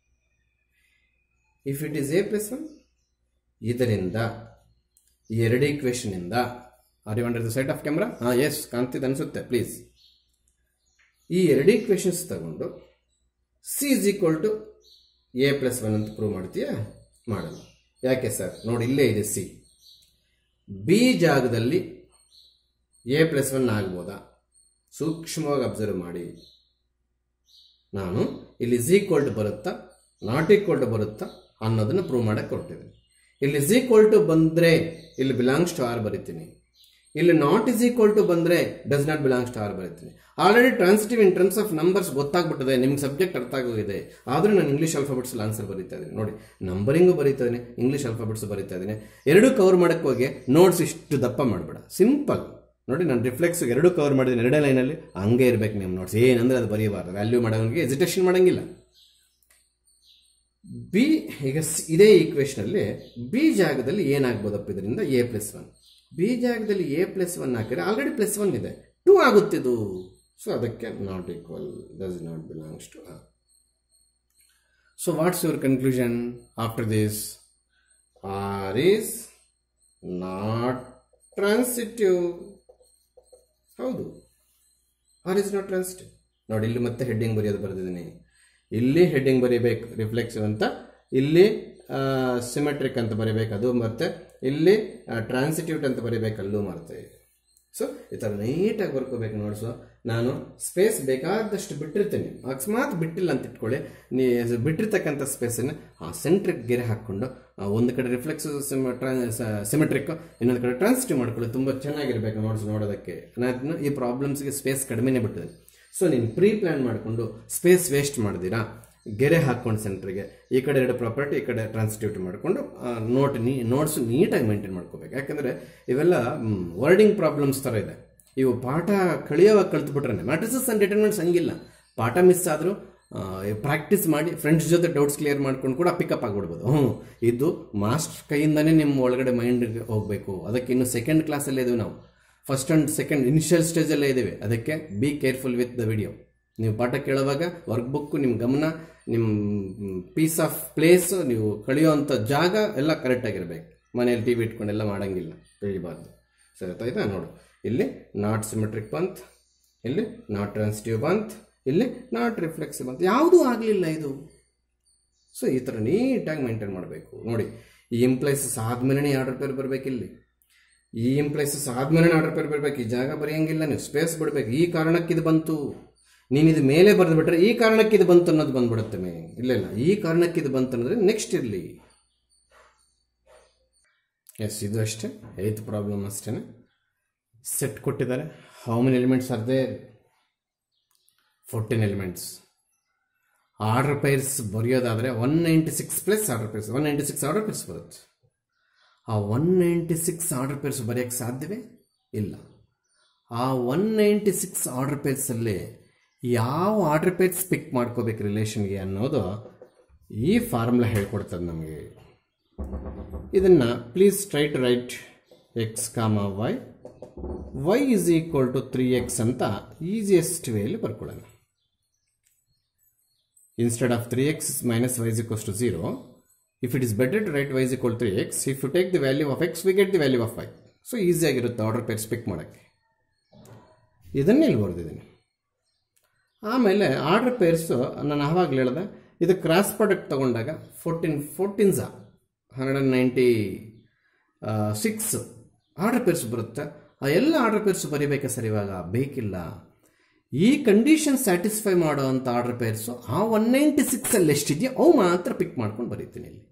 if it is A plus one ಇದರಿಂದ ಈ ಎರಡು ಈಕ್ವೇಷನಿಂದ are you under the side of camera ಹಾಂ ಎಸ್ ಕಾಣ್ತಿದೆ ಅನಿಸುತ್ತೆ ಪ್ಲೀಸ್ ಈ ಎರಡು ಈಕ್ವೇಷನ್ಸ್ ತಗೊಂಡು C is equal to A plus one ಅಂತ ಪ್ರೂವ್ ಮಾಡ್ತೀಯಾ ಮಾಡಲ್ಲ ಯಾಕೆ ಸರ್ ನೋಡಿ ಇಲ್ಲೇ ಇದೆ ಸಿ ಬಿ ಜಾಗದಲ್ಲಿ ಎ ಪ್ಲಸ್ ಒನ್ ಆಗ್ಬೋದಾ ಸೂಕ್ಷ್ಮವಾಗಿ ಅಬ್ಸರ್ವ್ ಮಾಡಿ ನಾನು ಇಲ್ಲಿ ಇಸ್ ಈಕ್ವಲ್ ಟು ಬರುತ್ತಾ ನಾಟ್ ಈಕ್ವಲ್ ಟು ಬರುತ್ತಾ ಅನ್ನೋದನ್ನು ಪ್ರೂವ್ ಮಾಡಕ್ಕೆ ಕೊಟ್ಟಿದ್ದೀನಿ ಇಲ್ಲಿ ಇಸ್ ಈಕ್ವಲ್ ಟು ಬಂದರೆ ಇಲ್ಲಿ ಬಿಲಾಂಗ್ಸ್ ಟು ಆರ್ ಬರಿತೀನಿ ಇಲ್ಲಿ ನಾಟ್ ಇಸ್ ಈಕ್ವಲ್ ಟು ಬಂದರೆ does not belongs to R ಬರಿತೀನಿ already transitive in terms of numbers ಗೊತ್ತಾಗ್ಬಿಟ್ಟಿದೆ ನಿಮ್ಗೆ ಸಬ್ಜೆಕ್ಟ್ ಅರ್ಥ ಆಗೋಗಿದೆ ಆದರೂ ನಾನು ಇಂಗ್ಲೀಷ್ ಆಲ್ಫಾಬೆಟ್ಸ್ ಆನ್ಸರ್ ಬರೀತಾ ಇದ್ದೀನಿ ನೋಡಿ ನಂಬರಿಂಗು ಬರೀತಾ ಇದ್ದೀನಿ ಇಂಗ್ಲೀಷ್ ಆಲ್ಫಾಬೆಟ್ಸ್ ಬರೀತಾ ಇದ್ದೀನಿ ಎರಡೂ ಕವರ್ ಮಾಡಕ್ಕೆ ಹೋಗಿ ನೋಟ್ಸ್ ಇಷ್ಟು ದಪ್ಪ ಮಾಡಬೇಡ ಸಿಂಪಲ್ ನೋಡಿ ನಾನು ರಿಫ್ಲೆಕ್ಸ್ ಎರಡು ಕವರ್ ಮಾಡಿದ್ದೀನಿ ಎರಡೇ ಲೈನಲ್ಲಿ ಹಂಗೆ ಇರ್ಬೇಕು ನಿಮ್ಮ ನೋಟ್ಸ್ ಏನಂದ್ರೆ ಅದು ಬರೀಬಾರ್ದು ವ್ಯಾಲ್ಯೂ ಮಾಡೋನಿಗೆ ಎಜಿಟೇಷನ್ ಮಾಡೋಂಗಿಲ್ಲ ಬಿ ಈಗ ಸ್- ಇದೇ ಈಕ್ವೇಷನಲ್ಲಿ ಬಿ ಜಾಗದಲ್ಲಿ ಏನಾಗ್ಬೋದಪ್ಪ ಇದರಿಂದ ಎ ಪ್ಲಸ್ ಒನ್ ಬಿ ಜಾಗದಲ್ಲಿ ಎ ಪ್ಲಸ್ ಒನ್ ಹಾಕಿದ್ರೆ ಆಲ್ರೆಡಿ ಪ್ಲಸ್ ಒನ್ ಇದೆ ಟೂ ಆಗುತ್ತಿದ್ದು ಸೊ ಅದಕ್ಕೆ not equal does not belongs to R so what's your conclusion after this R is not transitive ಹೌದು ಆರ್ ಇಸ್ ನಾಟ್ ಟ್ರಾನ್ಸಿಟಿವ್ ನೋಡಿ ಇಲ್ಲಿ ಮತ್ತೆ heading ಬರೆಯೋದು ಬರೆದಿದ್ದೀನಿ ಇಲ್ಲಿ ಹೆಡ್ಡಿಂಗ್ ಬರೀಬೇಕು ರಿಫ್ಲೆಕ್ಸಿವ್ ಅಂತ ಇಲ್ಲಿ ಸಿಮೆಟ್ರಿಕ್ ಅಂತ ಬರೀಬೇಕು ಅದು ಮತ್ತೆ ಇಲ್ಲಿ ಟ್ರಾನ್ಸಿಟ್ಯೂಟ್ ಅಂತ ಬರೀಬೇಕು ಅಲ್ಲೂ ಮಾಡ್ತೇವೆ ಸೊ ಈ ಥರ ನೀಟಾಗಿ ಬರ್ಕೋಬೇಕು ನೋಡ್ಸು ನಾನು ಸ್ಪೇಸ್ ಬೇಕಾದಷ್ಟು ಬಿಟ್ಟಿರ್ತೀನಿ ಅಕಸ್ಮಾತ್ ಬಿಟ್ಟಿಲ್ಲ ಅಂತ ಇಟ್ಕೊಳ್ಳಿ ನೀ ಬಿಟ್ಟಿರ್ತಕ್ಕಂಥ ಸ್ಪೇಸನ್ನು ಆ ಸೆಂಟ್ರಿಕ್ ಗೆರೆ ಹಾಕ್ಕೊಂಡು ಆ ಒಂದು ಕಡೆ ರಿಫ್ಲೆಕ್ಸ್ ಸಿಮೆಟ್ರಿಕ್ ಇನ್ನೊಂದು ಕಡೆ ಟ್ರಾನ್ಸಿಟಿವ್ ಮಾಡ್ಕೊಳ್ಳಿ ತುಂಬ ಚೆನ್ನಾಗಿರ್ಬೇಕು ನೋಡ್ಸ್ ನೋಡೋದಕ್ಕೆ ನಾನು ಈ ಪ್ರಾಬ್ಲಮ್ಸ್ಗೆ ಸ್ಪೇಸ್ ಕಡಿಮೆನೇ ಬಿಟ್ಟಿದೆ ಸೊ ನೀನು ಪ್ರೀ ಪ್ಲ್ಯಾನ್ ಮಾಡಿಕೊಂಡು ಸ್ಪೇಸ್ ವೇಸ್ಟ್ ಮಾಡ್ದಿರಾ ಗೆರೆ ಹಾಕ್ಕೊಂಡು ಸೆಂಟ್ರಿಗೆ ಈ ಕಡೆ ಎರಡು ಪ್ರಾಪರ್ಟಿ ಈ ಕಡೆ ಟ್ರಾನ್ಸ್ಟಿಟ್ಯೂಟ್ ಮಾಡಿಕೊಂಡು ನೋಟ್ ನೀ ನೋಟ್ಸ್ ನೀಟಾಗಿ ಮೇಂಟೈನ್ ಮಾಡ್ಕೋಬೇಕು ಯಾಕಂದರೆ ಇವೆಲ್ಲ ವರ್ಡಿಂಗ್ ಪ್ರಾಬ್ಲಮ್ಸ್ ಥರ ಇದೆ ಇವು ಪಾಠ ಕಳಿಯೋವಾಗ ಕಲ್ತ್ಬಿಟ್ರೆ ಮ್ಯಾಟ್ರಿಸಸ್ ಆ್ಯಂಡ್ ಡಿಟರ್ಮೆಂಟ್ಸ್ ಹಂಗಿಲ್ಲ ಪಾಠ ಮಿಸ್ ಆದರೂ ಪ್ರಾಕ್ಟೀಸ್ ಮಾಡಿ ಫ್ರೆಂಡ್ಸ್ ಜೊತೆ ಡೌಟ್ಸ್ ಕ್ಲಿಯರ್ ಮಾಡ್ಕೊಂಡು ಕೂಡ ಪಿಕಪ್ ಆಗಿಬಿಡ್ಬೋದು ಹ್ಞೂ ಇದು ಮಾಸ್ಟರ್ ಕೈಯಿಂದನೇ ನಿಮ್ಮ ಒಳಗಡೆ ಮೈಂಡ್ಗೆ ಹೋಗಬೇಕು ಅದಕ್ಕೆ ಇನ್ನು ಸೆಕೆಂಡ್ ಕ್ಲಾಸಲ್ಲೇ ಇದ್ದೀವಿ ನಾವು ಫಸ್ಟ್ ಆ್ಯಂಡ್ ಸೆಕೆಂಡ್ ಇನಿಷಿಯಲ್ ಸ್ಟೇಜಲ್ಲೇ ಇದ್ದೀವಿ ಅದಕ್ಕೆ be careful with the video ನೀವು ಪಾಠ ಕೇಳುವಾಗ ವರ್ಕ್ ಬುಕ್ಕು ನಿಮ್ಮ ಗಮನ ನಿಮ್ಮ ಪೀಸ್ ಆಫ್ ಪ್ಲೇಸ್ ನೀವು ಕಳೆಯುವಂಥ ಜಾಗ ಎಲ್ಲ ಕರೆಕ್ಟಾಗಿರ್ಬೇಕು ಮನೇಲಿ ಟಿ ವಿ ಇಟ್ಕೊಂಡೆಲ್ಲ ಮಾಡೋಂಗಿಲ್ಲ ತಿಳಿಬಾರ್ದು ಸರಿ ಆಯ್ತಾ ನೋಡು ಇಲ್ಲಿ ನಾಟ್ ಸಿಮೆಟ್ರಿಕ್ ಬಂತ್ ಇಲ್ಲಿ ನಾಟ್ ಟ್ರಾನ್ಸಿಟಿವ್ ಬಂತ್ ಇಲ್ಲಿ ನಾಟ್ ರಿಫ್ಲೆಕ್ಸಿವ್ ಬಂತ್ ಯಾವುದೂ ಆಗಲಿಲ್ಲ ಇದು ಸೊ ಈ ಥರ ನೀಟಾಗಿ ಮೇಂಟೈನ್ ಮಾಡಬೇಕು ನೋಡಿ ಈ ಇಂಪ್ಲೈಸಸ್ ಆದಮೇಲೆ ಆರ್ಡರ್ ಪೇರ್ ಬರಬೇಕು ಇಲ್ಲಿ ಈ ಇಂಪ್ಲೈಸಸ್ ಆದಮೇಲೆ ಆರ್ಡರ್ ಪೇರ್ ಬರಬೇಕು ಈ ಜಾಗ ಬರೆಯಂಗಿಲ್ಲ ನೀವು ಸ್ಪೇಸ್ ಬಿಡಬೇಕು ಈ ಕಾರಣಕ್ಕೆ ಇದು ಬಂತು ನೀನು ಇದು ಮೇಲೆ ಬರೆದು ಬಿಟ್ರೆ ಈ ಕಾರಣಕ್ಕೆ ಇದು ಬಂತು ಅನ್ನೋದು ಬಂದ್ಬಿಡುತ್ತೆ ಮೇ ಇಲ್ಲ ಇಲ್ಲ ಈ ಕಾರಣಕ್ಕೆ ಇದು ಬಂತು ಅನ್ನೋದ್ರೆ ನೆಕ್ಸ್ಟ್ ಇರಲಿ ಎಸ್ ಇದು ಅಷ್ಟೇ ಏತ್ ಪ್ರಾಬ್ಲಮ್ ಅಷ್ಟೇ ಸೆಟ್ ಕೊಟ್ಟಿದ್ದಾರೆ how many elements are they fourteen elements order pairs ಬರೆಯೋದಾದರೆ one ninety six plus order pairs one ninety six order pairs ಬರುತ್ತೆ ಆ one ninety six order pairs ಬರೆಯೋಕ್ಕೆ ಸಾಧ್ಯವೇ ಇಲ್ಲ ಆ ಒನ್ ನೈಂಟಿ ಸಿಕ್ಸ್ ಆರ್ಡರ್ ಪೇರ್ಸಲ್ಲಿ ಯಾವ ಆರ್ಡರ್ ಪೇರ್ಸ್ ಪಿಕ್ ಮಾಡ್ಕೋಬೇಕು ರಿಲೇಷನ್ಗೆ ಅನ್ನೋದು ಈ ಫಾರ್ಮುಲಾ ಹೇಳ್ಕೊಡ್ತದೆ ನಮಗೆ ಇದನ್ನು please try to write X comma Y Y is equal to three X ಅಂತ ಈಸಿಯೆಸ್ಟ್ ವೇಯಲ್ಲಿ ಬರ್ಕೊಳ್ಳೋಣ instead of 3x minus y is equals to 0 if it is better to write y is equal to 3x if you take the value of x we get the value of y so ಈಸಿಯಾಗಿರುತ್ತೆ order pairs pick ಮಾಡೋಕ್ಕೆ ಇದನ್ನೇ ಇಲ್ಲಿ ಬರೆದಿದ್ದೀನಿ ಆಮೇಲೆ order pairs ನಾನು ಆವಾಗಲೇ ಹೇಳಿದೆ ಇದು ಕ್ರಾಸ್ ಪ್ರಾಡಕ್ಟ್ ತೊಗೊಂಡಾಗ fourteen fourteens hundred and ninety six order pairs ಬರುತ್ತೆ ಆ ಎಲ್ಲ ಆರ್ಡರ್ ಪೇರ್ಸ್ ಬರೀಬೇಕಾ ಸರ್ ಇವಾಗ ಬೇಕಿಲ್ಲ ಈ ಕಂಡೀಷನ್ ಸ್ಯಾಟಿಸ್ಫೈ ಮಾಡೋ ಅಂಥ ಆರ್ಡರ್ ಪೇರ್ಸು ಆ ಒನ್ ನೈಂಟಿ ಸಿಕ್ಸಲ್ಲಿ ಎಷ್ಟಿದೆಯೋ ಅವು ಮಾತ್ರ ಪಿಕ್ ಮಾಡ್ಕೊಂಡು ಬರೀತೀನಿ ಇಲ್ಲಿ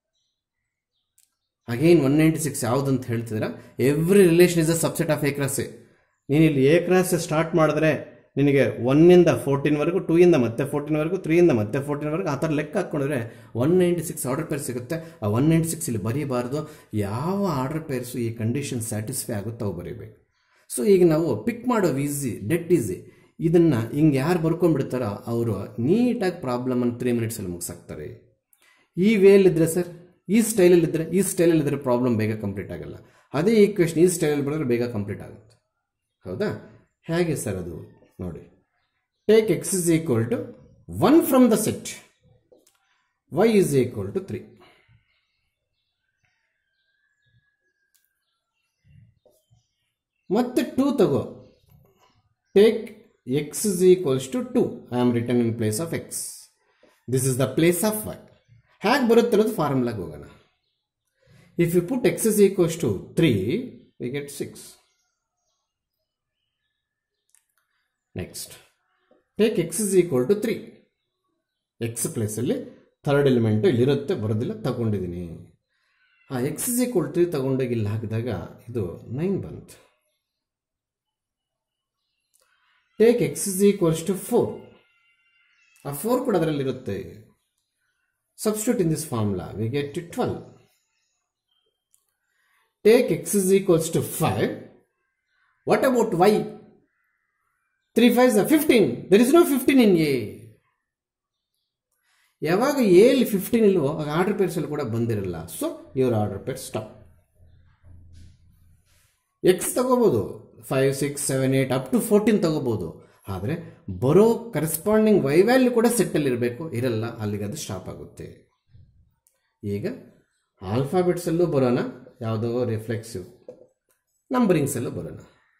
ಅಗೇನ್ ಒನ್ ನೈಂಟಿ ಸಿಕ್ಸ್ ಯಾವುದಂತ ಹೇಳ್ತಿದ್ರೆ every relation is a subset of A cross A ನೀನು ಇಲ್ಲಿ ಎ ಕ್ರಾಸ್ ಸ್ಟಾರ್ಟ್ ಮಾಡಿದ್ರೆ ನಿನಗೆ ಒನ್ನಿಂದ ಫೋರ್ಟೀನ್ವರೆಗೂ ಟೂ ಇಂದ ಮತ್ತೆ ಫೋರ್ಟೀನ್ವರೆಗೂ ತ್ರೀಯಿಂದ ಮತ್ತೆ ಫೋರ್ಟೀನ್ವರೆಗೂ ಆ ಥರ ಲೆಕ್ಕ ಹಾಕ್ಕೊಂಡ್ರೆ one ninety six order pair ಸಿಗುತ್ತೆ ಆ ಒನ್ ನೈಂಟಿ ಸಿಕ್ಸ್ ಇಲ್ಲಿ ಬರೀಬಾರ್ದು ಯಾವ ಆರ್ಡರ್ ಪೇರ್ಸು ಈ ಕಂಡೀಷನ್ ಸ್ಯಾಟಿಸ್ಫೈ ಆಗುತ್ತೋ ಅವು ಬರೀಬೇಕು ಸೊ ಈಗ ನಾವು ಪಿಕ್ ಮಾಡೋ ಈಸಿ ಡೆಟ್ ಈಸಿ ಇದನ್ನು ಹಿಂಗೆ ಯಾರು ಬರ್ಕೊಂಡ್ಬಿಡ್ತಾರೋ ಅವರು ನೀಟಾಗಿ ಪ್ರಾಬ್ಲಮನ್ನು ತ್ರೀ ಮಿನಿಟ್ಸಲ್ಲಿ ಮುಗಿಸಾಕ್ತಾರೆ ಈ ವೇಲಿದ್ದರೆ ಸರ್ ಈ ಸ್ಟೈಲಲ್ಲಿದ್ದರೆ ಈ ಸ್ಟೈಲಲ್ಲಿದ್ದರೆ ಪ್ರಾಬ್ಲಮ್ ಬೇಗ ಕಂಪ್ಲೀಟ್ ಆಗಲ್ಲ ಅದೇ ಈಕ್ವೇಷನ್ ಈ ಸ್ಟೈಲಲ್ಲಿ ಬರೆದ್ರೆ ಬೇಗ ಕಂಪ್ಲೀಟ್ ಆಗುತ್ತೆ ಹೌದಾ ಹೇಗೆ ಸರ್ ಅದು ನೋಡಿ take X is equal to one from the set Y is equal to three ಮತ್ತೆ ಟೂ ತಗೋ take X is equals to two I am return in place of X this is the place of Y ಹೇಗೆ ಬರುತ್ತೆ ಅನ್ನೋದು ಫಾರ್ಮುಲಾಗೆ ಹೋಗೋಣ If you put x is equals to 3, we get 6. Next, take x is equal to 3. X ಪ್ಲೇಸಲ್ಲಿ third element ಇಲ್ಲಿರುತ್ತೆ ಬರೋದಿಲ್ಲ ತಗೊಂಡಿದ್ದೀನಿ ಆ X is equal three ತಗೊಂಡೋಗಿ ಇಲ್ಲಿ ಹಾಕಿದಾಗ ಇದು ನೈನ್ ಬಂತು take X is equals to four ಆ ಫೋರ್ ಕೂಡ ಅದರಲ್ಲಿರುತ್ತೆ substitute in this formula we get to twelve take X is equals to five what about Y three five fifteen there is no fifteen in A ಯಾವಾಗ ಎಲ್ಲಿ fifteen ಇಲ್ವೋ ಆಗ order ಪೇರ್ಸಲ್ಲಿ ಕೂಡ ಬಂದಿರಲ್ಲ so your order pair stop X ತಗೋಬೋದು five six seven eight up to fourteen ತಗೋಬೋದು ಆದರೆ ಬರೋ ಕರೆಸ್ಪಾಂಡಿಂಗ್ ವೈ ವ್ಯಾಲ್ಯೂ ಕೂಡ ಸೆಟ್ಟಲ್ಲಿ ಇರಬೇಕು ಇರಲ್ಲ ಅಲ್ಲಿಗೆ ಅದು ಸ್ಟಾಪ್ ಆಗುತ್ತೆ ಈಗ ಆಲ್ಫಾಬೆಟ್ಸಲ್ಲೂ ಬರೋಣ ಯಾವುದೋ ರಿಫ್ಲೆಕ್ಸಿವ್ ನಂಬರಿಂಗ್ಸಲ್ಲೂ ಬರೋಣ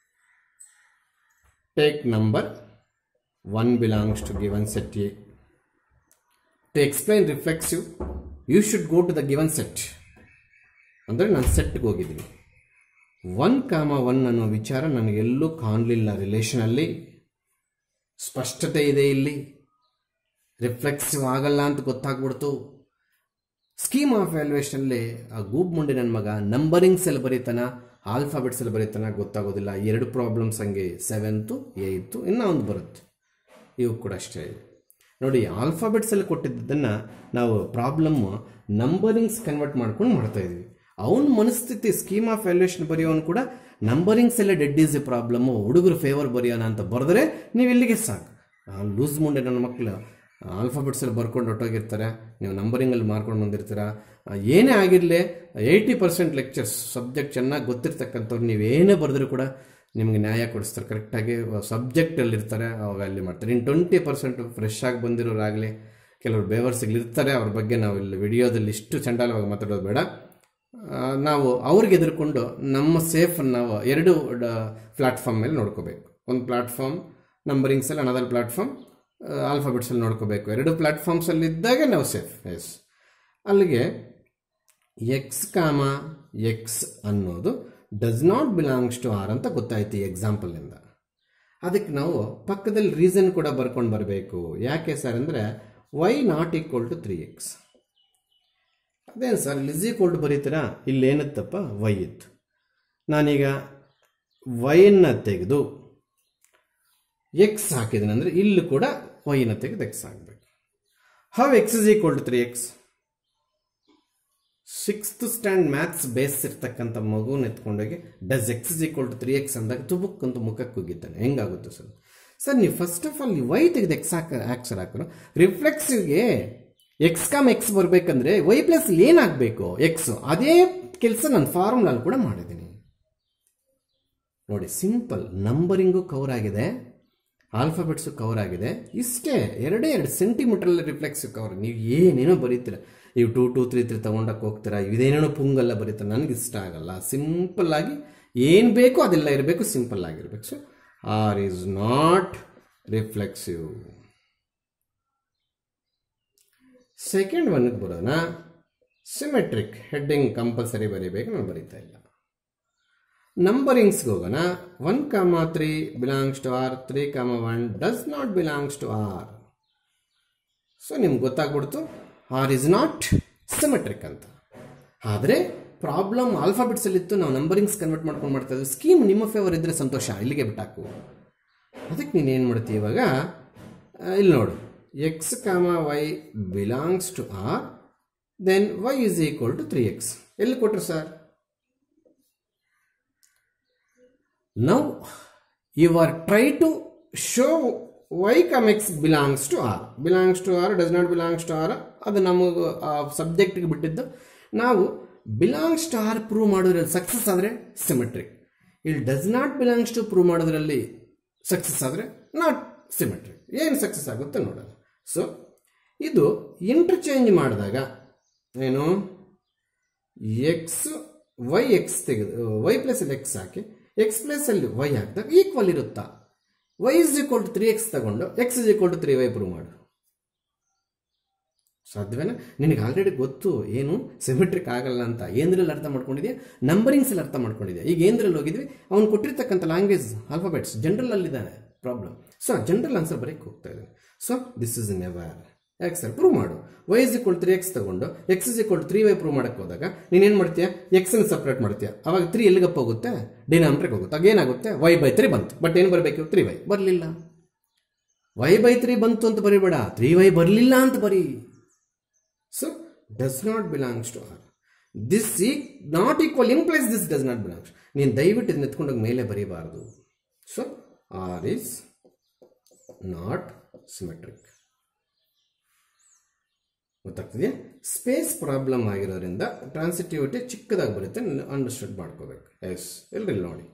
take number one belongs to given set A to explain reflexive you should go to the given set ಅಂದರೆ ನಾನು ಸೆಟ್ಗೆ ಹೋಗಿದ್ದೀನಿ ಒನ್ ಕಾಮ ಒನ್ ಅನ್ನೋ ವಿಚಾರ ನನಗೆಲ್ಲೂ ಕಾಣಲಿಲ್ಲ ರಿಲೇಷನಲ್ಲಿ ಸ್ಪಷ್ಟತೆ ಇದೆ ಇಲ್ಲಿ ರಿಫ್ಲೆಕ್ಸಿವ್ ಆಗಲ್ಲ ಅಂತ ಗೊತ್ತಾಗ್ಬಿಡ್ತು ಸ್ಕೀಮ್ ಆಫ್ ವ್ಯಾಲ್ಯೂಯೇಷನಲ್ಲಿ ಆ ಗೂಬ್ ಮುಂಡಿ ನನ್ನ ಮಗ ನಂಬರಿಂಗ್ಸ್ ಎಲ್ಲ ಬರೀತಾನ ಆಲ್ಫಾಬೆಟ್ಸ್ ಎಲ್ಲ ಬರೀತಾನ ಗೊತ್ತಾಗೋದಿಲ್ಲ ಎರಡು ಪ್ರಾಬ್ಲಮ್ಸ್ ಹಂಗೆ ಸೆವೆಂತು ಏಯ್ತು ಇನ್ನೂ ಒಂದು ಬರುತ್ತೆ ಇವು ಕೂಡ ಅಷ್ಟೇ ನೋಡಿ ಆಲ್ಫಾಬೆಟ್ಸಲ್ಲಿ ಕೊಟ್ಟಿದ್ದನ್ನು ನಾವು ಪ್ರಾಬ್ಲಮ್ಮು ನಂಬರಿಂಗ್ಸ್ ಕನ್ವರ್ಟ್ ಮಾಡ್ಕೊಂಡು ಮಾಡ್ತಾ ಇದ್ವಿ ಅವನ ಮನಸ್ಥಿತಿ ಸ್ಕೀಮ್ ಆಫ್ ವ್ಯಾಲ್ಯೂಯೇಷನ್ ಬರೆಯೋನು ಕೂಡ ನಂಬರಿಂಗ್ಸ್ ಎಲ್ಲ ಡೆಡ್ ಈಸ್ ಎ ಪ್ರಾಬ್ಲಮ್ಮು ಹುಡುಗರು ಫೇವರ್ ಬರೆಯೋಣ ಅಂತ ಬರೆದ್ರೆ ನೀವು ಇಲ್ಲಿಗೆ ಸಾಕು ಲೂಸ್ ಮುಂಡೆ ನನ್ನ ಮಕ್ಕಳು ಆಲ್ಫಾಬೆಟ್ಸಲ್ಲಿ ಬರ್ಕೊಂಡು ಹೊಟ್ಟೋಗಿರ್ತಾರೆ ನೀವು ನಂಬರಿಂಗಲ್ಲಿ ಮಾರ್ಕೊಂಡು ಬಂದಿರ್ತೀರ ಏನೇ ಆಗಿರಲಿ ಏಯ್ಟಿ ಪರ್ಸೆಂಟ್ ಲೆಕ್ಚರ್ಸ್ ಸಬ್ಜೆಕ್ಟ್ ಚೆನ್ನಾಗಿ ಗೊತ್ತಿರ್ತಕ್ಕಂಥವ್ರು ನೀವು ಏನೇ ಬರೆದ್ರೂ ಕೂಡ ನಿಮಗೆ ನ್ಯಾಯ ಕೊಡಿಸ್ತಾರೆ ಕರೆಕ್ಟಾಗಿ ಸಬ್ಜೆಕ್ಟಲ್ಲಿ ಇರ್ತಾರೆ ಅವಾಗ ಅಲ್ಲಿ ಮಾಡ್ತಾರೆ ಇನ್ನು ಟ್ವೆಂಟಿ ಪರ್ಸೆಂಟ್ ಫ್ರೆಶ್ ಆಗಿ ಬಂದಿರೋರಾಗಲಿ ಕೆಲವರು ಬೇವರ್ಸಿಗಳು ಇರ್ತಾರೆ ಅವ್ರ ಬಗ್ಗೆ ನಾವು ಇಲ್ಲಿ ವಿಡಿಯೋದಲ್ಲಿ ಇಷ್ಟು ಚಂಡಾಲವಾಗಿ ಮಾತಾಡೋದು ಬೇಡ ನಾವು ಅವ್ರಿಗೆ ಎದುರ್ಕೊಂಡು ನಮ್ಮ ಸೇಫ್ ನಾವು ಎರಡು ಪ್ಲಾಟ್ಫಾರ್ಮ್ ಮೇಲೆ ನೋಡ್ಕೋಬೇಕು ಒಂದು ಪ್ಲಾಟ್ಫಾರ್ಮ್ ನಂಬರಿಂಗ್ಸಲ್ಲಿ ಅನದರ್ ಪ್ಲಾಟ್ಫಾರ್ಮ್ ಆಲ್ಫಾಬೆಟ್ಸಲ್ಲಿ ನೋಡ್ಕೋಬೇಕು ಎರಡು ಪ್ಲಾಟ್ಫಾರ್ಮ್ಸಲ್ಲಿ ಇದ್ದಾಗ ನಾವು ಸೇಫ್ ಎಸ್ ಅಲ್ಲಿಗೆ ಎಕ್ಸ್ ಕಾಮ ಎಕ್ಸ್ ಅನ್ನೋದು does not belongs to R ಅಂತ ಗೊತ್ತಾಯ್ತು ಈ ಎಕ್ಸಾಂಪಲ್ನಿಂದ ಅದಕ್ಕೆ ನಾವು ಪಕ್ಕದಲ್ಲಿ ರೀಸನ್ ಕೂಡ ಬರ್ಕೊಂಡು ಬರಬೇಕು ಯಾಕೆ ಸರ್ ಅಂದರೆ Y not equal to three X ಅದೇನು ಸರ್ ಲಿಸ್ ಈಕ್ವಲ್ ಟು ಬರೀತೀರಾ ಇಲ್ಲಿ ಏನಿತ್ತಪ್ಪ ವೈ ಇತ್ತು ನಾನೀಗ ವೈನ ತೆಗೆದು ಎಕ್ಸ್ ಹಾಕಿದ್ದೀನಿ ಅಂದರೆ ಇಲ್ಲಿ ಕೂಡ ವೈನ ತೆಗೆದು ಎಕ್ಸ್ ಹಾಕಬೇಕು how X is equal to three X sixth stand maths base ಇರ್ತಕ್ಕಂಥ ಮಗುನ ಎತ್ಕೊಂಡೋಗಿ does X is equal to three X ಅಂದಾಗ ತುಬುಕ್ಕಂತ ಮುಖಕ್ಕೆ ಹೋಗಿದ್ದಾನೆ ಹೆಂಗಾಗುತ್ತೆ ಸರ್ ಸರ್ ನೀವು ಫಸ್ಟ್ ಆಫ್ ಆಲ್ ವೈ ತೆಗೆದು ಎಕ್ಸ್ ಹಾಕ ಆಕ್ಸರ್ ಹಾಕೋರು ರಿಫ್ಲೆಕ್ಸಿವ್ಗೆ ಎಕ್ಸ್ ಕಾಮ್ ಎಕ್ಸ್ ಬರಬೇಕಂದ್ರೆ ವೈ ಪ್ಲಸ್ ಏನಾಗಬೇಕು ಎಕ್ಸ್ ಅದೇ ಕೆಲಸ ನಾನು ಫಾರ್ಮುಲಲ್ಲಿ ಕೂಡ ಮಾಡಿದ್ದೀನಿ ನೋಡಿ ಸಿಂಪಲ್ ನಂಬರಿಂಗು ಕವರ್ ಆಗಿದೆ ಆಲ್ಫಾಬೆಟ್ಸು ಕವರ್ ಆಗಿದೆ ಇಷ್ಟೇ ಎರಡೇ ಎರಡು ಸೆಂಟಿಮೀಟ್ರಲ್ಲಿ ರಿಫ್ಲೆಕ್ಸಿವ್ ಕವರ್ ನೀವು ಏನೇನೋ ಬರೀತೀರ ನೀವು ಟೂ ಟೂ ತ್ರೀ ತ್ರೀ ತೊಗೊಂಡಕ್ಕೆ ಹೋಗ್ತೀರಾ ಇದೇನೇನೋ ಪುಂಗಲ್ಲ ಬರೀತಾರೆ ನನಗೆ ಇಷ್ಟ ಆಗಲ್ಲ ಸಿಂಪಲ್ ಆಗಿ ಏನು ಬೇಕೋ ಅದೆಲ್ಲ ಇರಬೇಕು ಸಿಂಪಲ್ ಆಗಿರ್ಬೇಕು so R is not reflexive second ಒನ್ಗೆ ಬರೋಣ ಸಿಮೆಟ್ರಿಕ್ ಹೆಡ್ಡಿಂಗ್ ಕಂಪಲ್ಸರಿ ಬರೀಬೇಕು ನಾನು ಬರೀತಾ ಇಲ್ಲ ನಂಬರಿಂಗ್ಸ್ಗೆ ಹೋಗೋಣ one comma three belongs to R three comma one does not belongs to R so ನಿಮ್ಗೆ ಗೊತ್ತಾಗ್ಬಿಡ್ತು ಆರ್ ಇಸ್ ನಾಟ್ ಸಿಮೆಟ್ರಿಕ್ ಅಂತ ಆದರೆ ಪ್ರಾಬ್ಲಮ್ ಆಲ್ಫಾಬೆಟ್ಸಲ್ಲಿತ್ತು ನಾವು ನಂಬರಿಂಗ್ಸ್ ಕನ್ವರ್ಟ್ ಮಾಡ್ಕೊಂಡು ಮಾಡ್ತಾ ಇದ್ವಿ ಸ್ಕೀಮ್ ನಿಮ್ಮ ಫೇವರ್ ಇದ್ದರೆ ಸಂತೋಷ ಇಲ್ಲಿಗೆ ಬಿಟ್ಟಾಕು ಅದಕ್ಕೆ ನೀನು ಏನು ಮಾಡ್ತೀವಿ ಇವಾಗ ಇಲ್ಲಿ ನೋಡು x comma y belongs to R then y is equal to three x ಎಲ್ಲಿ ಕೊಟ್ರು sir now you are try to show y comma x belongs to R belongs to R does not belongs to R ಅದು ನಮಗೆ ಸಬ್ಜೆಕ್ಟ್ಗೆ ಬಿಟ್ಟಿದ್ದು ನಾವು belongs to R prove ಮಾಡೋದ್ರಲ್ಲಿ success ಆದರೆ symmetric ಇಲ್ಲಿ does not belongs to prove ಮಾಡೋದ್ರಲ್ಲಿ success ಆದರೆ ನಾಟ್ ಸಿಮೆಟ್ರಿಕ್ ಏನು ಸಕ್ಸಸ್ ಆಗುತ್ತೆ ನೋಡೋಣ ಸೊ ಇದು ಇಂಟರ್ಚೇಂಜ್ ಮಾಡಿದಾಗ ಏನು ಎಕ್ಸ್ ವೈ ಎಕ್ಸ್ ತೆಗೆದು ವೈ ಪ್ಲಸಲ್ಲಿ ಎಕ್ಸ್ ಹಾಕಿ ಎಕ್ಸ್ ಪ್ಲಸಲ್ಲಿ ವೈ ಹಾಕಿದಾಗ ಈಕ್ವಲ್ ಇರುತ್ತಾ y is equal to three x ತಗೊಂಡು x is equal to three y prove ಮಾಡು ಸಾಧ್ಯವೇನಾ ನಿನಗೆ ಆಲ್ರೆಡಿ ಗೊತ್ತು ಏನು ಸಿಮೆಟ್ರಿಕ್ ಆಗಲ್ಲ ಅಂತ ಏಂದ್ರಲ್ಲಿ ಅರ್ಥ ಮಾಡ್ಕೊಂಡಿದ್ಯಾ ನಂಬರಿಂಗ್ಸಲ್ಲಿ ಅರ್ಥ ಮಾಡ್ಕೊಂಡಿದ್ಯಾ ಈಗ ಏಂದ್ರಲ್ಲಿ ಹೋಗಿದ್ವಿ ಅವ್ನು ಕೊಟ್ಟಿರ್ತಕ್ಕಂಥ ಲ್ಯಾಂಗ್ವೇಜ್ ಆಲ್ಫಾಬೆಟ್ಸ್ ಜನರಲ್ ಅಲ್ಲಿದ್ದಾನೆ ಪ್ರಾಬ್ಲಮ್ ಸೊ ಜನರಲ್ ಆನ್ಸರ್ ಬರೀಕ್ ಹೋಗ್ತಾ ಇದ್ದಾನೆ ಸೊ ದಿಸ್ ಇಸ್ ನೆವರ್ ಯಾಕೆ ಸರ್ ಪ್ರೂವ್ ಮಾಡು y is equal three x ತಗೊಂಡು x is equal three y prove ಮಾಡಕ್ಕೆ ಹೋದಾಗ ನೀನೇನು ಮಾಡ್ತೀಯ ಎಕ್ಸ್ ಅನ್ನು ಸಪ್ರೇಟ್ ಮಾಡ್ತೀಯ ಅವಾಗ ತ್ರೀ ಎಲ್ಲಿಗಪ್ಪ ಹೋಗುತ್ತೆ ಡಿನಾಮಿಟ್ರಿಗೆ ಹೋಗುತ್ತೆ ಆಗ ಏನಾಗುತ್ತೆ ವೈ ಬೈ ತ್ರೀ ಬಂತು ಬಟ್ ಏನು ಬರಬೇಕು ತ್ರೀ ವೈ ಬರಲಿಲ್ಲ ವೈ ಬೈ ತ್ರೀ ಬಂತು ಅಂತ ಬರೀಬೇಡ ತ್ರೀ ವೈ ಬರಲಿಲ್ಲ ಅಂತ ಬರೀ so does not belongs to R this ಈ not equal implies this does not belongs ನೀನು ದಯವಿಟ್ಟು ಇದನ್ನ ಎತ್ಕೊಂಡೋಗಿ ಮೇಲೆ ಬರೀಬಾರ್ದು so R is not symmetric ಗೊತ್ತಾಗ್ತಿದೆಯಾ ಸ್ಪೇಸ್ ಪ್ರಾಬ್ಲಮ್ ಆಗಿರೋದ್ರಿಂದ ಟ್ರಾನ್ಸಿಟಿವಿಟಿ ಚಿಕ್ಕದಾಗಿ ಬರುತ್ತೆ ಅಂಡರ್ಸ್ಟುಡ್ ಮಾಡ್ಕೋಬೇಕು ಎಸ್ ಎಲ್ರಿ ನೋಡಿ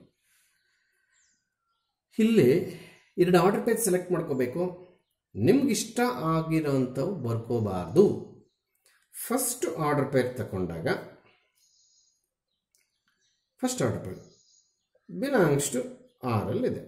ಇಲ್ಲಿ ಎರಡು ಆರ್ಡರ್ ಪೇಜ್ ಸೆಲೆಕ್ಟ್ ಮಾಡ್ಕೋಬೇಕು ನಿಮ್ಗೆ ಇಷ್ಟ ಆಗಿರೋಂಥವು ಬರ್ಕೋಬಾರ್ದು ಫಸ್ಟ್ ಆರ್ಡರ್ ಪೇರ್ ತಗೊಂಡಾಗ first order pair belongs to ಆರಲ್ಲಿದೆ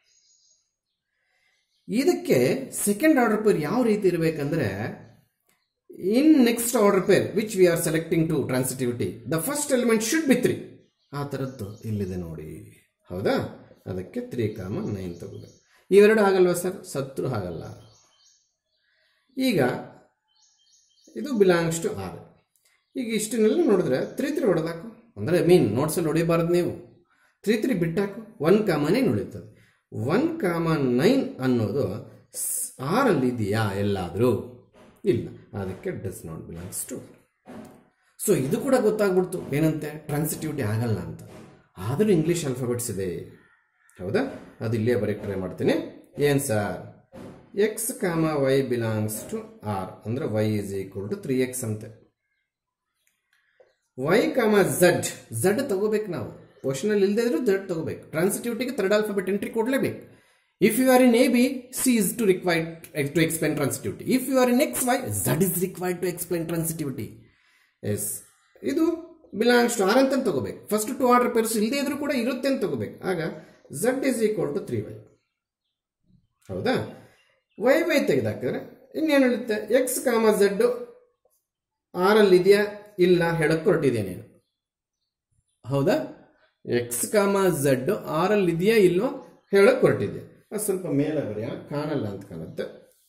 ಇದಕ್ಕೆ ಸೆಕೆಂಡ್ ಆರ್ಡರ್ ಪೇರ್ ಯಾವ ರೀತಿ ಇರಬೇಕಂದ್ರೆ in next order pair which we are selecting to transitivity the first element should be three ಆ ಥರದ್ದು ಇಲ್ಲಿದೆ ನೋಡಿ ಹೌದಾ ಅದಕ್ಕೆ ತ್ರೀ ಕಾಮ ನೈನ್ ತಗೋಬೇಕು ಇವೆರಡು ಆಗಲ್ವಾ ಸರ್ ಸತ್ರು ಆಗಲ್ಲ ಈಗ ಇದು ಬಿಲಾಂಗ್ಸ್ ಟು ಆರ್ ಈಗ ಇಷ್ಟನ್ನೆಲ್ಲ ನೋಡಿದ್ರೆ ತ್ರೀ ತ್ರೀ ಹೊಡೆದಾಕು ಅಂದರೆ ಮೀನ್ ನೋಟ್ಸಲ್ಲಿ ಹೊಡಿಬಾರ್ದು ನೀವು ತ್ರೀ ತ್ರೀ ಬಿಟ್ಟಾಕು ಒನ್ ಕಾಮನೇ ಉಳಿತದೆ ಒನ್ ಕಾಮ ನೈನ್ ಅನ್ನೋದು ಆರಲ್ಲಿ ಇದೆಯಾ ಎಲ್ಲಾದರೂ ಇಲ್ಲ ಅದಕ್ಕೆ does not belongs to so ಇದು ಕೂಡ ಗೊತ್ತಾಗ್ಬಿಡ್ತು ಏನಂತೆ ಟ್ರಾನ್ಸಿಟಿವಿಟಿ ಆಗಲ್ಲ ಅಂತ ಆದರೂ ಇಂಗ್ಲೀಷ್ ಆಲ್ಫಾಬೆಟ್ಸ್ ಇದೆ ಹೌದಾ ಅದು ಇಲ್ಲೇ ಬರೀಕ್ ಟ್ರೈ ಮಾಡ್ತೀನಿ ಏನು sir x comma y belongs to R ಅಂದರೆ y is equal to three x ಅಂತೆ ವೈ ಕಾಮ ಝಡ್ ಝಡ್ ತಗೋಬೇಕು ನಾವು ಕ್ವಶನಲ್ಲಿ ಇಲ್ಲದೆ ಇದ್ರೂ ಝಡ್ ತಗೋಬೇಕು ಟ್ರಾನ್ಸಿಟಿವಿಟಿಗೆ ಥರ್ಡ್ ಆಲ್ಫಾಬೆಟ್ ಎಂಟ್ರಿ ಕೊಡಲೇಬೇಕು if you are in a b c is to required to explain transitivity if you are in x y z is required to explain transitivity yes ಇದು belongs to R ಅಂತ ತಗೋಬೇಕು first to order pairs ಇಲ್ಲದೆ ಇದ್ರೂ ಕೂಡ ಇರುತ್ತೆ ಅಂತ ತಗೋಬೇಕು ಆಗ z is equal to three y ಹೌದಾ ವೈ ವೈ ತೆಗೆದಾಕಿದ್ರೆ ಇನ್ನೇನು ಹೇಳುತ್ತೆ ಎಕ್ಸ್ ಕಾಮ ಝಡ್ ಆರಲ್ಲಿ ಇದೆಯಾ ಇಲ್ಲ ಹೇಳಕ್ಕೆ ಹೊರಟಿದೆ ನೀನು ಹೌದಾ ಎಕ್ಸ್ ಕಾಮ ಝಡ್ ಆರಲ್ಲಿ ಇದೆಯಾ ಇಲ್ವಾ ಹೇಳಕ್ಕೆ ಹೊರಟಿದೆ ಅದು ಸ್ವಲ್ಪ ಮೇಲೆ ಬರೆಯ ಕಾಣಲ್ಲ ಅಂತ ಕಾಣುತ್ತೆ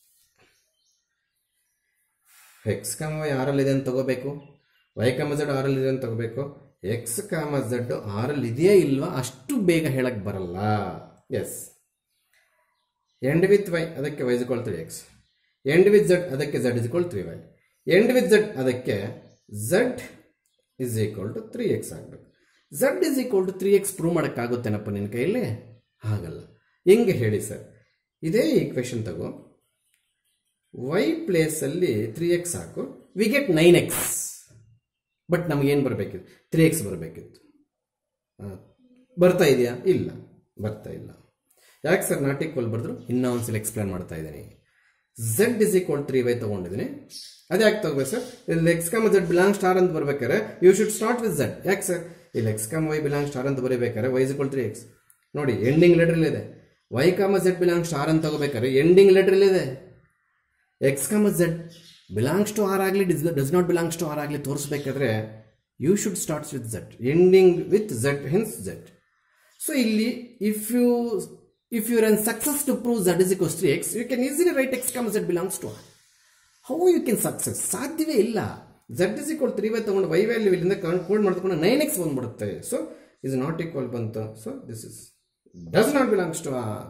ಎಕ್ಸ್ ಕಾಮ ವೈ ಆರಲ್ಲಿದೆ ಅಂತ ತಗೋಬೇಕು ವೈ ಕಾಮ ಝಡ್ ಆರಲ್ಲಿದೆ ಅಂತ ತಗೋಬೇಕು ಎಕ್ಸ್ ಕಾಮ ಝಡ್ ಆರಲ್ಲಿ ಇದೆಯಾ ಇಲ್ವಾ ಅಷ್ಟು ಬೇಗ ಹೇಳಕ್ಕೆ ಬರಲ್ಲ ಎಸ್ ಎಂಡ್ ವಿತ್ ವೈ ಅದಕ್ಕೆ y is equal three x end with z ಅದಕ್ಕೆ z is equal three y end with z ಅದಕ್ಕೆ z is equal to three x ಆಗಬೇಕು z is equal to three x prove ಮಾಡೋಕ್ಕಾಗುತ್ತೇನಪ್ಪ ನಿನ್ನ ಕೈಯಲ್ಲಿ ಆಗಲ್ಲ ಹೆಂಗೆ ಹೇಳಿ ಸರ್ ಇದೇ ಈಕ್ವೇಶನ್ ತಗೋ ವೈ ಪ್ಲೇಸಲ್ಲಿ ತ್ರೀ ಎಕ್ಸ್ ಹಾಕು we get nine x but ನಮಗೇನು ಬರಬೇಕಿತ್ತು ತ್ರೀ ಎಕ್ಸ್ ಬರಬೇಕಿತ್ತು ಬರ್ತಾ ಇದೆಯಾ ಇಲ್ಲ ಬರ್ತಾ ಇಲ್ಲ ಯಾಕೆ ಸರ್ ನಾಟ್ ಈಕ್ವಲ್ ಬರೆದ್ರು ಇನ್ನೂ ಒಂದ್ಸಲ ಎಕ್ಸ್ಪ್ಲೇನ್ ಮಾಡ್ತಾ ಇದ್ದೀನಿ z is equal three y ತೊಗೊಂಡಿದ್ದೀನಿ ಅದು ಯಾಕೆ ತಗೋಬೇಕು ಸರ್ ಇಲ್ಲಿ x comma z belongs to R ಅಂತ ಬರ್ಬೇಕಾದ್ರೆ you should start with z ಯಾಕೆ ಸರ್ ಇಲ್ಲಿ x comma y belongs to R ಅಂತ ಬರೀಬೇಕಾದ್ರೆ y is equal three x ನೋಡಿ ಎಂಡಿಂಗ್ ಲೆಟ್ರಲ್ಲಿದೆ y comma z belongs to R ಅಂತ ತಗೋಬೇಕಾದ್ರೆ ಎಂಡಿಂಗ್ ಲೆಟ್ರಲ್ಲಿದೆ x comma z belongs to R ಆಗಲಿ this does not belongs to R ಆಗಲಿ ತೋರಿಸ್ಬೇಕಾದ್ರೆ you should starts with z ending with z hence z so ಇಲ್ಲಿ if you if you are un success to prove z is equals three x you can easily write X comma z belongs to R how you can success ಸಾಧ್ಯವೇ ಇಲ್ಲ z is equal three y ತಗೊಂಡು y value ಇಲ್ಲಿಂದ ಕೋಡ್ ಮಾಡ್ಕೊಂಡು nine x ಬಂದ್ಬಿಡುತ್ತೆ so is not equal ಬಂತು so this is does not belongs to R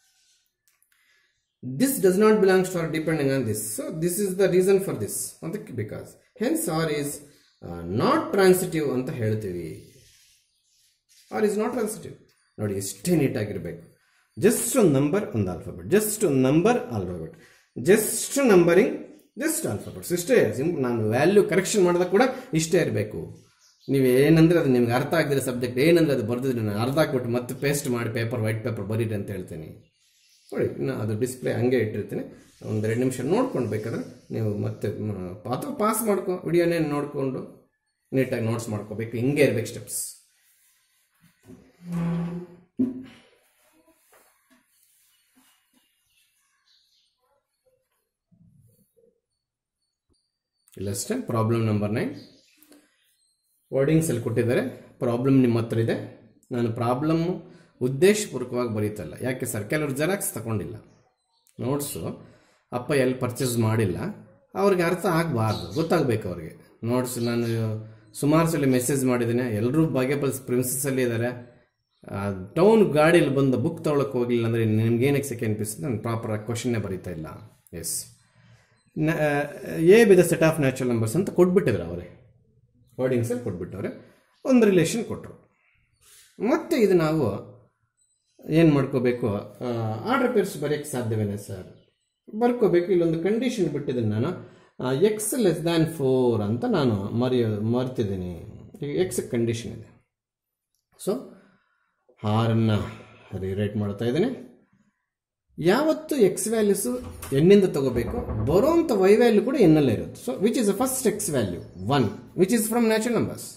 this does not belongs to or depending on this so this is the reason for this ಅದಕ್ಕೆ because hence or is uh, not transitive ಅಂತ ಹೇಳ್ತೀವಿ or is not transitive ನೋಡಿ ಇಷ್ಟೇ ನೀಟಾಗಿರಬೇಕು just ಒಂದು number ಒಂದು alphabet just ಒಂದು number alphabet just numbering just alphabets ಇಷ್ಟೇ ಸಿಂಪ್ ನಾನು ವ್ಯಾಲ್ಯೂ ಕರೆಕ್ಷನ್ ಮಾಡಿದಾಗ ಕೂಡ ಇಷ್ಟೇ ಇರಬೇಕು ನೀವು ಏನಂದ್ರೆ ಅದು ನಿಮ್ಗೆ ಅರ್ಥ ಆಗದಿರೋ ಸಬ್ಜೆಕ್ಟ್ ಏನಂದ್ರೆ ಅದು ಬರ್ದಿದ್ರೆ ನಾನು ಅರ್ಧ ಹಾಕ್ಬಿಟ್ಟು ಮತ್ತೆ ಪೇಸ್ಟ್ ಮಾಡಿ ಪೇಪರ್ ವೈಟ್ ಪೇಪರ್ ಬರೀರಿ ಅಂತ ಹೇಳ್ತೀನಿ ನೋಡಿ ಇನ್ನು ಅದು ಡಿಸ್ಪ್ಲೇ ಹಂಗೆ ಇಟ್ಟಿರ್ತೀನಿ ಒಂದು ಎರಡು ನಿಮಿಷ ನೋಡ್ಕೊಂಡು ಬೇಕಾದ್ರೆ ನೀವು ಮತ್ತೆ ಮ- ಅಥವಾ ಪಾಸ್ ಮಾಡ್ಕೊ ವಿಡಿಯೋನೇ ನೋಡಿಕೊಂಡು ನೀಟಾಗಿ ನೋಟ್ಸ್ ಮಾಡ್ಕೋಬೇಕು ಹಿಂಗೆ ಇರ್ಬೇಕು ಸ್ಟೆಪ್ಸ್ ಇಲ್ಲಷ್ಟೇ ಪ್ರಾಬ್ಲಮ್ ನಂಬರ್ ನೈನ್ ವರ್ಡಿಂಗ್ಸಲ್ಲಿ ಕೊಟ್ಟಿದ್ದಾರೆ ಪ್ರಾಬ್ಲಮ್ ನಿಮ್ಮ ಹತ್ರ ಇದೆ ನಾನು ಪ್ರಾಬ್ಲಮ್ಮು ಉದ್ದೇಶಪೂರ್ವಕವಾಗಿ ಬರೀತಲ್ಲ ಯಾಕೆ ಸರ್ ಕೆಲವರು ಜೆರಾಕ್ಸ್ ತಗೊಂಡಿಲ್ಲ ನೋಟ್ಸು ಅಪ್ಪ ಎಲ್ಲಿ ಪರ್ಚೇಸ್ ಮಾಡಿಲ್ಲ ಅವ್ರಿಗೆ ಅರ್ಥ ಆಗಬಾರ್ದು ಗೊತ್ತಾಗಬೇಕು ಅವ್ರಿಗೆ ನೋಟ್ಸ್ ನಾನು ಸುಮಾರು ಸಲ ಮೆಸೇಜ್ ಮಾಡಿದ್ದೀನಿ ಎಲ್ಲರೂ ಬಾಗೇಪಲ್ಸ್ ಪ್ರಿನ್ಸಸ್ಸಲ್ಲಿ ಇದ್ದಾರೆ ಟೌನ್ ಗಾಡೀಲಿ ಬಂದು ಬುಕ್ ತೊಗೊಳಕ್ಕೆ ಹೋಗಲಿಲ್ಲ ಅಂದರೆ ನಿಮ್ಗೇನಕ್ಕೆ ಸೆಕೆಂಡ್ ಪೀಸ್ ನಾನು ಪ್ರಾಪರಾಗಿ ಕ್ವಶನ್ನೇ ಬರೀತಾ ಇಲ್ಲ as a with set of natural numbers ಅಂತ ಕೊಟ್ಬಿಟ್ಟಿದ್ರು ಅವರೇ ವರ್ಡಿಂಗ್ಸಲ್ಲಿ ಕೊಟ್ಬಿಟ್ಟವ್ರೆ ಒಂದು ರಿಲೇಷನ್ ಕೊಟ್ಟರು ಮತ್ತೆ ಇದು ನಾವು ಏನು ಮಾಡ್ಕೋಬೇಕು ಆರ್ಡರ್ ಪೇರ್ಸ್ ಬರೆಯೋಕ್ಕೆ ಸಾಧ್ಯವೇನೆ ಸರ್ ಬರ್ಕೋಬೇಕು ಇಲ್ಲೊಂದು ಕಂಡೀಷನ್ ಬಿಟ್ಟಿದ್ದೀನಿ ನಾನು ಎಕ್ಸ್ ಲೆಸ್ ದ್ಯಾನ್ ಫೋರ್ ಅಂತ ನಾನು ಮರೆಯೋ ಮರ್ತಿದ್ದೀನಿ ಈಗ ಎಕ್ಸ್ ಕಂಡೀಷನ್ ಇದೆ ಸೊ ಆರನ್ನು ರಿರೈಟ್ ಮಾಡ್ತಾ ಇದ್ದೀನಿ ಯಾವತ್ತು ಎಕ್ಸ್ ವ್ಯಾಲ್ಯೂಸು ಎನ್ನಿಂದ ತಗೋಬೇಕು ಬರೋಂಥ ವೈ ವ್ಯಾಲ್ಯೂ ಕೂಡ ಎನ್ನಲ್ಲೇ ಇರುತ್ತೆ so which is the first x value one which is from natural numbers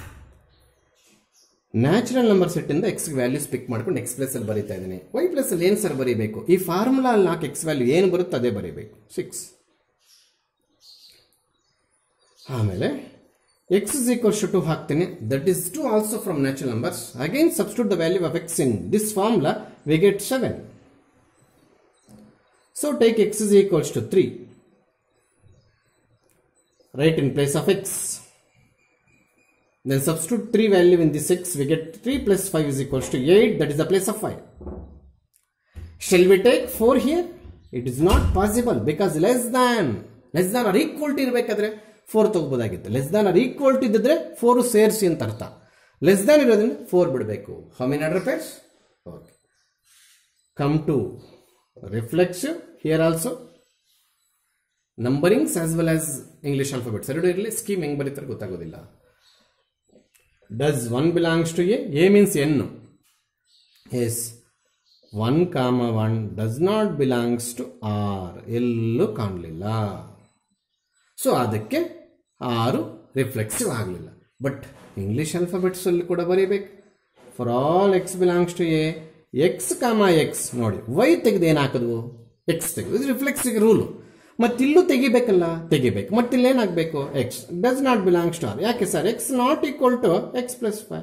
natural number ಸೆಟ್ಟಿಂದ ಎಕ್ಸ್ ವ್ಯಾಲ್ಯೂಸ್ ಪಿಕ್ ಮಾಡ್ಕೊಂಡು ಎಕ್ಸ್ ಪ್ಲಸ್ ಅಲ್ಲಿ ಬರೀತಾ ಇದ್ದೀನಿ ವೈ ಪ್ಲಸ್ ಅಲ್ಲಿ ಏನು ಸರ್ ಬರೀಬೇಕು ಈ ಫಾರ್ಮುಲಾ ಅಲ್ಲಿ ನಾಲ್ಕು ಎಕ್ಸ್ ವ್ಯಾಲ್ಯೂ ಏನು ಬರುತ್ತೆ ಅದೇ ಬರೀಬೇಕು ಸಿಕ್ಸ್ ಆಮೇಲೆ ಎಕ್ಸ್ ಇಸ್ ಈಕ್ವಲ್ಸ್ ಟು ಹಾಕ್ತೀನಿ that is two also from natural numbers again substitute the value of x in this formula we get seven So take x is equals to 3. Write in place of x. Then substitute 3 value in this x. We get 3 plus 5 is equals to 8. That is the place of 5. Shall we take 4 here? It is not possible because less than less than or equal to ಇರಬೇಕಾದ್ರೆ four ತಗೋಬೋದಾಗಿತ್ತು less than R equal to ಇದ್ದಿದ್ರೆ four ಸೇರಿಸಿ ಅಂತ ಅರ್ಥ less than ಇರೋದ್ರಿಂದ four ಬಿಡಬೇಕು how many order pairs okay come to reflexive here also numberings as well as English alphabets ಎರಡು ಇರಲಿ ಸ್ಕೀಮ್ ಹೆಂಗೆ ಬರೀತಾರೆ ಗೊತ್ತಾಗೋದಿಲ್ಲ does one belongs to A A means N S one comma one does not belongs to R ಎಲ್ಲೂ ಕಾಣಲಿಲ್ಲ so ಅದಕ್ಕೆ ಆರು ರಿಫ್ಲೆಕ್ಸಿವ್ ಆಗಲಿಲ್ಲ ಬಟ್ ಇಂಗ್ಲಿಷ್ ಆಲ್ಫಾಬೆಟ್ಸಲ್ಲಿ ಕೂಡ ಬರೀಬೇಕು for all x belongs to A x comma x ನೋಡಿ ವೈ ತೆಗೆದು ಏನು ಹಾಕಿದ್ವು ಎಕ್ಸ್ ತೆಗೆದು ಇದು ರಿಫ್ಲೆಕ್ಸಿವ್ ರೂಲು ಮತ್ತಿಲ್ಲೂ ತೆಗಿಬೇಕಲ್ಲ ತೆಗಿಬೇಕು ಮತ್ತಿಲ್ಲಿ ಏನಾಗಬೇಕು x does not belongs to R ಯಾಕೆ sir x not equal to x plus five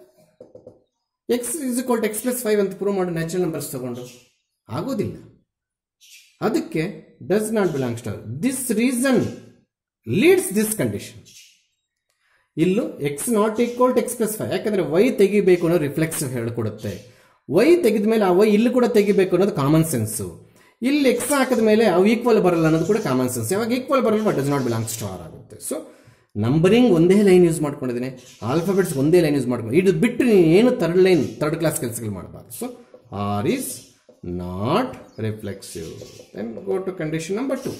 x is equal to x plus five ಅಂತ ಪ್ರೂವ್ ಮಾಡಿ ನ್ಯಾಚುರಲ್ ನಂಬರ್ಸ್ ತಗೊಂಡು ಆಗೋದಿಲ್ಲ ಅದಕ್ಕೆ does not belongs to this reason leads this condition ಇಲ್ಲೂ x not equal to x plus five ಯಾಕಂದ್ರೆ y ತೆಗಿಬೇಕು ಅನ್ನೋ reflex ಹೇಳ್ಕೊಡುತ್ತೆ Y ತೆಗೆದ ಮೇಲೆ ಆ ವೈ ಇಲ್ಲಿ ಕೂಡ ತೆಗಿಬೇಕು ಅನ್ನೋದು ಕಾಮನ್ ಸೆನ್ಸು ಇಲ್ಲಿ ಎಕ್ಸ್ ಹಾಕಿದ ಮೇಲೆ ಅವು ಈಕ್ವಲ್ ಬರಲ್ಲ ಅನ್ನೋದು ಕೂಡ ಕಾಮನ್ ಸೆನ್ಸ್ ಯಾವಾಗ ಈಕ್ವಲ್ ಬರಲ್ಲ but does not belongs to R ಆಗುತ್ತೆ ಸೊ ನಂಬರಿಂಗ್ ಒಂದೇ ಲೈನ್ ಯೂಸ್ ಮಾಡ್ಕೊಂಡಿದ್ದೀನಿ ಆಲ್ಫಾಬೆಟ್ಸ್ ಒಂದೇ ಲೈನ್ ಯೂಸ್ ಮಾಡ್ಕೊಂಡು ಇದು ಬಿಟ್ಟು ನೀನು ಏನು ಥರ್ಡ್ ಲೈನ್ ಥರ್ಡ್ ಕ್ಲಾಸ್ ಕೆಲಸಗಳು ಮಾಡಬಾರ್ದು so R is not reflexive then go to condition number two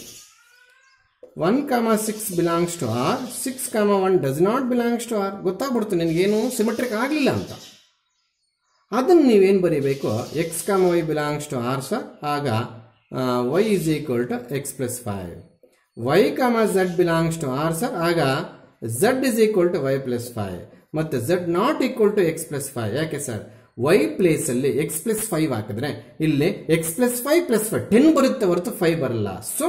one comma six belongs to R six comma one does not belongs to R ಗೊತ್ತಾಗ್ಬಿಡ್ತು ನಿನಗೇನು symmetric ಆಗಲಿಲ್ಲ ಅಂತ ಅದನ್ನು ನೀವೇನು ಬರೀಬೇಕು x comma y belongs to R sir ಆಗ y is equal to x plus five y comma z belongs to R sir ಆಗ z is equal to y plus five ಮತ್ತು z not equal to x plus five ಯಾಕೆ sir y ಪ್ಲೇಸಲ್ಲಿ x plus five ಹಾಕಿದ್ರೆ ಇಲ್ಲಿ x plus five plus five ten ಬರುತ್ತೆ ಹೊರತು five ಬರಲ್ಲ so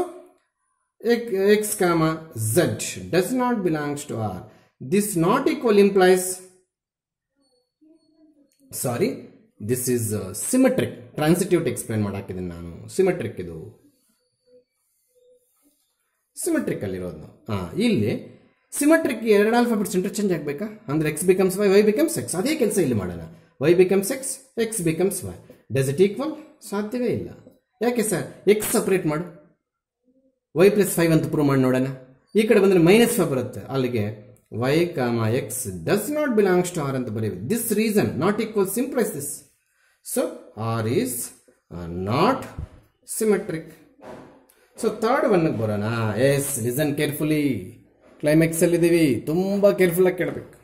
x comma z does not belongs to R this not equal implies sorry this is symmetric transitive explain ಮಾಡಾಕಿದ್ದೀನಿ ನಾನು symmetric ಇದು symmetric ಅಲ್ಲಿರೋದು ಹಾಂ ಇಲ್ಲಿ ಸಿಮೆಟ್ರಿಕ್ ಎರಡು ಆಲ್ಫಾಬೆಟ್ಸ್ ಇಂಟರ್ಚೇಂಜ್ ಆಗಬೇಕಾ ಅಂದ್ರೆ x becomes y y becomes x ಅದೇ ಕೆಲಸ ಇಲ್ಲಿ ಮಾಡೋಣ y becomes x x becomes y does it equal ಸಾಧ್ಯವೇ ಇಲ್ಲ ಯಾಕೆ ಸರ್ ಎಕ್ಸ್ ಸಪ್ರೇಟ್ ಮಾಡು ವೈ ಪ್ಲಸ್ ಫೈವ್ ಅಂತ ಪ್ರೂವ್ ಮಾಡಿ ನೋಡೋಣ ಈ ಕಡೆ ಬಂದರೆ ಮೈನಸ್ ಫೈವ್ ಬರುತ್ತೆ ಅಲ್ಲಿಗೆ y comma x does not belongs to R ಅಂತ ಬರೀಬೇಕು this reason not equal implies this so R is not symmetric so third ಒನ್ಗೆ ಬರೋಣ ಎಸ್ ಲಿಸನ್ ಕೇರ್ಫುಲಿ ಕ್ಲೈಮ್ಯಾಕ್ಸ್ ಅಲ್ಲಿದ್ದೀವಿ ತುಂಬ ಕೇರ್ಫುಲ್ಲಾಗಿ ಕೇಳಬೇಕು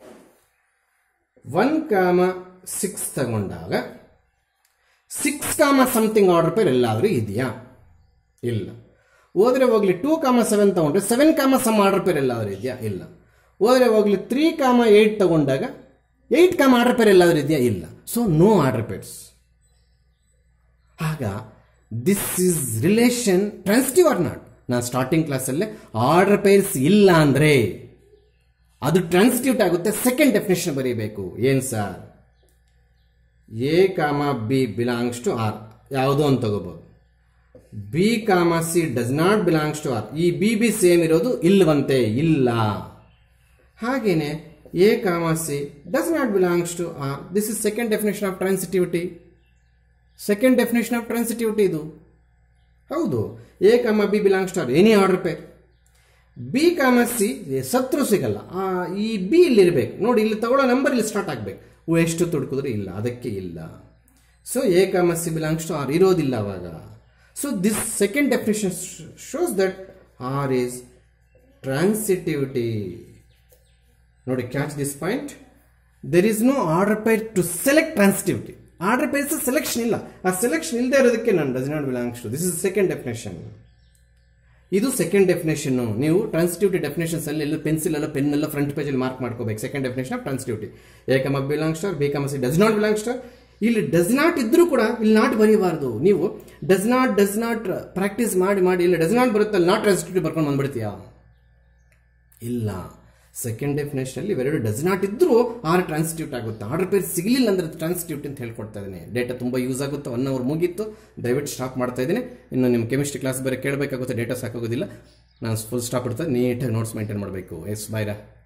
ಒನ್ ಕಾಮ ಸಿಕ್ಸ್ ತಗೊಂಡಾಗ ಸಿಕ್ಸ್ ಕಾಮ ಸಮಥಿಂಗ್ ಆರ್ಡರ್ ಪೇರ್ ಎಲ್ಲಾದರೂ ಇದೆಯಾ ಇಲ್ಲ ಹೋದ್ರೆ ಹೋಗ್ಲಿ ಟೂ ಕಾಮ ಸೆವೆನ್ ತಗೊಂಡ್ರೆ seven comma some order peer ಎಲ್ಲಾದರೂ ಇದೆಯಾ ಇಲ್ಲ ಹೋದ್ರೆ ಹೋಗ್ಲಿ ತ್ರೀ ಕಾಮ ಏಯ್ಟ್ ತಗೊಂಡಾಗ ಏಯ್ಟ್ ಕಾಮ ಆರ್ಡರ್ ಪೇರ್ ಎಲ್ಲಾದರೂ ಇದೆಯಾ ಇಲ್ಲ ಸೊ ನೋ ಆರ್ಡರ್ ಪೇರ್ಸ್ ಆಗ this is relation transitive or not ನಾನು ಸ್ಟಾರ್ಟಿಂಗ್ ಕ್ಲಾಸಲ್ಲೇ ಆರ್ಡರ್ ಪೇರ್ಸ್ ಇಲ್ಲ ಅಂದರೆ ಅದು ಟ್ರಾನ್ಸ್ಟಿಟ್ಯೂಟ್ ಆಗುತ್ತೆ ಸೆಕೆಂಡ್ ಡೆಫಿನೇಷನ್ ಬರೀಬೇಕು ಏನು sir A comma B belongs to R ಯಾವುದೋ ಅಂತ ತಗೋಬಹುದು b comma c does not belongs to R ಈ ಬಿ ಬಿ ಸೇಮ್ ಇರೋದು ಇಲ್ವಂತೆ ಇಲ್ಲ ಹಾಗೇನೆ a comma c does not belongs to R this is second definition of transitivity second definition of transitivity ಇದು ಹೌದು a comma B belongs to R any order pair b comma c ಸತ್ರು ಸಿಗಲ್ಲ ಆ, ಈ ಬಿ ಇಲ್ಲಿರ್ಬೇಕು ನೋಡಿ ಇಲ್ಲಿ ತಗೊಳ್ಳೋ number ಇಲ್ಲಿ ಸ್ಟಾರ್ಟ್ ಆಗಬೇಕು ಎಷ್ಟು ತುಡುಕಿದ್ರೆ ಇಲ್ಲ ಅದಕ್ಕೆ ಇಲ್ಲ so a comma C belongs to R ಇರೋದಿಲ್ಲ ಅವಾಗ so this second definition shows that R is transitivity ನೋಡಿ catch this point there is no order pair to select transitivity order pairs selection ಇಲ್ಲ ಆ ಸೆಲೆಕ್ಷನ್ ಇಲ್ಲದೆ ಇರೋದಕ್ಕೆ ನಾನು does not belongs to this is second definition ಇದು second definition ನೀವು transitivity definitions ಅಲ್ಲಿ ಎಲ್ಲ ಪೆನ್ಸಿಲ್ ಎಲ್ಲ ಪೆನ್ ಎಲ್ಲ ಫ್ರಂಟ್ ಪೇಜ್ ಅಲ್ಲಿ ಮಾರ್ಕ್ ಮಾಡ್ಕೋಬೇಕು second definition of transitivity a comma belong star b comma c does not belong star ಇಲ್ಲಿ ಡಸ್ ನಾಟ್ ಇದ್ರೂ ಕೂಡ ಇಲ್ಲಿ ನಾಟ್ ಬರೀಬಾರ್ದು ನೀವು does not does not practice ಮಾಡಿ ಮಾಡಿ ಇಲ್ಲಿ ಡಸ್ ನಾಟ್ ಬರುತ್ತೆ ಅಲ್ಲಿ ನಾಟ್ ಟ್ರಾನ್ಸಿಟಿವಿಟಿ ಬರ್ಕೊಂಡು ಬಂದ್ಬಿಡ್ತೀಯಾ ಇಲ್ಲ ಸೆಕೆಂಡ್ ಡೆಫಿನೇಷನ್ ಅಲ್ಲಿ ಇವೆರಡು ಡಸ್ ನಾಟ್ ಇದ್ರೂ ಆರ್ ಟ್ರಾನ್ಸ್ಟಿಟ್ಯೂಟ್ ಆಗುತ್ತೆ ಆರ್ಡರ್ ಪೇರ್ ಸಿಗಲಿಲ್ಲ ಅಂದ್ರೆ ಟ್ರಾನ್ಸ್ಟಿಟ್ಯೂಟ್ ಅಂತ ಹೇಳ್ಕೊಡ್ತಾ ಇದ್ದೀನಿ ಡೇಟಾ ತುಂಬ ಯೂಸ್ ಆಗುತ್ತೆ ಒನ್ ಅವರ್ ಮುಗೀತು ದಯವಿಟ್ಟು ಸ್ಟಾಪ್ ಮಾಡ್ತಾ ಇದ್ದೀನಿ ಇನ್ನು ನಿಮ್ಮ ಕೆಮಿಸ್ಟ್ರಿ ಕ್ಲಾಸ್ ಬೇರೆ ಕೇಳಬೇಕಾಗುತ್ತೆ ಡೇಟಾ ಸಾಕಾಗೋದಿಲ್ಲ ನಾನು ಫುಲ್ ಸ್ಟಾಪ್ ಇಡ್ತಾ ನೀಟಾಗಿ ನೋಟ್ಸ್ ಮೇಂಟೈನ್ ಮಾಡಬೇಕು ಎಸ್ ಬಾಯ್ರಾ